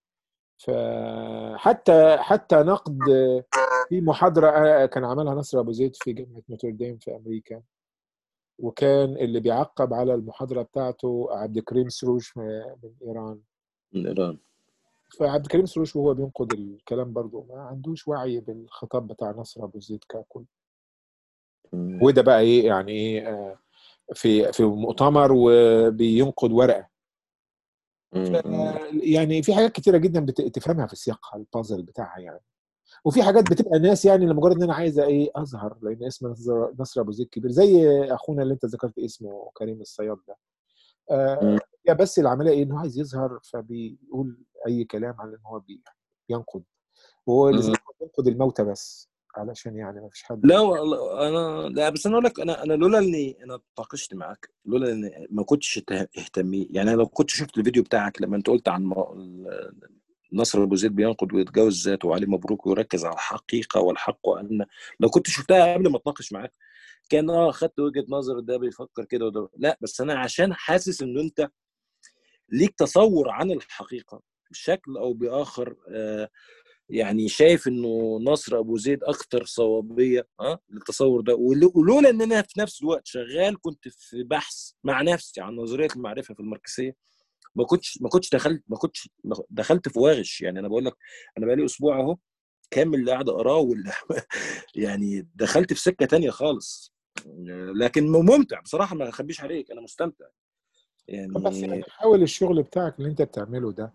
فحتى حتى نقد في محاضره كان عملها نصر ابو زيد في جامعه نوتردام في امريكا وكان اللي بيعقب على المحاضره بتاعته عبد الكريم سروش من ايران من ايران فعبد الكريم سروش وهو بينقد الكلام برضه ما عندوش وعي بالخطاب بتاع نصر ابو زيد ككل مم. وده بقى ايه يعني ايه آه، في في مؤتمر وبينقد ورقه مم. يعني في حاجات كتيره جدا بت- تفهمها في سياقها البازل بتاعها يعني وفي حاجات بتبقى ناس يعني لمجرد ان انا عايزه ايه اظهر لان اسم نصر نصر ابو زيد كبير زي اخونا اللي انت ذكرت اسمه كريم الصياد ده آه مم. هي بس العمليه ايه انه عايز يظهر فبيقول اي كلام على ان هو بي- بينقد وهو اللي مم. ينقد الموتى بس علشان يعني ما فيش حد لا والله انا لا بس انا اقول لك انا انا لولا اني انا اتناقشت معاك لولا اني ما كنتش ته- اهتمي يعني أنا لو كنت شفت الفيديو بتاعك لما انت قلت عن مو- ال- نصر ابو زيد بينقد ويتجاوز ذاته وعلي مبروك ويركز على الحقيقه والحق وان لو كنت شفتها قبل ما اتناقش معاك كان اه خدت وجهه نظر ده بيفكر كده وده لا بس انا عشان حاسس ان انت ليك تصور عن الحقيقه بشكل او باخر آه يعني شايف انه نصر ابو زيد اكثر صوابيه ها للتصور ده ول- ولولا ان انا في نفس الوقت شغال كنت في بحث مع نفسي عن نظريه المعرفه في الماركسيه ما كنتش ما كنتش دخلت ما كنتش دخلت في واغش يعني انا بقول لك انا بقالي اسبوع اهو كامل اللي قاعد اقراه وال- يعني دخلت في سكه تانية خالص لكن ممتع بصراحه ما اخبيش عليك انا مستمتع بس يعني يعني حاول الشغل بتاعك اللي انت بتعمله ده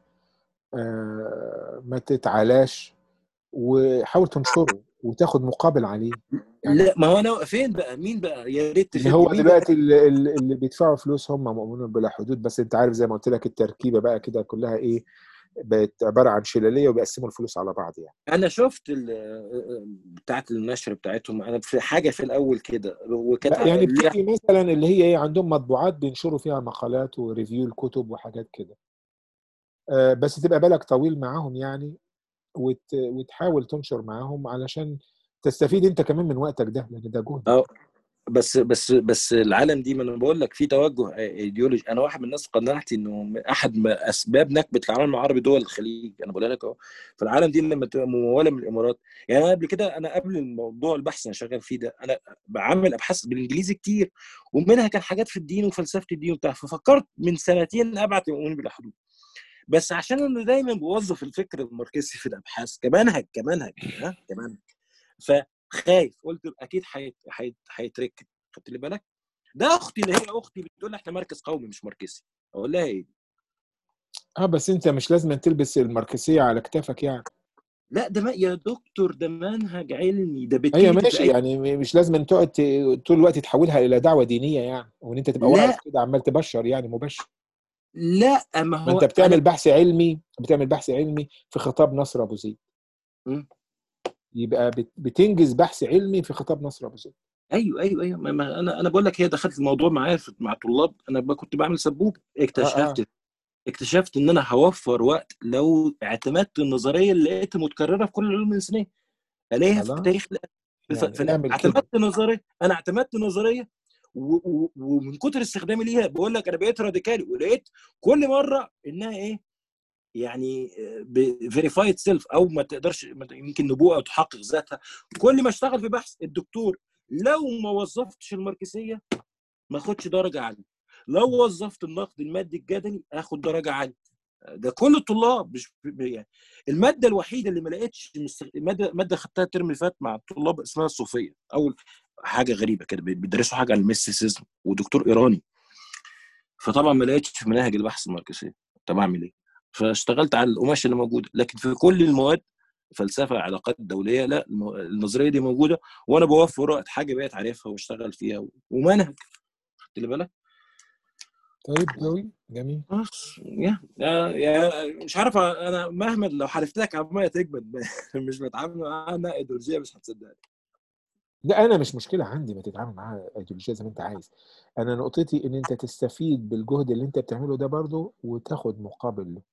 آه، ما تتعلاش وحاول تنشره وتاخد مقابل عليه يعني لا ما هو انا فين بقى مين بقى يا ريت اللي تفيدني هو مين بقى دلوقتي اللي, اللي بيدفعوا فلوس هم مؤمنون بلا حدود بس انت عارف زي ما قلت لك التركيبه بقى كده كلها ايه بقت عباره عن شلاليه وبيقسموا الفلوس على بعض يعني انا شفت ال- بتاعت النشر بتاعتهم انا في حاجه في الاول كده وكانت لا يعني ليها بتيجي مثلا اللي هي ايه عندهم مطبوعات بينشروا فيها مقالات وريفيو الكتب وحاجات كده آه، بس تبقى بالك طويل معاهم يعني وت... وتحاول تنشر معاهم علشان تستفيد انت كمان من وقتك ده لان ده جهد أو بس بس بس العالم دي ما انا بقول لك في توجه ايديولوجي انا واحد من الناس قنعت انه من احد ما اسباب نكبه العالم العربي دول الخليج انا بقول لك اهو فالعالم دي لما تبقى مموله من الامارات يعني انا قبل كده انا قبل الموضوع البحث اللي انا شغال فيه ده انا بعمل ابحاث بالانجليزي كتير ومنها كان حاجات في الدين وفلسفه الدين وبتاع ففكرت من سنتين ابعت المؤمنين بلا حدود بس عشان انا دايما بوظف الفكر الماركسي في الابحاث كمنهج كمنهج ها كمنهج فخايف قلت اكيد هيت- هيت- هيتركب خدت لي بالك ده اختي اللي هي اختي بتقول لي احنا مركز قومي مش ماركسي اقول لها ايه اه بس انت مش لازم تلبس الماركسيه على كتافك يعني لا ده ما يا دكتور ده منهج علمي ده ايوه بتيجي في ماشي اي يعني م- مش لازم تقعد ت- طول الوقت تحولها الى دعوه دينيه يعني وان انت تبقى واعظ لا كده عمال تبشر يعني مبشر لا ما ما هو انت انا بتعمل بحث علمي بتعمل بحث علمي في خطاب نصر ابو زيد مم. يبقى بت- بتنجز بحث علمي في خطاب نصر ابو زيد ايوه ايوه ايوه ما ما انا انا بقول لك هي دخلت الموضوع معايا في- مع طلاب انا ب- كنت بعمل سبوب اه اه اكتشفت اكتشفت ان انا هوفر وقت لو اعتمدت النظريه اللي لقيتها متكرره في كل العلوم الانسانيه الاقيها في خلاص تاريخ ف- يعني فانا اعمل كده اعتمدت نظريه انا اعتمدت نظريه و- و- ومن كتر استخدامي ليها بقول لك انا بقيت راديكالي ولقيت كل مره انها ايه يعني فيريفايد سيلف او ما تقدرش ما ت- يمكن نبوءه تحقق ذاتها كل ما اشتغل في بحث الدكتور لو ما وظفتش الماركسيه ما اخدش درجه عاليه لو وظفت النقد المادي الجدلي اخد درجه عاليه ده كل الطلاب مش يعني الماده الوحيده اللي ما لقيتش مست- ماده ماده خدتها الترم اللي فات مع الطلاب اسمها الصوفيه اول حاجه غريبه كده بيدرسوا حاجه عن الميستيسيزم ودكتور ايراني فطبعا ما لقيتش في مناهج البحث الماركسيه طب اعمل ايه؟ فاشتغلت على القماش اللي موجوده لكن في كل المواد فلسفه علاقات دوليه لا الم- النظريه دي موجوده وانا بوفر وقت حاجه بقيت عارفها واشتغل فيها ومنهج خدت لي بالك؟ طيب قوي جميل بس يا يا يا مش عارف انا مهما لو حلفت لك على الميه تجمد مش بتعامل معاها ايديولوجيه مش هتصدقني لا انا مش مشكله عندي ما تتعامل معاها ايديولوجيه زي ما انت عايز انا نقطتي ان انت تستفيد بالجهد اللي انت بتعمله ده برضه وتاخد مقابل له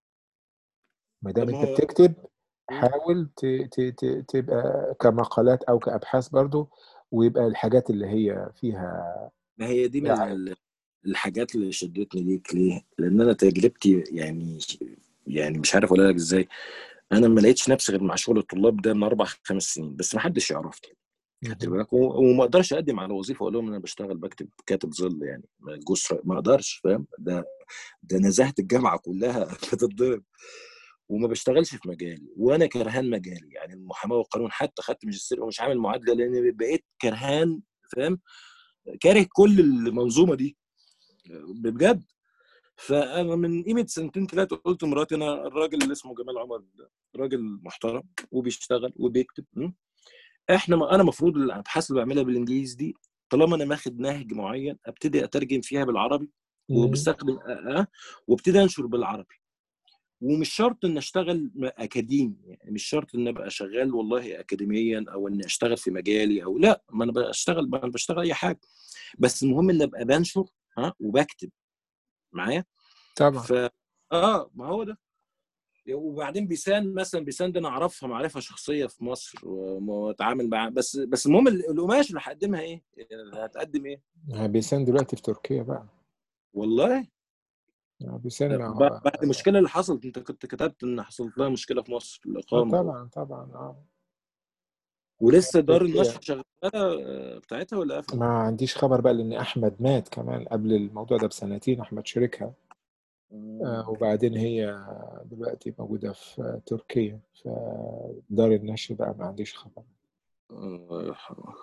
ما طب دام ما انت هو بتكتب حاول ت... ت... ت... تبقى كمقالات او كابحاث برضه ويبقى الحاجات اللي هي فيها ما هي دي من فيها عائد ال... الحاجات اللي شدتني ليك ليه؟ لان انا تجربتي يعني يعني مش عارف اقول لك ازاي انا ما لقيتش نفسي غير مع شغل الطلاب ده من اربع خمس سنين بس ما حدش يعرفني خدت بالك و- وما اقدرش اقدم على وظيفه اقول لهم انا بشتغل بكتب كاتب ظل يعني ما جسر ما اقدرش فاهم ده ده نزهه الجامعه كلها بتتضرب وما بشتغلش في مجالي وانا كرهان مجالي يعني المحاماه والقانون حتى خدت ماجستير ومش عامل معادله لان بقيت كرهان فاهم كاره كل المنظومه دي بجد فانا من قيمه سنتين ثلاثه قلت لمراتي انا الراجل اللي اسمه جمال عمر ده راجل محترم وبيشتغل وبيكتب م? احنا انا المفروض الابحاث اللي بعملها بالانجليزي دي طالما انا ماخد نهج معين ابتدي اترجم فيها بالعربي وبستخدم أ أ وابتدي انشر بالعربي ومش شرط ان اشتغل م- اكاديمي يعني مش شرط ان ابقى شغال والله اكاديميا او ان اشتغل في مجالي او لا ما انا بشتغل ما انا بشتغل اي حاجه بس المهم ان ابقى بنشر ها وبكتب معايا طبعا ف اه ما هو ده وبعدين بيسان مثلا بيسان دي انا اعرفها معرفه شخصيه في مصر واتعامل معاه بس بس المهم ال- القماش اللي هقدمها ايه؟ هتقدم ايه؟ بيسان دلوقتي في تركيا بقى والله بيسان ما بعد هو بعد المشكله اللي حصلت انت كنت كتبت ان حصلت لها مشكله في مصر آه الاقامه طبعا طبعا اه ولسه دار تركيا. النشر شغاله آه، بتاعتها ولا قفلت؟ ما عنديش خبر بقى لان احمد مات كمان قبل الموضوع ده بسنتين احمد شريكها آه، وبعدين هي دلوقتي موجودة في تركيا فدار النشر بقى ما عنديش خبر آه،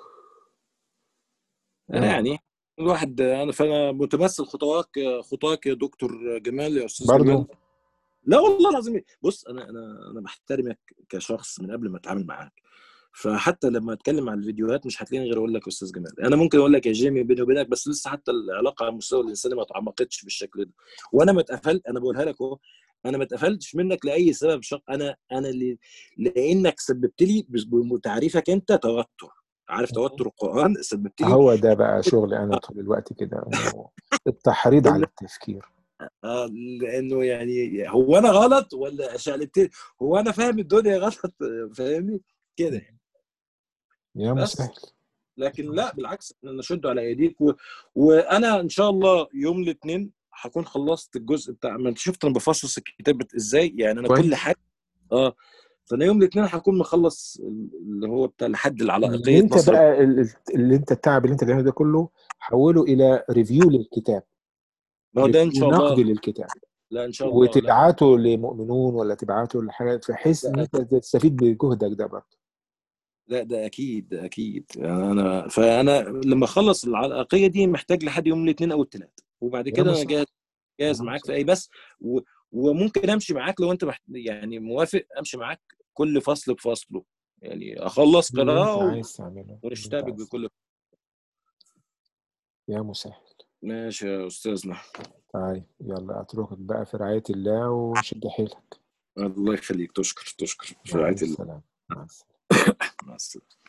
آه. يعني الواحد انا فانا متمثل خطواك خطاك يا دكتور جمال يا استاذ برضو؟ جمال لا والله العظيم بص انا انا انا بحترمك كشخص من قبل ما اتعامل معاك فحتى لما اتكلم عن الفيديوهات مش هتلاقيني غير اقول لك يا استاذ جمال انا ممكن اقول لك يا جيمي بيني وبينك بس لسه حتى العلاقه على المستوى الانساني ما اتعمقتش بالشكل ده وانا ما اتقفلت انا بقولها لك اهو انا ما اتقفلتش منك لاي سبب شق انا انا اللي لانك سببت لي بتعريفك انت توتر عارف توتر القران سببت لي هو ده بقى شغلي انا طول الوقت كده انه التحريض على التفكير آه لانه يعني هو انا غلط ولا شقلبت هو انا فاهم الدنيا غلط فاهمني كده يعني يا بس. مسهل لكن لا بالعكس احنا نشد على ايديك و... وانا ان شاء الله يوم الاثنين هكون خلصت الجزء بتاع ما انت شفت انا بفصص الكتاب بت- ازاي يعني انا كويس. كل حاجه اه فانا يوم الاثنين هكون مخلص اللي هو بتاع لحد اللي العلائقيه انت نصر بقى ال- ال- اللي انت التعب اللي انت بتعمله ده كله حوله الى ريفيو للكتاب ما هو ده ان شاء نقد الله للكتاب لا ان شاء الله لا وتبعته لمؤمنون ولا تبعته لحاجات بحيث ان انت تستفيد بجهدك ده برضه لا ده اكيد ده اكيد يعني انا فانا لما اخلص العلاقيه دي محتاج لحد يوم الاثنين او الثلاث وبعد يا كده انا مسهل. جاهز جاهز يا معاك في مسهل. اي بس و... وممكن امشي معاك لو انت محت... يعني موافق امشي معاك كل فصل بفصله يعني اخلص اللي قراءه انت و... عايز تعمله اللي انت ونشتبك عايز. بكل يا مسهل ماشي يا استاذنا طيب يلا اتركك بقى في رعاية الله وشد حيلك الله يخليك تشكر تشكر في مع رعايه الله السلامة مع السلامة مع السلامه